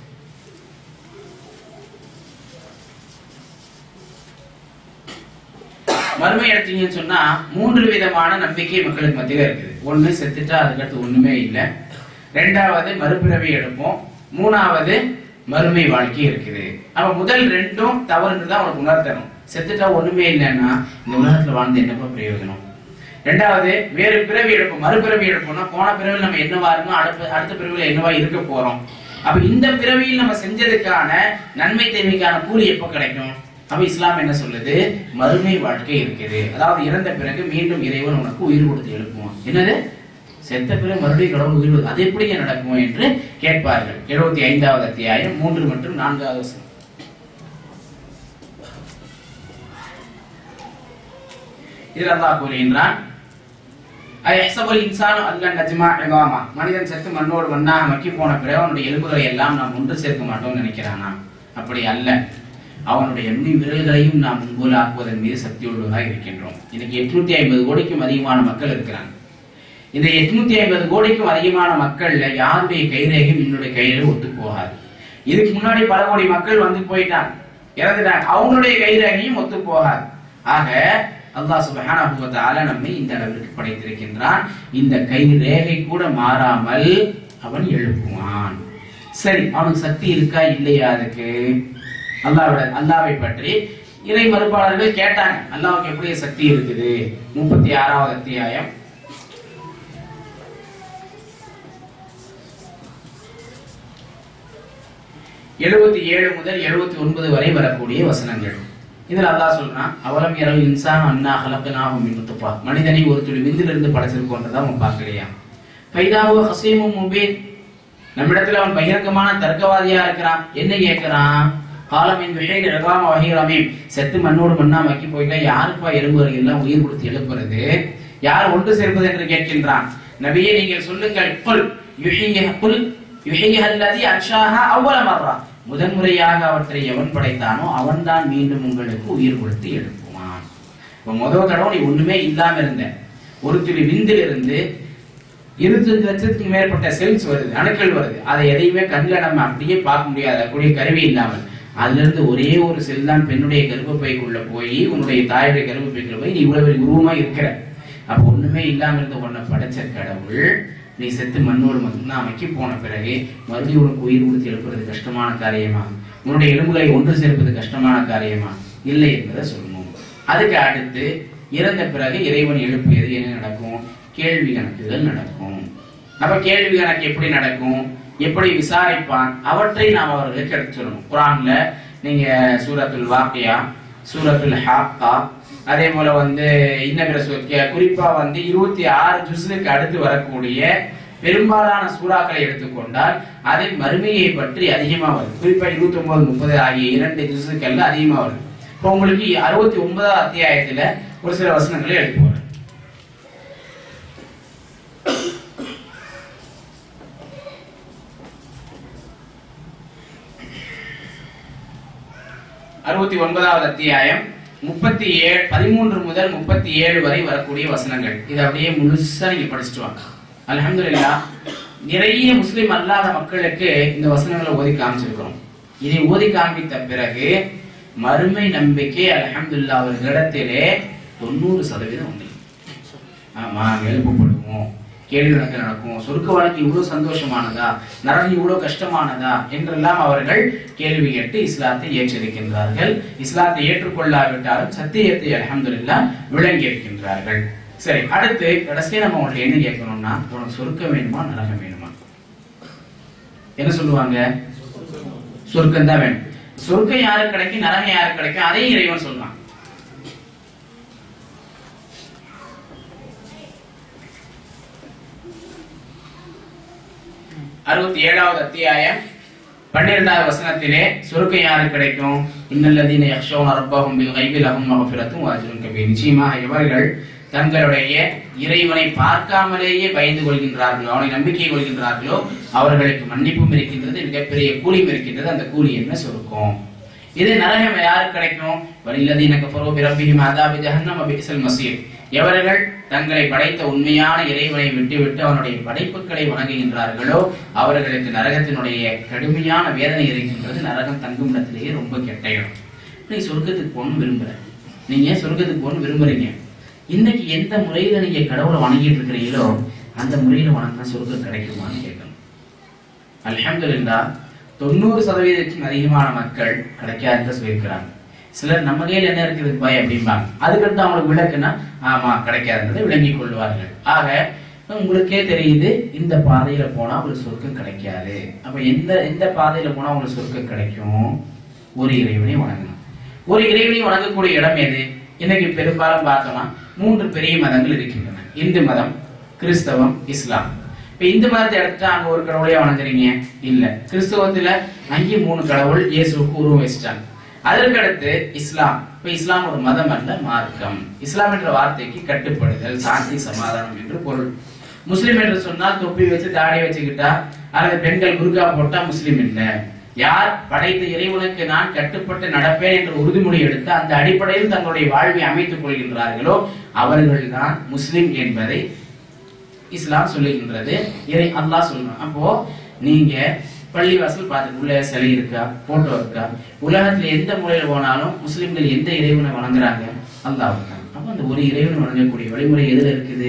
Speaker 1: மறுமை எடுத்தீங்கன்னு சொன்னா மூன்று விதமான நம்பிக்கை மக்களுக்கு மத்தியில இருக்குது ஒண்ணு செத்துட்டா அதுக்கடுத்து ஒண்ணுமே இல்லை ரெண்டாவது மறுபிறவி எடுப்போம் மூணாவது மறுமை வாழ்க்கை இருக்குது அப்ப முதல் ரெண்டும் தவறுன்னு தான் உனக்கு உணர்த்தணும் செத்துட்டா ஒண்ணுமே இல்லைன்னா இந்த உலகத்துல வாழ்ந்து என்னப்பா பிரயோஜனம் ரெண்டாவது வேறு பிறவி எடுப்போம் மறுபிறவி எடுப்போம்னா போன பிறவியில் நம்ம என்னவா இருக்கோம் அடுத்த அடுத்த பிறவியில் என்னவா இருக்க போறோம் அப்ப இந்த பிறவியில் நம்ம செஞ்சதுக்கான நன்மை தீமைக்கான கூலி எப்ப கிடைக்கும் அப்ப இஸ்லாம் என்ன சொல்லுது மறுமை வாழ்க்கை இருக்குது அதாவது இறந்த பிறகு மீண்டும் இறைவன் உனக்கு உயிர் கொடுத்து எழுப்புவான் என்னது செத்த பிறகு மறுபடியும் கடவுள் உயிர் கொடு- அது எப்படி நடக்கும் என்று கேட்பார்கள் எழுபத்தி ஐந்தாவது அத்தியாயம் மூன்று மற்றும் நான்காவது வசனம் இதில் அல்லாஹ் கூறுகின்றான் அயஹ்சபுல் இன்சானு அல்லன் நஜ்மா இதாமா மனிதன் செத்து மண்ணோடு மண்ணாக மக்கி போன பிறகு அவனுடைய எலும்புகளை எல்லாம் நாம் ஒன்று சேர்க்க மாட்டோம்னு நினைக்கிறானா அப்படி அல்ல அவனுடைய எண்ணி விரல்களையும் நாம் முன்போல் ஆக்குவதன் மீது சக்தி உள்ளதாக இருக்கின்றோம் இன்னைக்கு எட்நூத்தி ஐம்பது கோடிக்கும் அதிகமான மக்கள் இருக்கிறாங்க இந்த எட்நூத்தி ஐம்பது கோடிக்கும் அதிகமான மக்கள்ல யாருடைய கைரேகையும் என்னுடைய கைரேகை ஒத்து போகாது இதுக்கு முன்னாடி பல கோடி மக்கள் வந்து போயிட்டாங்க இறந்துட்டாங்க அவங்களுடைய கைரேகையும் ஒத்து போகாது ஆக அல்லாஹ் சுப்ஹானஹு வ தஆலா நம்மை இந்த அளவிற்கு படைத்திருக்கின்றான் இந்த கை ரேகை கூட மாறாமல் அவன் எழுப்புவான் சரி அவனுக்கு சக்தி இருக்கா இல்லையா அதுக்கு அல்லாஹ்விட அல்லாவை பற்றி இறை மறுப்பாளர்கள் கேட்டாங்க அல்லாஹ்வுக்கு எப்படி சக்தி இருக்குது முப்பத்தி ஆறாவது அத்தியாயம் எழுபத்தி ஏழு முதல் எழுபத்தி ஒன்பது வரை வரக்கூடிய வசனங்கள் இதில் அல்லாஹ் சொல்றான் அவலம் இரவு இன்சான் அண்ணா ஹலக்கனாகும் மின்னுத்துப்பா மனிதனை ஒரு துளி விந்திலிருந்து படைச்சிருக்கோன்றதை அவன் பார்க்கலையா பைதாவோ ஹசீமும் முபீன் நம்மிடத்துல அவன் பகிரங்கமான தர்க்கவாதியா இருக்கிறான் என்ன கேட்கிறான் காலமின் விஷய ரகாம வகைரமீம் செத்து மண்ணோடு மண்ணா மக்கி போயிட்டா யாருப்பா எலும்புகள் எல்லாம் உயிர் கொடுத்து எழுப்புறது யார் ஒன்று சேர்ப்பது என்று கேட்கின்றான் நபியே நீங்கள் சொல்லுங்கள் புல் யுஹிய புல் யுஹிய அல்லதி அன்ஷாஹா அவ்வள மர்ரா முதன்முறையாக அவற்றை எவன் படைத்தானோ அவன்தான் மீண்டும் உங்களுக்கு உயிர் கொடுத்து எழுப்புவான் இப்ப முதல் தடவை நீ ஒண்ணுமே இல்லாம இருந்த ஒரு துளி விந்திலிருந்து இருபத்தஞ்சு லட்சத்துக்கு மேற்பட்ட செல்ஸ் வருது அணுக்கள் வருது அதை எதையுமே கண்ணில் நம்ம அப்படியே பார்க்க முடியாது அதுக்குரிய கருவி இல்லாமல் அதுல இருந்து ஒரே ஒரு செல் தான் பெண்ணுடைய கர்ப்பப்பைக்குள்ள போய் உன்னுடைய தாயுடைய கர்ப்பப்பைக்குள்ள போய் நீ இவ்வளவு பெரிய உருவமா இருக்கிற அப்ப ஒண்ணுமே இல்லாம இருந்த உன்னை படைச்ச கடவுள் நீ செத்து மண்ணோடு மட்டும்தான் அமைக்கி போன பிறகு மறுபடியும் உனக்கு உயிர் கொடுத்து எழுப்புறது கஷ்டமான காரியமா உன்னுடைய எலும்புகளை ஒன்று சேர்ப்பது கஷ்டமான காரியமா இல்லை என்பதை சொல்லணும் அதுக்கு அடுத்து இறந்த பிறகு இறைவன் எழுப்பியது என்ன நடக்கும் கேள்வி கணக்குகள் நடக்கும் அப்ப கேள்வி கணக்கு எப்படி நடக்கும் எப்படி விசாரிப்பான் அவற்றை நாம் அவர்களுக்கு எடுத்து சொல்லணும் குரான்ல நீங்க சூரத்துல் வாக்கியா சூரத்துல் ஹாக்கா அதே போல வந்து இன்ன பிற சூ- கே- குறிப்பா வந்து இருபத்தி ஆறு ஜுஸ்லுக்கு அடுத்து வரக்கூடிய பெரும்பாலான சூறாக்களை எடுத்துக்கொண்டால் அதில் மறுமையை பற்றி அதிகமா வருது குறிப்பா இருபத்தி ஒன்பது முப்பது ஆகிய இரண்டு ஜுஸ்லுக்கள்ல அதிகமா வருது இப்போ உங்களுக்கு அறுபத்தி ஒன்பதாம் அத்தியாயத்துல ஒரு சில வசனங்களை எடுத்து வரும் அறுபத்தி ஒன்பதாவது அத்தியாயம் முப்பத்தி ஏழு பதிமூன்று முதல் முப்பத்தி ஏழு வரை வரக்கூடிய வசனங்கள் இதை அப்படியே முழுசா நீங்க படிச்சுட்டு வாங்க அல்ஹம்துலில்லாஹ் நிறைய முஸ்லிம் அல்லாத மக்களுக்கு இந்த வசனங்களை ஓதி காமிச்சிருக்கிறோம் இதை ஓதி காண்பித்த பிறகு மறுமை நம்பிக்கை அல்ஹம்துலில்லாஹ் அவர்களிடத்திலே தொண்ணூறு சதவீதம் உண்டு ஆமா எழுப்பப்படுவோம் கேள்வி கணக்கு நடக்கும் சொர்க்க வாழ்க்கை இவ்வளவு சந்தோஷமானதா நரகம் இவ்வளவு கஷ்டமானதா என்றெல்லாம் அவர்கள் கேள்வி கேட்டு இஸ்லாத்தை ஏற்றிருக்கின்றார்கள் இஸ்லாத்தை ஏற்றுக்கொள்ளாவிட்டாலும் சத்தியத்தை அல்ஹம்துலில்லாஹ் விளங்கி இருக்கின்றார்கள் சரி அடுத்து கடைசியா நம்ம உங்கள்ட்ட என்ன கேட்கணும்னா உனக்கு சொர்க்கம் வேணுமா நரகம் வேணுமா என்ன சொல்லுவாங்க சொர்க்கம் தான் வேணும் சொர்க்கம் யாருக்கு கிடைக்கும் நரகம் யாருக்கு கிடைக்கும் அதையும் இறைவன் சொல்றான் அறுபத்தி ஏழாவது அத்தியாயம் பன்னிரெண்டாவது வசனத்திலே சுருக்கம் யாருக்கு கிடைக்கும் இன்னல்லதீன யக்ஷௌன ரப்பஹும் பில் கைபி லஹும் மக்ஃபிரத்தும் வஅஜ்ருன் கபீர் நிச்சயமாக இவர்கள் தங்களுடைய இறைவனை பார்க்காமலேயே பயந்து கொள்கின்றார்களோ அவனை நம்பிக்கை கொள்கின்றார்களோ அவர்களுக்கு மன்னிப்பும் இருக்கின்றது மிகப்பெரிய கூலியும் இருக்கின்றது அந்த கூலி என்ன சுருக்கம் இது நரகம் யாருக்கு கிடைக்கும் வலில்லதீன கஃபரூ பிரப்பிஹிம் அதாபி ஜஹன்னம பிஸல் மஸீர் எவர்கள் தங்களை படைத்த உண்மையான இறைவனை விட்டுவிட்டு அவனுடைய படைப்புகளை வணங்குகின்றார்களோ அவர்களுக்கு நரகத்தினுடைய கடுமையான வேதனை இருக்கின்றது நரகம் தங்கும் இடத்திலேயே ரொம்ப கெட்ட இடம் நீ சொர்க்கத்துக்கு போகணும்னு விரும்புற நீங்க சொர்க்கத்துக்கு போகணும்னு விரும்புறீங்க இன்னைக்கு எந்த முறையில நீங்க கடவுளை வணங்கிட்டு இருக்கிறீங்களோ அந்த முறையில வணங்கினா சொர்க்கம் கிடைக்குமான்னு கேட்கணும் அல்ஹம்துலில்லாஹ் தொண்ணூறு சதவீதத்துக்கும் அதிகமான மக்கள் கிடைக்காதுன்னு சொல்லியிருக்கிறாங்க சிலர் நம்ம கையில் என்ன இருக்குது பாய் அப்படிம்பாங்க அதுக்கடுத்து அவங்களுக்கு விளக்குனா ஆமா கிடைக்காதுன்றதை விளங்கிக் கொள்வார்கள் ஆக உங்களுக்கே தெரியுது இந்த பாதையில போனா உங்களுக்கு சொர்க்கம் கிடைக்காது அப்ப எந்த எந்த பாதையில போனா உங்களுக்கு சொர்க்கம் கிடைக்கும் ஒரு இறைவனை வணங்கணும் ஒரு இறைவனை வணங்கக்கூடிய இடம் எது இன்னைக்கு பெரும்பாலும் பார்த்தோம்னா மூன்று பெரிய மதங்கள் இருக்கின்றன இந்து மதம் கிறிஸ்தவம் இஸ்லாம் இப்ப இந்து மதத்தை எடுத்துட்டா அங்க ஒரு கடவுளையே வணங்குறீங்க இல்ல கிறிஸ்தவத்துல அங்கேயும் மூணு கடவுள் இயேசுவுக்கு உருவம் வச்சிட்டாங்க அதற்கடுத்து இஸ்லாம் இப்ப இஸ்லாம் ஒரு மதம் அல்ல மார்க்கம் இஸ்லாம் என்ற வார்த்தைக்கு கட்டுப்படுதல் சாந்தி சமாதானம் என்று பொருள் முஸ்லிம் என்று சொன்னால் தொப்பி வச்சு தாடி வச்சுக்கிட்டா அல்லது பெண்கள் குர்கா போட்டா முஸ்லிம் இல்ல யார் படைத்த இறைவனுக்கு நான் கட்டுப்பட்டு நடப்பேன் என்ற உறுதிமொழி எடுத்து அந்த அடிப்படையில் தங்களுடைய வாழ்வை அமைத்துக் கொள்கின்றார்களோ அவர்கள்தான் முஸ்லிம் என்பதை இஸ்லாம் சொல்லுகின்றது இறை அல்லாஹ் சொல்லணும் அப்போ நீங்க பள்ளிவாசல் பார்த்து உள்ள சிலை இருக்கா போட்டோ இருக்கா உலகத்துல எந்த முறையில போனாலும் முஸ்லிம்கள் எந்த இறைவனை வணங்குறாங்க அல்லாஹ் தான் அப்போ அந்த ஒரு இறைவனை வணங்கக்கூடிய வழிமுறை எதுல இருக்குது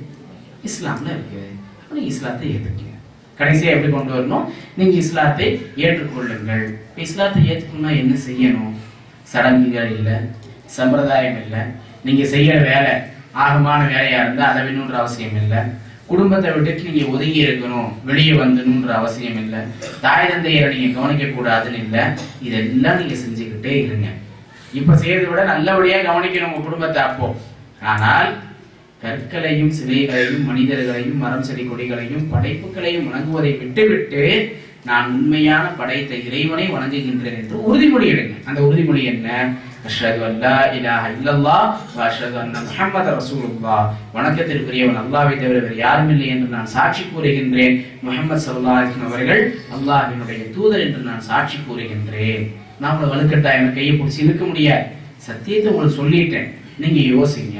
Speaker 1: இஸ்லாம்ல இருக்குது அப்ப நீங்க இஸ்லாத்தை ஏத்துக்கீங்க கடைசியா எப்படி கொண்டு வரணும் நீங்க இஸ்லாத்தை ஏற்றுக்கொள்ளுங்கள் இப்ப இஸ்லாத்தை ஏற்றுக்கணும்னா என்ன செய்யணும் சடங்குகள் இல்லை சம்பிரதாயம் இல்லை நீங்க செய்யற வேலை ஆகமான வேலையா இருந்தா அதை விடணுன்ற அவசியம் இல்லை குடும்பத்தை விட்டுட்டு நீங்க ஒதுங்கி இருக்கணும் வெளியே வந்துடணுன்ற அவசியம் இல்லை தாய் தந்தையரை நீங்க கவனிக்க கூடாதுன்னு இல்லை இதெல்லாம் நீங்க செஞ்சுக்கிட்டே இருங்க இப்ப செய்யறதை விட நல்லபடியா கவனிக்கணும் உங்க குடும்பத்தை அப்போ ஆனால் கற்களையும் சிலைகளையும் மனிதர்களையும் மரம் செடி கொடிகளையும் படைப்புகளையும் வணங்குவதை விட்டுவிட்டு நான் உண்மையான படைத்த இறைவனை வணங்குகின்றேன் என்று உறுதிமொழி எடுங்க அந்த உறுதிமொழி என்ன அஷ்ஹது அல்லா இலாஹ இல்லல்லாஹ் வ அஷ்ஹது அன்ன முஹம்மது ரசூலுல்லாஹ் வணக்கத்திற்குரியவன் அல்லாஹ்வை தவிர வேறு யாரும் இல்லை என்று நான் சாட்சி கூறுகின்றேன் முஹம்மது ஸல்லல்லாஹு அலைஹி வஸல்லம் அவர்கள் அல்லாஹ்வினுடைய தூதர் என்று நான் சாட்சி கூறுகின்றேன் நான் உங்களை வலுக்கட்டாயம் கையை பிடிச்சி இழுக்க முடியாது சத்தியத்தை உங்களுக்கு சொல்லிட்டேன் நீங்க யோசிங்க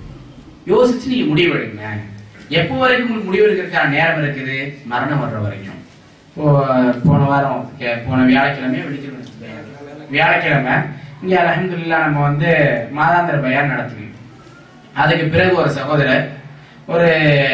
Speaker 1: யோசிச்சு நீங்க முடிவெடுங்க எப்போ வரைக்கும் உங்களுக்கு முடிவெடுக்கிறதுக்கான நேரம் இருக்குது மரணம் வர்ற வரைக்கும் இப்போ போன வாரம் கே- போன வியாழக்கிழமை வெள்ளிக்கிழமை வியாழக்கிழமை இங்க அல்ஹம்துலில்லாஹ் நம்ம வந்து மாதாந்திர பயான் நடத்துனோம் அதுக்கு பிறகு ஒரு சகோதரர் ஒரு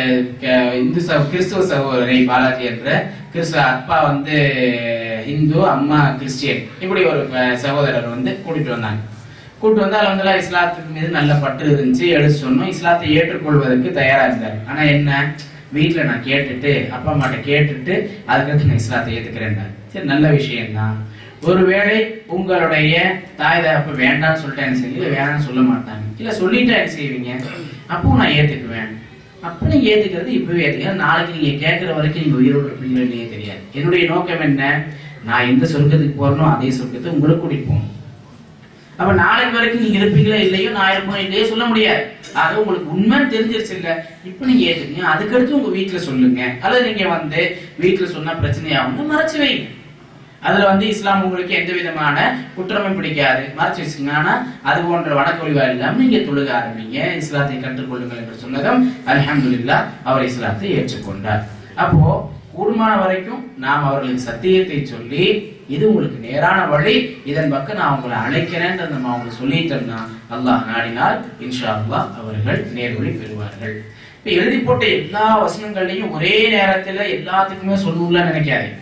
Speaker 1: க- இந்து சகோ கிறிஸ்துவ சகோதரி பாலாஜி என்ற கிறிஸ்துவ அப்பா வந்து இந்து அம்மா கிறிஸ்டியன் இப்படி ஒரு அஹ், சகோதரர் வந்து கூட்டிட்டு வந்தாங்க கூட்டிட்டு வந்து அலமதுல்லா இஸ்லாத்துக்கு மீது நல்ல பற்று இருந்துச்சு எடுத்து சொன்னோம் இஸ்லாத்தை ஏற்றுக்கொள்வதற்கு தயாரா இருந்தார் ஆனா என்ன வீட்டுல நான் கேட்டுட்டு அப்பா அம்மாட்ட கேட்டுட்டு அதுக்கடுத்து நான் இஸ்லாத்தை ஏத்துக்கிறேன் சரி நல்ல விஷயம்தான் ஒருவேளை உங்களுடைய தாய் தகப்ப வேண்டாம்னு சொல்லிட்டா என்ன செய்வீங்க இல்ல வேணாம்னு சொல்ல மாட்டாங்க இல்ல சொல்லிட்டா என்ன செய்வீங்க அப்பவும் நான் ஏத்துக்குவேன் அப்ப நீங்க ஏத்துக்கிறது இப்பவே ஏத்துக்க நாளைக்கு நீங்க கேட்கிற வரைக்கும் நீங்க உயிரோடு இருப்பீங்களோ இல்லையே தெரியாது என்னுடைய நோக்கம் என்ன நான் எந்த சொர்க்கத்துக்கு போறனோ அதே சொர்க்கத்தை உங்களுக்கு கூட்டிட்டு போகணும் அப்ப நாளைக்கு வரைக்கும் நீங்க இருப்பீங்களோ இல்லையோ நான் இருப்போம் இல்லையோ சொல்ல முடியாது ஆக உங்களுக்கு உண்மை தெரிஞ்சிருச்சு இல்ல இப்ப நீங்க ஏத்துக்கீங்க அதுக்கடுத்து உங்க வீட்டுல சொல்லுங்க அல்லது நீங்க வந்து வீட்டுல சொன்னா பிரச்சனையாகும் மறைச்சு வைங்க அதுல வந்து இஸ்லாம் உங்களுக்கு எந்த விதமான குற்றமும் பிடிக்காது மறைச்சு வச்சுங்க ஆனா அது போன்ற வணக்க வழிபாடு இல்லாம நீங்க தொழுக ஆரம்பிங்க இஸ்லாத்தை கற்றுக்கொள்ளுங்கள் என்று சொன்னதும் அல்ஹம்துலில்லாஹ் அவர் இஸ்லாத்தை ஏற்றுக்கொண்டார் அப்போ கூடுமான வரைக்கும் நாம் அவர்களுக்கு சத்தியத்தை சொல்லி இது உங்களுக்கு நேரான வழி இதன் பக்கம் நான் உங்களை அழைக்கிறேன்றதை நம்ம அவங்களுக்கு சொல்லிட்டோம்னா அல்லாஹ் நாடினால் இன்ஷா அல்லாஹ் அவர்கள் நேர்வழி பெறுவார்கள் இப்ப எழுதி போட்ட எல்லா வசனங்களையும் ஒரே நேரத்துல எல்லாத்துக்குமே சொல்லுவீங்களா நினைக்காதீங்க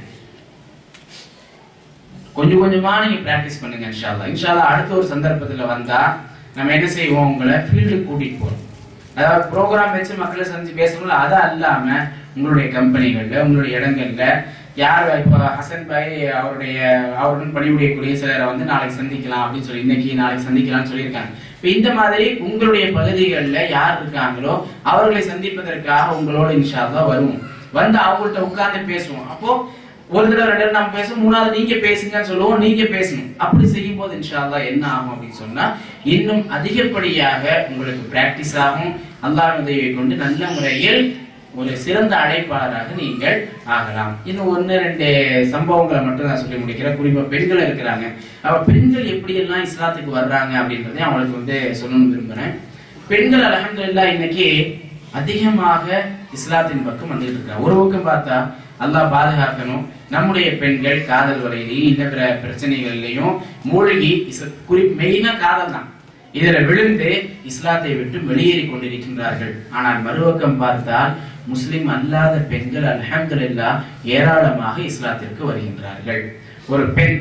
Speaker 1: கொஞ்சம் கொஞ்சமா நீங்க பிராக்டிஸ் பண்ணுங்க இன்ஷால்லா இன்ஷால்லா அடுத்த ஒரு சந்தர்ப்பத்துல வந்தா நம்ம என்ன செய்வோம் உங்களை ஃபீல்டுக்கு கூட்டிட்டு போறோம் அதாவது ப்ரோக்ராம் வச்சு மக்களை சந்திச்சு பேசணும்ல அது அல்லாம உங்களுடைய கம்பெனிகள்ல உங்களுடைய இடங்கள்ல யார் இப்போ ஹசன் பாய் அவருடைய அவருடன் பணிபுரியக்கூடிய சிலரை வந்து நாளைக்கு சந்திக்கலாம் அப்படின்னு சொல்லி இன்னைக்கு நாளைக்கு சந்திக்கலாம்னு சொல்லியிருக்காங்க இப்போ இந்த மாதிரி உங்களுடைய பகுதிகளில் யார் இருக்காங்களோ அவர்களை சந்திப்பதற்காக உங்களோட இன்ஷால்லா வருவோம் வந்து அவங்கள்ட்ட உட்கார்ந்து பேசுவோம் அப்போ ஒரு தடவை ரெண்டு தடவை நம்ம பேசுவோம் மூணாவது நீங்க பேசுங்கன்னு சொல்லுவோம் நீங்க பேசணும் அப்படி செய்யும் போது இன்ஷால்லா என்ன ஆகும் அப்படின்னு சொன்னா இன்னும் அதிகப்படியாக உங்களுக்கு பிராக்டிஸ் ஆகும் அல்லாஹ் உதவியை கொண்டு நல்ல முறையில் ஒரு சிறந்த அழைப்பாளராக நீங்கள் ஆகலாம் இன்னும் ஒன்று ரெண்டு சம்பவங்களை மட்டும் நான் சொல்லி முடிக்கிறேன் குறிப்பா பெண்கள் இருக்கிறாங்க அவ பெண்கள் எப்படியெல்லாம் இஸ்லாத்துக்கு வர்றாங்க அப்படின்றதையும் அவங்களுக்கு வந்து சொல்லணும்னு விரும்புறேன் பெண்கள் அல்ஹம்துலில்லாஹ் இன்னைக்கு அதிகமாக இஸ்லாத்தின் பக்கம் வந்துட்டு இருக்காங்க ஒரு பக்கம் பார்த்தா அல்லாஹ் பாதுகாக்கணும் நம்முடைய பெண்கள் காதல் வலையிலையும் இன்ன பிற பிரச்சனைகள்லையும் மூழ்கி இஸ்- குறி மெயினா காதல் தான் இதுல விழுந்து இஸ்லாத்தை விட்டு வெளியேறி கொண்டிருக்கின்றார்கள் ஆனால் மறுபக்கம் பார்த்தால் முஸ்லிம் அல்லாத பெண்கள் அல்ஹம்துலில்லாஹ் ஏராளமாக இஸ்லாத்திற்கு வருகின்றார்கள் ஒரு பெண்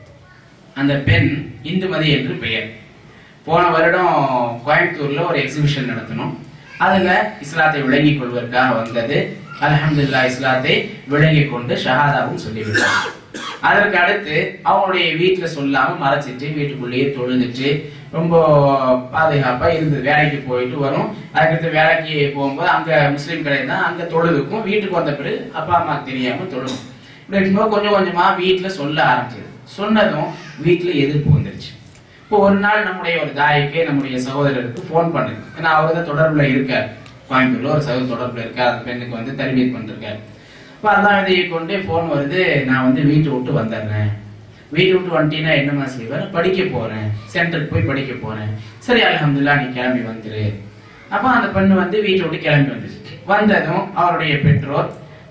Speaker 1: அந்த பெண் இந்துமதி என்று பெயர் போன வருடம் கோயம்புத்தூர்ல ஒரு எக்ஸிபிஷன் நடத்தணும் அதுல இஸ்லாத்தை விளங்கிக் கொள்வதற்காக வந்தது அல்ஹம்துலில்லாஹ் இஸ்லாத்தை விளங்கிக் கொண்டு ஷஹாதாவும் சொல்லிவிட்டார் அதற்கு அடுத்து அவங்களுடைய வீட்டுல சொல்லாம மறைச்சிட்டு வீட்டுக்குள்ளேயே தொழுதுட்டு ரொம்ப பாதுகாப்பா இருந்தது வேலைக்கு போயிட்டு வரும் அதுக்கடுத்து வேலைக்கு போகும்போது அங்க முஸ்லீம் கடை தான் அங்க தொழுதுக்கும் வீட்டுக்கு வந்த பிறகு அப்பா அம்மாக்கு தெரியாம தொழுகும் இப்படி இருக்கும்போது கொஞ்சம் கொஞ்சமா வீட்டுல சொல்ல ஆரம்பிச்சது சொன்னதும் வீட்டுல எதிர்ப்பு வந்துருச்சு இப்போ ஒரு நாள் நம்முடைய ஒரு தாய்க்கு நம்முடைய சகோதரருக்கு ஃபோன் பண்ணுது ஏன்னா அவர் தான் தொடர்புல இருக்கார் கோயம்புத்தூர்ல ஒரு சகோதர தொடர்புல இருக்கார் அந்த பெண்ணுக்கு வந்து தர்பியத் பண்ணிருக்காரு இப்போ அதான் இதை கொண்டு ஃபோன் வருது நான் வந்து வீட்டை விட்டு வந்துடுறேன் வீட்டை விட்டு வந்துட்டீங்கன்னா என்னமா செய்வேன் படிக்க போறேன் சென்டருக்கு போய் படிக்க போறேன் சரி அல்ஹம்துலில்லாஹ் நீ கிளம்பி வந்துரு அப்போ அந்த பெண்ணு வந்து வீட்டை விட்டு கிளம்பி வந்துச்சு வந்ததும் அவருடைய பெற்றோர்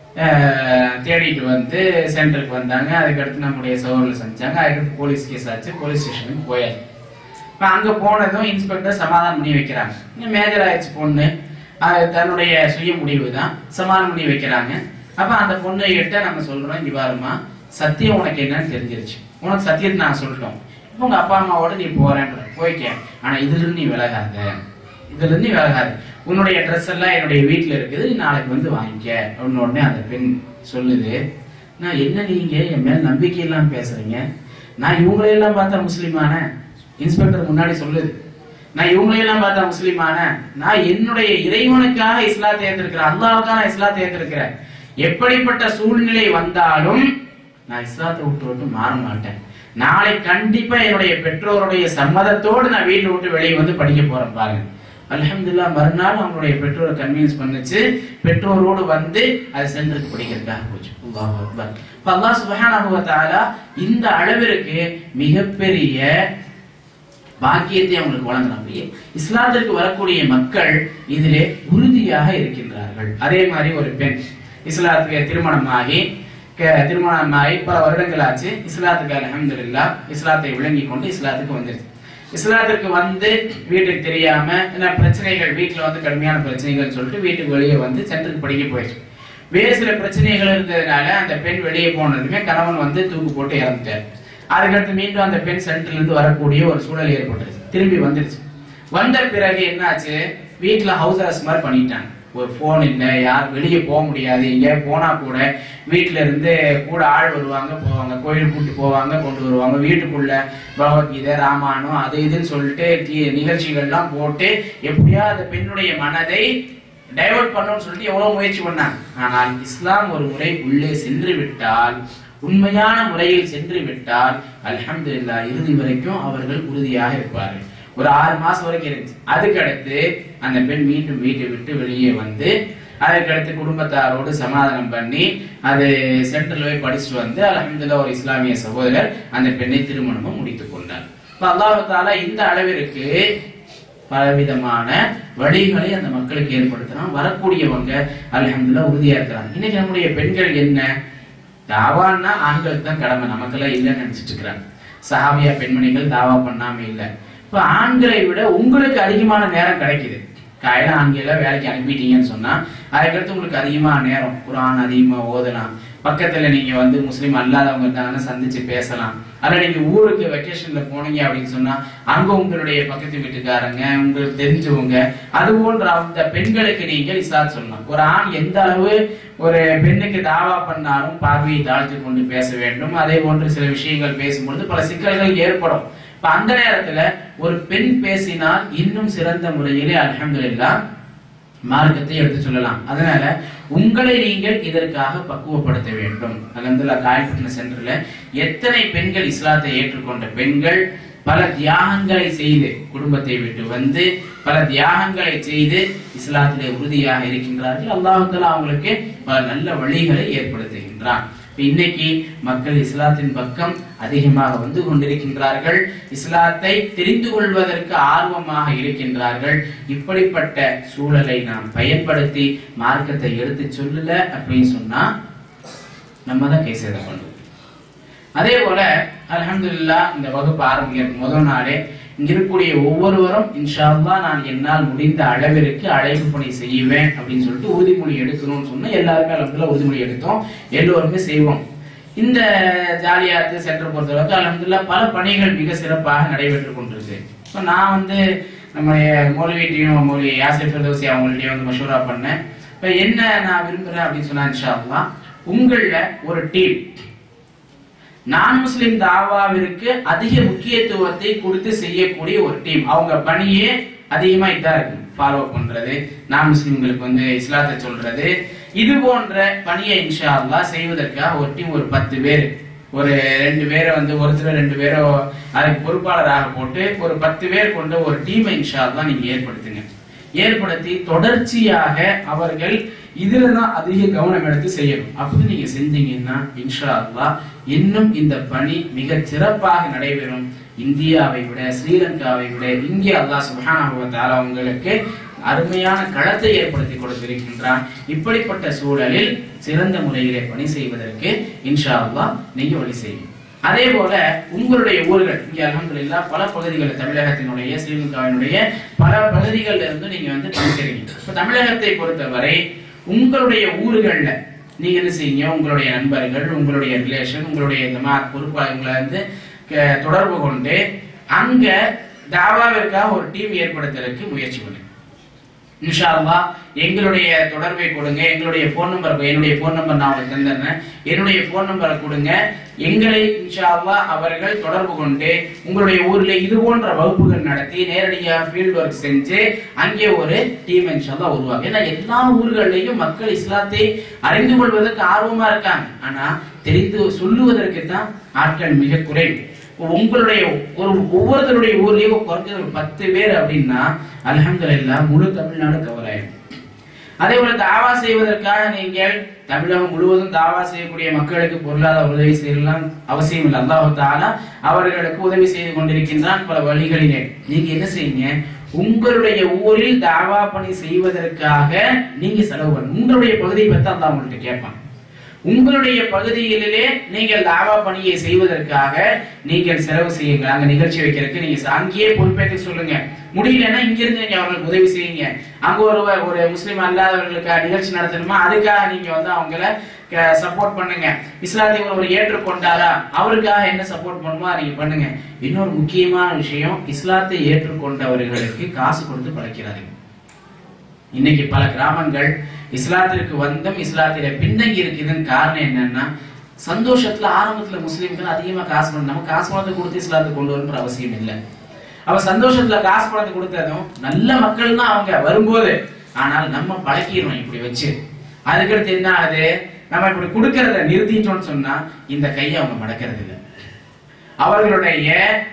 Speaker 1: அஹ், தேடிட்டு வந்து சென்டருக்கு வந்தாங்க அதுக்கடுத்து நம்முடைய சகோதரர்கள் செஞ்சாங்க அதுக்கடுத்து போலீஸ் கேஸ் ஆச்சு போலீஸ் ஸ்டேஷனுக்கு போயாச்சு இப்போ அங்க போனதும் இன்ஸ்பெக்டர் சமாதானம் பண்ணி வைக்கிறாங்க இன்னும் மேஜர் ஆயிடுச்சு பொண்ணு அது தன்னுடைய சுய முடிவு தான் சமாதானம் பண்ணி வைக்கிறாங்க அப்ப அந்த பொண்ணு கிட்ட நம்ம சொல்றோம் இங்க பாருமா சத்தியம் உனக்கு என்னன்னு தெரிஞ்சிருச்சு உனக்கு சத்தியத்தை நான் சொல்லிட்டோம் இப்போ உங்க அப்பா அம்மாவோட நீ போறேன்ற போய்க்க ஆனா இதுல இருந்து நீ விலகாத இதுல இருந்து நீ விலகாத உன்னுடைய ட்ரெஸ் எல்லாம் என்னுடைய வீட்டுல இருக்குது நீ நாளைக்கு வந்து வாங்கிக்க அப்படின்னு உடனே அந்த பெண் சொல்லுது நான் என்ன நீங்க என் மேல் நம்பிக்கை இல்லாம பேசுறீங்க நான் இவங்களையெல்லாம் பார்த்தா முஸ்லிமான இன்ஸ்பெக்டர் முன்னாடி சொல்லுது நான் இவங்களையெல்லாம் பார்த்தா முஸ்லிமான நான் என்னுடைய இறைவனுக்காக இஸ்லாத்தை ஏற்றிருக்கிறேன் அல்லாவுக்காக நான் இஸ்லாத்தை ஏற்றிருக்கிறேன் எப்படிப்பட்ட சூழ்நிலை வந்தாலும் நான் இஸ்லாத்தை விட்டு விட்டு மாற மாட்டேன் நாளை கண்டிப்பா என்னுடைய பெற்றோருடைய சம்மதத்தோடு நான் வீட்டை விட்டு வெளியே வந்து படிக்க போறேன் பாருங்க அல்ஹம்துலில்லாஹ் மறுநாள் அவங்களுடைய பெற்றோரை கன்வின்ஸ் பண்ணுச்சு பெற்றோரோடு வந்து அது சென்டருக்கு படிக்கிறதுக்காக போச்சு அல்லாஹ் அக்பர் இப்ப அல்லாஹ் சுப்ஹானஹு வ தஆலா இந்த அளவிற்கு மிகப்பெரிய பாக்கியத்தை அவங்களுக்கு வழங்குறாங்க இஸ்லாத்திற்கு வரக்கூடிய மக்கள் இதிலே உறுதியாக இருக்கின்றார்கள் அதே மாதிரி ஒரு பெண் இஸ்லாத்துக்கு திருமணமாகி க- திருமணமாகி பல வருடங்கள் ஆச்சு இஸ்லாத்துக்கு அல்ஹம்துலில்லாஹ் இஸ்லாத்தை விளங்கி கொண்டு இஸ்லாத்துக்கு வந்துருச்சு இஸ்லாத்திற்கு வந்து வீட்டுக்கு தெரியாம என்ன பிரச்சனைகள் வீட்டுல வந்து கடுமையான பிரச்சனைகள் சொல்லிட்டு வீட்டுக்கு வெளியே வந்து சென்டருக்கு படிக்க போயிடுச்சு வேறு சில பிரச்சனைகள் இருந்ததுனால அந்த பெண் வெளியே போனதுமே கணவன் வந்து தூக்கு போட்டு இறந்துட்டார் அதுக்கடுத்து மீண்டும் அந்த பெண் சென்டர்ல இருந்து வரக்கூடிய ஒரு சூழல் ஏற்பட்டுருச்சு திரும்பி வந்துருச்சு வந்த பிறகு என்னாச்சு வீட்டுல ஹவுஸ் அரெஸ்ட் மாதிரி பண்ணிட்டாங்க ஒரு ஃபோன் இல்லை யார் வெளியே போக முடியாது எங்க போனா கூட வீட்டுல இருந்து கூட ஆள் வருவாங்க போவாங்க கோயிலுக்கு கூட்டு போவாங்க கொண்டு வருவாங்க வீட்டுக்குள்ள பகவத்கீதை ராமாயணம் அது இதுன்னு சொல்லிட்டு டி- நிகழ்ச்சிகள்லாம் போட்டு எப்படியா அந்த பெண்ணுடைய மனதை டைவர்ட் பண்ணணும்னு சொல்லிட்டு எவ்வளவு முயற்சி பண்ணாங்க ஆனால் இஸ்லாம் ஒரு முறை உள்ளே சென்று விட்டால் உண்மையான முறையில் சென்று விட்டால் அல்ஹம்துலில்லாஹ் இறுதி வரைக்கும் அவர்கள் உறுதியாக இருப்பார்கள் ஒரு ஆறு மாசம் வரைக்கும் இருந்துச்சு அதுக்கடுத்து அந்த பெண் மீண்டும் வீட்டை விட்டு வெளியே வந்து அதுக்கடுத்து குடும்பத்தாரோடு சமாதானம் பண்ணி அது சென்ட்ரல் போய் படிச்சுட்டு வந்து அல்ஹம்துலில்லாஹ் ஒரு இஸ்லாமிய சகோதரர் அந்த பெண்ணை திருமணமும் முடித்துக் கொண்டார் இப்ப அல்லாஹ் தாலா இந்த அளவிற்கு பலவிதமான வழிகளை அந்த மக்களுக்கு ஏற்படுத்தலாம் வரக்கூடியவங்க அல்ஹம்துலில்லாஹ் உறுதியா இருக்கிறாங்க இன்னைக்கு நம்முடைய பெண்கள் என்ன தாவான்னா ஆண்களுக்கு தான் கடமை நமக்கெல்லாம் இல்லைன்னு நினைச்சிட்டு இருக்கிறாங்க சஹாபியா பெண்மணிகள் தாவா பண்ணாம இல்லை இப்ப ஆண்களை விட உங்களுக்கு அதிகமான நேரம் கிடைக்குது காலையில ஆண்களை வேலைக்கு அனுப்பிட்டீங்கன்னு சொன்னா அதுக்கடுத்து உங்களுக்கு அதிகமான நேரம் குரான் அதிகமா ஓதலாம் பக்கத்துல நீங்க வந்து முஸ்லீம் அல்லாதவங்க இருந்தாங்கன்னா சந்திச்சு பேசலாம் அல்ல நீங்க ஊருக்கு வெக்கேஷன்ல போனீங்க அப்படின்னு சொன்னா அங்க உங்களுடைய பக்கத்து வீட்டுக்காரங்க உங்களுக்கு தெரிஞ்சவங்க அது போன்ற அந்த பெண்களுக்கு நீங்கள் இஸ்லாத் சொல்லலாம் ஒரு ஆண் எந்த அளவு ஒரு பெண்ணுக்கு தாவா பண்ணாலும் பார்வையை தாழ்த்தி கொண்டு பேச வேண்டும் அதே போன்று சில விஷயங்கள் பேசும்பொழுது பல சிக்கல்கள் ஏற்படும் இப்ப அந்த நேரத்துல ஒரு பெண் பேசினால் இன்னும் சிறந்த முறையிலே அல்ஹம்துலில்லாஹ் மார்க்கத்தை எடுத்து சொல்லலாம் அதனால உங்களை நீங்கள் இதற்காக பக்குவப்படுத்த வேண்டும் அலந்துல்லா காயப்பட்டின சென்டர்ல எத்தனை பெண்கள் இஸ்லாத்தை ஏற்றுக்கொண்ட பெண்கள் பல தியாகங்களை செய்து குடும்பத்தை விட்டு வந்து பல தியாகங்களை செய்து இஸ்லாத்திலே உறுதியாக இருக்கின்றார்கள் அல்லாஹ் தஆலா அவங்களுக்கு பல நல்ல வழிகளை ஏற்படுத்துகின்றான் இப்ப இன்னைக்கு மக்கள் இஸ்லாத்தின் பக்கம் அதிகமாக வந்து கொண்டிருக்கின்றார்கள் இஸ்லாத்தை தெரிந்து கொள்வதற்கு ஆர்வமாக இருக்கின்றார்கள் இப்படிப்பட்ட சூழலை நாம் பயன்படுத்தி மார்க்கத்தை எடுத்து சொல்லல அப்படின்னு சொன்னா நம்ம தான் கை சேதம் பண்ணுவோம் அதே போல அல்ஹம்துலில்லாஹ் இந்த வகுப்பு ஆரம்பிக்கிறதுக்கு முதல் நாளே இங்க இருக்கக்கூடிய ஒவ்வொருவரும் இன்ஷா அல்லாஹ் நான் என்னால் முடிந்த அளவிற்கு அழைப்பு பணி செய்வேன் அப்படின்னு சொல்லிட்டு உறுதிமொழி எடுக்கணும்னு சொன்னா எல்லாருமே அலமதுல்லா உறுதிமொழி எடுத்தோம் எல்லோருமே செய்வோம் இந்த ஜாலியாத்து சென்டர் பொறுத்தளவுக்கு அலமதுல்லா பல பணிகள் மிக சிறப்பாக நடைபெற்று கொண்டிருக்கு இப்போ நான் வந்து நம்முடைய மௌலவிட்டையும் மௌலி யாசிர் ஃபிர்தௌசி அவங்கள்ட்டையும் வந்து மஷூரா பண்ணேன் இப்போ என்ன நான் விரும்புறேன் அப்படின்னு சொன்னா இன்ஷா அல்லாஹ் உங்கள ஒரு டீம் நான் முஸ்லிம் தாவாவிற்கு அதிக முக்கியத்துவத்தை கொடுத்து செய்யக்கூடிய ஒரு டீம் அவங்க பணியே அதிகமா இதான் இருக்கு ஃபாலோ பண்றது நான் முஸ்லிம்களுக்கு வந்து இஸ்லாத்தை சொல்றது இது போன்ற பணியை இன்ஷா அல்லாஹ் செய்வதற்காக ஒரு டீம் ஒரு பத்து பேர் ஒரு ரெண்டு பேரை வந்து ஒருத்தர் ரெண்டு பேரை அதுக்கு பொறுப்பாளராக போட்டு ஒரு பத்து பேர் கொண்ட ஒரு டீமை இன்ஷா அல்லாஹ் நீங்க ஏற்படுத்துங்க ஏற்படுத்தி தொடர்ச்சியாக அவர்கள் இதுல தான் அதிக கவனம் எடுத்து செய்யணும் அப்படி நீங்க செஞ்சீங்கன்னா இன்ஷா அல்லாஹ் இன்னும் இந்த பணி மிக சிறப்பாக நடைபெறும் இந்தியாவை விட ஸ்ரீலங்காவை விட இங்கே அல்லாஹ் சுப்ஹானஹு வ தஆலா உங்களுக்கு அருமையான களத்தை ஏற்படுத்தி கொடுத்திருக்கின்றான் இப்படிப்பட்ட சூழலில் சிறந்த முறையிலே பணி செய்வதற்கு இன்ஷா அல்லாஹ் நீங்க வழி செய்யும் அதே போல உங்களுடைய ஊர்கள் இங்க அல்ஹம்துலில்லாஹ் பல பகுதிகள் தமிழகத்தினுடைய ஸ்ரீலங்காவினுடைய பல பகுதிகளில் இருந்து நீங்க வந்து பணி செய்றீங்க இப்ப தமிழகத்தை பொறுத்தவரை உங்களுடைய ஊர்கள்ல நீங்க என்ன செய்யுங்க உங்களுடைய நண்பர்கள் உங்களுடைய ரிலேஷன் உங்களுடைய ஜமாத் பொறுப்பாளர்களை வந்து க- தொடர்பு கொண்டு அங்க தாவாவிற்காக ஒரு டீம் ஏற்படுத்துறதுக்கு முயற்சி பண்ணுங்க இன்ஷா அல்லாஹ் எங்களுடைய தொடர்பை கொடுங்க எங்களுடைய ஃபோன் நம்பர் என்னுடைய ஃபோன் நம்பர் நான் உங்களுக்கு தந்துடுறேன் என்னுடைய ஃபோன் நம்பரை கொடுங்க எங்களை இன்ஷா அல்லாஹ் அவர்கள் தொடர்பு கொண்டு உங்களுடைய ஊர்ல இது போன்ற வகுப்புகள் நடத்தி நேரடியாக ஃபீல்ட் ஒர்க் செஞ்சு அங்கே ஒரு டீம் இன்ஷா அல்லாஹ் உருவாங்க ஏன்னா எல்லா ஊர்கள்லயும் மக்கள் இஸ்லாத்தை அறிந்து கொள்வதற்கு ஆர்வமா இருக்காங்க ஆனா தெரிந்து சொல்லுவதற்கு தான் ஆட்கள் மிக குறைவு உங்களுடைய ஒரு ஒவ்வொருத்தருடைய ஊர்லயும் குறைஞ்சது ஒரு பத்து பேர் அப்படின்னா அல்ஹம்துலில்லாஹ் முழு தமிழ்நாடு கவர் ஆயிடும் அதே போல தாவா செய்வதற்காக நீங்கள் தமிழகம் முழுவதும் தாவா செய்யக்கூடிய மக்களுக்கு பொருளாதார உதவி செய்யலாம் அவசியம் இல்லை அல்லாஹ் தாலா அவர்களுக்கு உதவி செய்து கொண்டிருக்கின்றான் பல வழிகளிலே நீங்க என்ன செய்யுங்க உங்களுடைய ஊரில் தாவா பணி செய்வதற்காக நீங்க செலவு பண்ணணும் உங்களுடைய பகுதியை பத்தி அல்லாஹ் உங்கள்கிட்ட கேட்பான் உங்களுடைய பகுதிகளிலே நீங்கள் தாவா பணியை செய்வதற்காக நீங்கள் செலவு செய்யுங்க அங்க நிகழ்ச்சி வைக்கிறதுக்கு நீங்க ச- அங்கேயே பொறுப்பேற்று சொல்லுங்க முடியலன்னா இங்க இருந்து நீங்க அவங்களுக்கு உதவி செய்யுங்க அங்க ஒரு ஒரு முஸ்லீம் அல்லாதவர்களுக்கு நிகழ்ச்சி நடத்தணுமா அதுக்காக நீங்க வந்து அவங்கள சப்போர்ட் பண்ணுங்க இஸ்லாத்தை ஒருவர் ஏற்றுக்கொண்டாரா அவருக்காக என்ன சப்போர்ட் பண்ணுமோ அதை நீங்க பண்ணுங்க இன்னொரு முக்கியமான விஷயம் இஸ்லாத்தை ஏற்றுக்கொண்டவர்களுக்கு காசு கொடுத்து பழக்கிறார்கள் இன்னைக்கு பல கிராமங்கள் இஸ்லாத்திற்கு வந்தும் இஸ்லாத்தில பின்தங்கி இருக்குதுன்னு காரணம் என்னன்னா சந்தோஷத்துல ஆரம்பத்துல முஸ்லிம்கள் அதிகமா காசு பண்ண நம்ம காசு பணத்தை கொடுத்து இஸ்லாத்துக்கு கொண்டு வரணுன்ற அவசியம் இல்லை அவ சந்தோஷத்துல காசு பணத்தை கொடுத்ததும் நல்ல மக்கள் தான் அவங்க வரும்போது ஆனால் நம்ம பழக்கிடுவோம் இப்படி வச்சு அதுக்கடுத்து என்ன ஆகுது நம்ம இப்படி கொடுக்கறத நிறுத்திட்டோம்னு சொன்னா இந்த கையை அவங்க மடக்கிறது இல்லை அவர்களுடைய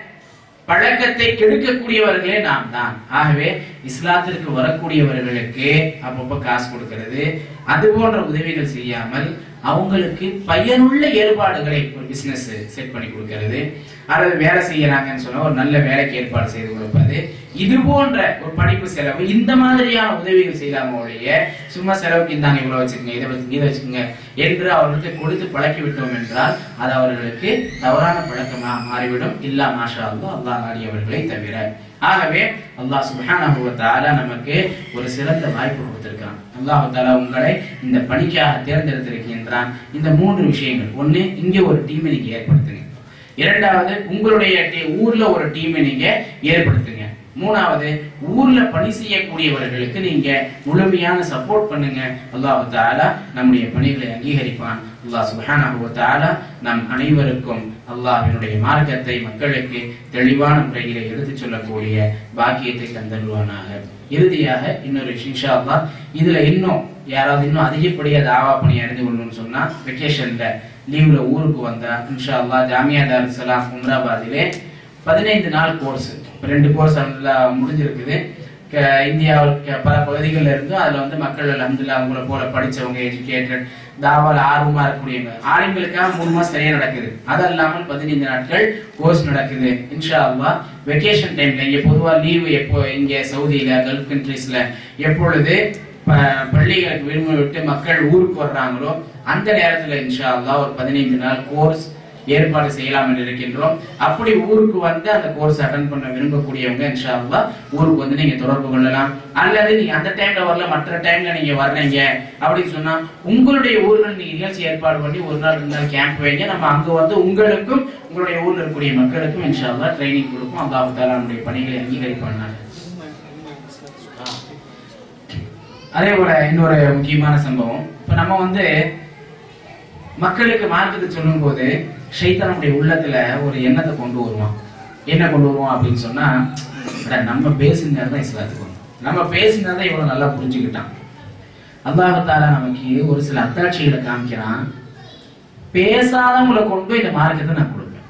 Speaker 1: பழக்கத்தை கெடுக்கக்கூடியவர்களே நாம் தான் ஆகவே இஸ்லாத்திற்கு வரக்கூடியவர்களுக்கு அப்பப்போ காசு கொடுக்கிறது அது போன்ற உதவிகள் செய்யாமல் அவங்களுக்கு பயனுள்ள ஏற்பாடுகளை ஒரு பிசினஸ் செட் பண்ணி கொடுக்கிறது அல்லது வேலை செய்யறாங்கன்னு சொன்னா ஒரு நல்ல வேலைக்கு ஏற்பாடு செய்து கொடுப்பது இது போன்ற ஒரு படிப்பு செலவு இந்த மாதிரியான உதவிகள் செய்யலாம ஒழிய சும்மா செலவுக்கு இந்தாங்க இவ்வளவு வச்சுக்கோங்க இதை வச்சு இதை வச்சுக்கோங்க என்று அவர்களுக்கு கொடுத்து பழக்கி விட்டோம் என்றால் அது அவர்களுக்கு தவறான பழக்கமாக மாறிவிடும் இல்லா மாஷா அல்லாஹ் அல்லாஹ் நாடியவர்களை தவிர ஆகவே அல்லாஹ் சுப்ஹானஹு வ தஆலா நமக்கு ஒரு சிறந்த வாய்ப்பு கொடுத்திருக்கிறான் அல்லாஹ் தஆலா உங்களை இந்த பணிக்காக தேர்ந்தெடுத்திருக்கின்றான் இந்த மூன்று விஷயங்கள் ஒண்ணு இங்க ஒரு டீமை நீங்க ஏற்படுத்துங்க இரண்டாவது உங்களுடைய டீ- ஊர்ல ஒரு டீமை நீங்க ஏற்படுத்துங்க மூணாவது ஊர்ல பணி செய்யக்கூடியவர்களுக்கு நீங்க முழுமையான சப்போர்ட் பண்ணுங்க அல்லாஹ் தஆலா நம்முடைய பணிகளை அங்கீகரிப்பான் அல்லாஹ் சுப்ஹானஹு வ தஆலா நம் அனைவருக்கும் அல்லாஹ்வினுடைய மார்க்கத்தை மக்களுக்கு தெளிவான முறையிலே எடுத்துச் சொல்லக்கூடிய பாக்கியத்தை தந்தருவானாக இறுதியாக இன்னொரு விஷயம் இன்ஷா அல்லாஹ் இதுல இன்னும் யாராவது இன்னும் அதிகப்படியா தாவா பணி அறிந்து கொள்ளணும்னு சொன்னா வெக்கேஷன்ல லீவ்ல ஊருக்கு வந்தா இன்ஷா அல்லாஹ் ஜாமியா தார் சலாம் உம்ராபாதிலே பதினைந்து நாள் கோர்ஸ் ரெண்டு கோர்ஸ் முடிஞ்சிருக்குது க- இந்தியாவில் க- பல பகுதிகளில் இருந்தும் அதுல வந்து மக்கள் அலமதுல்லா அவங்கள போல படிச்சவங்க எஜுகேட்டட் தாவால் ஆர்வமா இருக்கக்கூடியவங்க ஆளுங்களுக்காக மூணு மாசம் சரியா நடக்குது அது இல்லாமல் பதினைந்து நாட்கள் கோர்ஸ் நடக்குது இன்ஷா அல்லாஹ் வெக்கேஷன் டைம்ல இங்க பொதுவா லீவு எப்போ இங்க சவுதியில கல்ஃப் கண்ட்ரீஸ்ல எப்பொழுது ப- பள்ளிகளுக்கு விடுமுறை விட்டு மக்கள் ஊருக்கு வர்றாங்களோ அந்த நேரத்துல இன்ஷா அல்லாஹ் ஒரு பதினைந்து நாள் கோர்ஸ் ஏற்பாடு செய்யலாம் என்று இருக்கின்றோம் அப்படி ஊருக்கு வந்து அந்த கோர்ஸ் அட்டன் பண்ண விரும்பக்கூடியவங்க இன்ஷா அல்லாஹ் ஊருக்கு வந்து நீங்க தொடர்பு கொள்ளலாம் அல்லது நீங்க அந்த டைம்ல வரல மற்ற டைம்ல நீங்க வர்றீங்க அப்படின்னு சொன்னா உங்களுடைய ஊர்கள் நீங்க நிகழ்ச்சி ஏற்பாடு பண்ணி ஒரு நாள் ரெண்டு நாள் கேம்ப் வைங்க நம்ம அங்க வந்து உங்களுக்கும் உங்களுடைய ஊர்ல இருக்கக்கூடிய மக்களுக்கும் இன்ஷா அல்லாஹ் ட்ரைனிங் கொடுப்போம் அல்லாஹ் தாலா நம்முடைய பணிகளை அங்கீகரிப்பாங்க அதே போல இன்னொரு முக்கியமான சம்பவம் இப்ப நம்ம வந்து மக்களுக்கு மார்க்கத்தை சொல்லும்போது ஷைத்தான் நம்முடைய உள்ளத்துல ஒரு எண்ணத்தை கொண்டு வருவான் என்ன கொண்டு வருவான் அப்படின்னு சொன்னா அட, நம்ம பேசினார் தான் இஸ்லாத்துக்கு வந்தோம் நம்ம பேசினா தான் இவ்வளவு நல்லா புரிஞ்சுக்கிட்டான் அல்லாஹால நமக்கு ஒரு சில அத்தாட்சிகளை காமிக்கிறான் பேசாதவங்களை கொண்டு இந்த மார்க்கத்தை நான் கொடுப்பேன்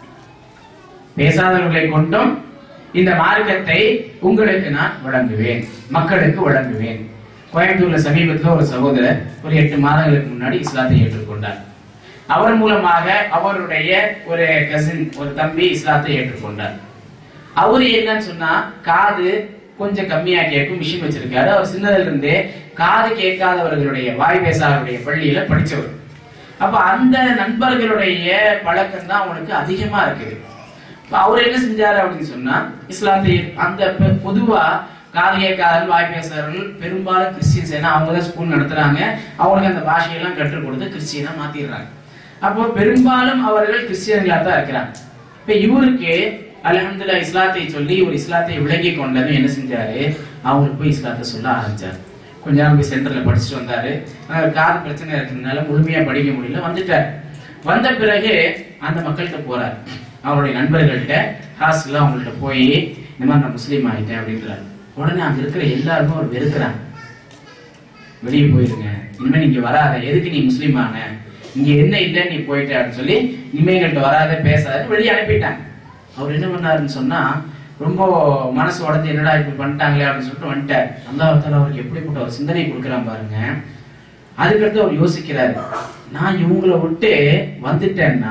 Speaker 1: பேசாதவர்களை கொண்டும் இந்த மார்க்கத்தை உங்களுக்கு நான் வழங்குவேன் மக்களுக்கு வழங்குவேன் கோயம்புத்தூர்ல சமீபத்துல ஒரு சகோதரர் ஒரு எட்டு மாதங்களுக்கு முன்னாடி இஸ்லாத்தை ஏற்றுக்கொண்டார் அவர் மூலமாக அவருடைய ஒரு கசின் ஒரு தம்பி இஸ்லாத்தை ஏற்றுக்கொண்டார் அவரு என்னன்னு சொன்னா காது கொஞ்சம் கம்மியா கேட்கும் மிஷின் வச்சிருக்காரு அவர் சின்னதுல இருந்தே காது கேட்காதவர்களுடைய வாய் பேசாதவருடைய பள்ளியில படிச்சவர் அப்ப அந்த நண்பர்களுடைய பழக்கம் தான் அவனுக்கு அதிகமா இருக்குது இப்ப அவர் என்ன செஞ்சாரு அப்படின்னு சொன்னா இஸ்லாத்தை அந்த பெ- பொதுவா காது கேட்காதவர்கள் வாய் பேசுறவர்கள் பெரும்பாலும் கிறிஸ்டியன்ஸ் ஏன்னா அவங்க தான் ஸ்கூல் நடத்துறாங்க அவங்களுக்கு அந்த பாஷையெல்லாம் கற்றுக் கொடுத்து கிறிஸ்டியனா மாத்திடுறாங்க அப்போ பெரும்பாலும் அவர்கள் கிறிஸ்டியன்களா தான் இருக்கிறாங்க இப்ப இவருக்கு அல்ஹம்துலில்லாஹ் இஸ்லாத்தை சொல்லி ஒரு இஸ்லாத்தை விளங்கி கொண்டதும் என்ன செஞ்சாரு அவங்களுக்கு போய் இஸ்லாத்தை சொல்ல ஆரம்பிச்சாரு கொஞ்ச நாள் போய் சென்டர்ல படிச்சுட்டு வந்தாரு ஆனா காது பிரச்சனை இருக்கிறதுனால முழுமையா படிக்க முடியல வந்துட்டார் வந்த பிறகு அந்த மக்கள்கிட்ட போறாரு அவருடைய நண்பர்கள்ட்ட ஹாஸ்டல்ல அவங்கள்ட்ட போய் இந்த மாதிரி நான் முஸ்லீம் ஆயிட்டேன் அப்படின்றாரு உடனே அங்க இருக்கிற எல்லாருமே அவர் வெறுக்கிறாங்க வெளியே போயிருங்க இனிமே நீங்க வராத எதுக்கு நீ முஸ்லீம் ஆன இங்க என்ன இல்லை நீ போயிட்ட அப்படின்னு சொல்லி இனிமே எங்கள்கிட்ட வராத பேசாத வெளியே அனுப்பிட்டாங்க அவர் என்ன பண்ணாருன்னு சொன்னா ரொம்ப மனசு உடஞ்சு என்னடா இப்படி பண்ணிட்டாங்களே அப்படின்னு சொல்லிட்டு வந்துட்டார் அல்லாஹால அவருக்கு எப்படிப்பட்ட ஒரு சிந்தனை கொடுக்குறான் பாருங்க அதுக்கடுத்து அவர் யோசிக்கிறாரு நான் இவங்கள விட்டு வந்துட்டேன்னா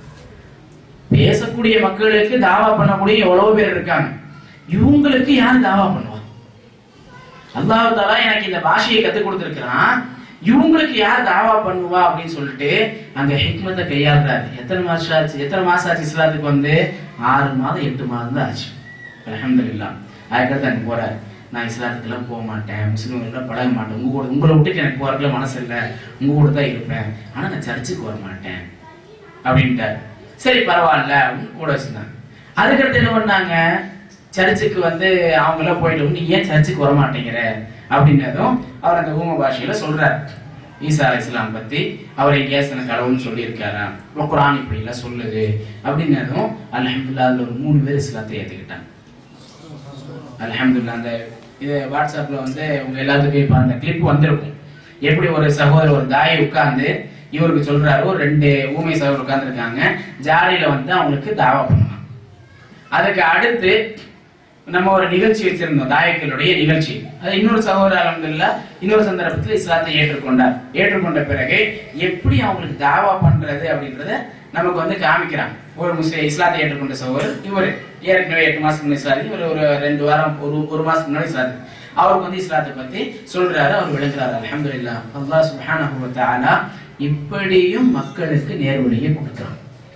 Speaker 1: பேசக்கூடிய மக்களுக்கு தாவா பண்ணக்கூடிய எவ்வளவு பேர் இருக்காங்க இவங்களுக்கு யார் தாவா பண்ணுவா அல்லாஹ் தாலா எனக்கு இந்த பாஷையை கத்துக் கொடுத்துருக்கிறான் இவங்களுக்கு யார் தாவா பண்ணுவா அப்படின்னு சொல்லிட்டு அங்க ஹிக்மத்தை கையாளுறாரு எத்தனை மாசம் ஆச்சு எத்தனை மாசம் ஆச்சு இஸ்லாத்துக்கு வந்து ஆறு மாதம் எட்டு மாதம் தான் ஆச்சு அல்ஹம்துலில்லாஹ் அதுக்கடுத்து அங்க போறாரு நான் இஸ்லாத்துக்கெல்லாம் போக மாட்டேன் முஸ்லீம்களோட பழக மாட்டேன் உங்க கூட உங்களை விட்டுட்டு எனக்கு போறதுல மனசு இல்லை உங்க கூட தான் இருப்பேன் ஆனா நான் சர்ச்சுக்கு வர மாட்டேன் அப்படின்ட்டாரு சரி பரவாயில்ல அப்படின்னு கூட வச்சிருந்தாங்க அதுக்கடுத்து என்ன பண்ணாங்க சர்ச்சுக்கு வந்து அவங்களாம் போயிட்டு நீ ஏன் சர்ச்சுக்கு வர மாட்டேங்கிற அப்படின்னதும் அவர் அந்த ஊம பாஷையில சொல்றாரு ஈசா அலை இஸ்லாம் பத்தி அவர் எங்கேயாசன கடவுள்னு சொல்லியிருக்காரா இப்போ குரான் இப்படி எல்லாம் சொல்லுது அப்படின்னதும் அல்ஹம்துலில்லாஹ் அதுல ஒரு மூணு பேர் இஸ்லாத்தை ஏத்துக்கிட்டாங்க அல்ஹம்துலில்லாஹ் அந்த இது வாட்ஸ்அப்ல வந்து உங்க எல்லாத்துக்கும் இப்ப அந்த கிளிப் வந்திருக்கும் எப்படி ஒரு சகோதரர் ஒரு தாயை உட்கார்ந்து இவருக்கு சொல்றாரு ஒரு ரெண்டு ஊமை சகோதரர் உட்கார்ந்துருக்காங்க ஜாலியில வந்து அவங்களுக்கு தாவா பண்ணுவாங்க அதுக்கு அடுத்து நம்ம ஒரு நிகழ்ச்சி வச்சிருந்தோம் தாயக்களுடைய நிகழ்ச்சி அது இன்னொரு சகோதரர் அலமதுல்லா இன்னொரு சந்தர்ப்பத்தில் இஸ்லாத்தை ஏற்றுக்கொண்டார் ஏற்றுக்கொண்ட பிறகு எப்படி அவங்களுக்கு தாவா பண்றது அப்படின்றத நமக்கு வந்து காமிக்கிறாங்க ஒரு முஸ்லிம் இஸ்லாத்தை ஏற்றுக்கொண்ட சகோதரர் இவர் ஏற்கனவே எட்டு மாசம் முன்னாடி இஸ்லாத்தி இவர் ஒரு ரெண்டு வாரம் ஒரு ஒரு மாசம் முன்னாடி இஸ்லாத்து அவருக்கு வந்து இஸ்லாத்தை பத்தி சொல்றாரு அவர் விளங்குறாரு அல்ஹம்துலில்லாஹ் அல்லாஹ் சுப்ஹானஹு வ தஆலா இப்படியும் மக்களுக்கு நேர்வழியை கொடுக்கிறான்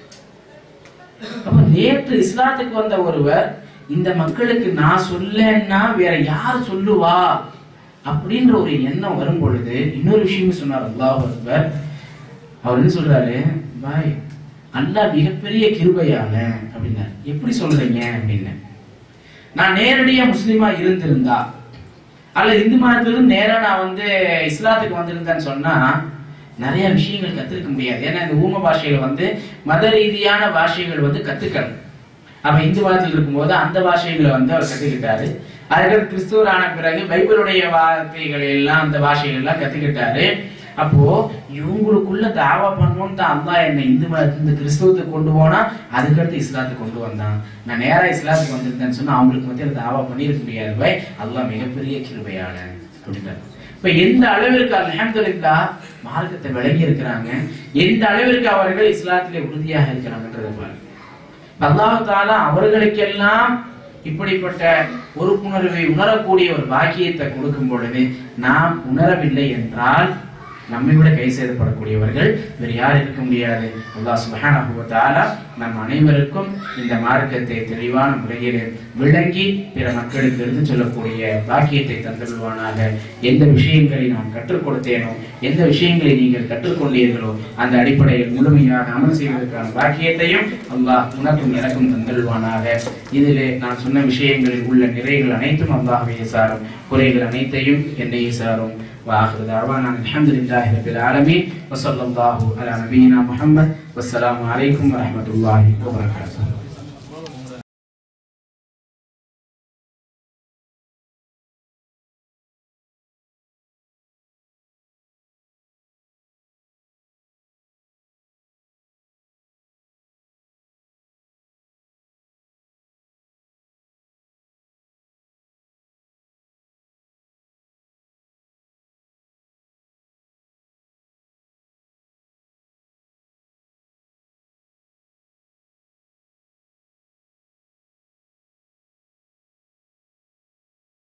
Speaker 1: அப்ப நேற்று இஸ்லாத்துக்கு வந்த ஒருவர் இந்த மக்களுக்கு நான் சொல்லன்னா வேற யார் சொல்லுவா அப்படின்ற ஒரு எண்ணம் வரும் பொழுது இன்னொரு விஷயமும் சொன்னார் அல்லாஹ் அக்பர் அவர் என்ன சொல்றாரு பாய் அல்லாஹ் மிகப்பெரிய கிருபையால அப்படின்னாரு எப்படி சொல்றீங்க அப்படின்னு நான் நேரடியா முஸ்லீமா இருந்திருந்தா அல்ல இந்து மதத்திலிருந்து நேரா நான் வந்து இஸ்லாத்துக்கு வந்திருந்தேன்னு சொன்னா நிறைய விஷயங்கள் கத்துக்க முடியாது ஏன்னா இந்த ஊம பாஷையில வந்து மத ரீதியான பாஷைகள் வந்து கத்துக்கணும் அப்ப இந்து மதத்தில் இருக்கும்போது அந்த பாஷைகளை வந்து அவர் கத்துக்கிட்டாரு அதுக்கடுத்து கிறிஸ்துவர் ஆன பிறகு பைபிளுடைய வார்த்தைகள் எல்லாம் அந்த பாஷைகள் எல்லாம் கத்துக்கிட்டாரு அப்போ இவங்களுக்குள்ள தாவா பண்ணுவோம் தான் அல்லாஹ் என்னை இந்து மதத்துல இருந்து கிறிஸ்தவத்துக்கு கொண்டு போனா அதுக்கடுத்து இஸ்லாத்துக்கு கொண்டு வந்தான் நான் நேரா இஸ்லாத்துக்கு வந்திருந்தேன்னு சொன்னா அவங்களுக்கு மத்தியில் தாவா பண்ணியிருக்க முடியாது பாய் அல்லாஹ் மிகப்பெரிய கிருபையாளன் அப்படின்றார் இப்ப எந்த அளவிற்கு அல்ஹம்துலில்லாஹ் மார்க்கத்தை விளங்கி இருக்கிறாங்க எந்த அளவிற்கு அவர்கள் இஸ்லாத்திலே உறுதியாக இருக்கிறாங்கன்றதை பாருங்க அல்லாஹ் தாலா அவர்களுக்கெல்லாம் இப்படிப்பட்ட பொறுப்புணர்வை உணரக்கூடிய ஒரு பாக்கியத்தை கொடுக்கும் பொழுது நாம் உணரவில்லை என்றால் நம்மை விட கை சேதப்படக்கூடியவர்கள் வேறு யார் இருக்க முடியாது அல்லாஹ் சுப்ஹானஹு வ தஆலா நம் அனைவருக்கும் இந்த மார்க்கத்தை தெளிவான முறையில் விளங்கி பிற மக்களுக்கு எடுத்து சொல்லக்கூடிய பாக்கியத்தை தந்துள்வானாக எந்த விஷயங்களை நான் கற்றுக் கொடுத்தேனோ எந்த விஷயங்களை நீங்கள் கற்றுக்கொண்டீர்களோ அந்த அடிப்படையில் முழுமையாக அமல் செய்வதற்கான பாக்கியத்தையும் அல்லாஹ் உனக்கும் எனக்கும் தந்துள்வானாக இதிலே நான் சொன்ன விஷயங்களில் உள்ள நிறைகள் அனைத்தும் அல்லாஹ்வே சாரும் குறைகள் அனைத்தையும் என்னையே சாரும் واخر دعوانا أن الحمد لله رب العالمين وصلى الله على نبينا محمد والسلام عليكم ورحمه الله وبركاته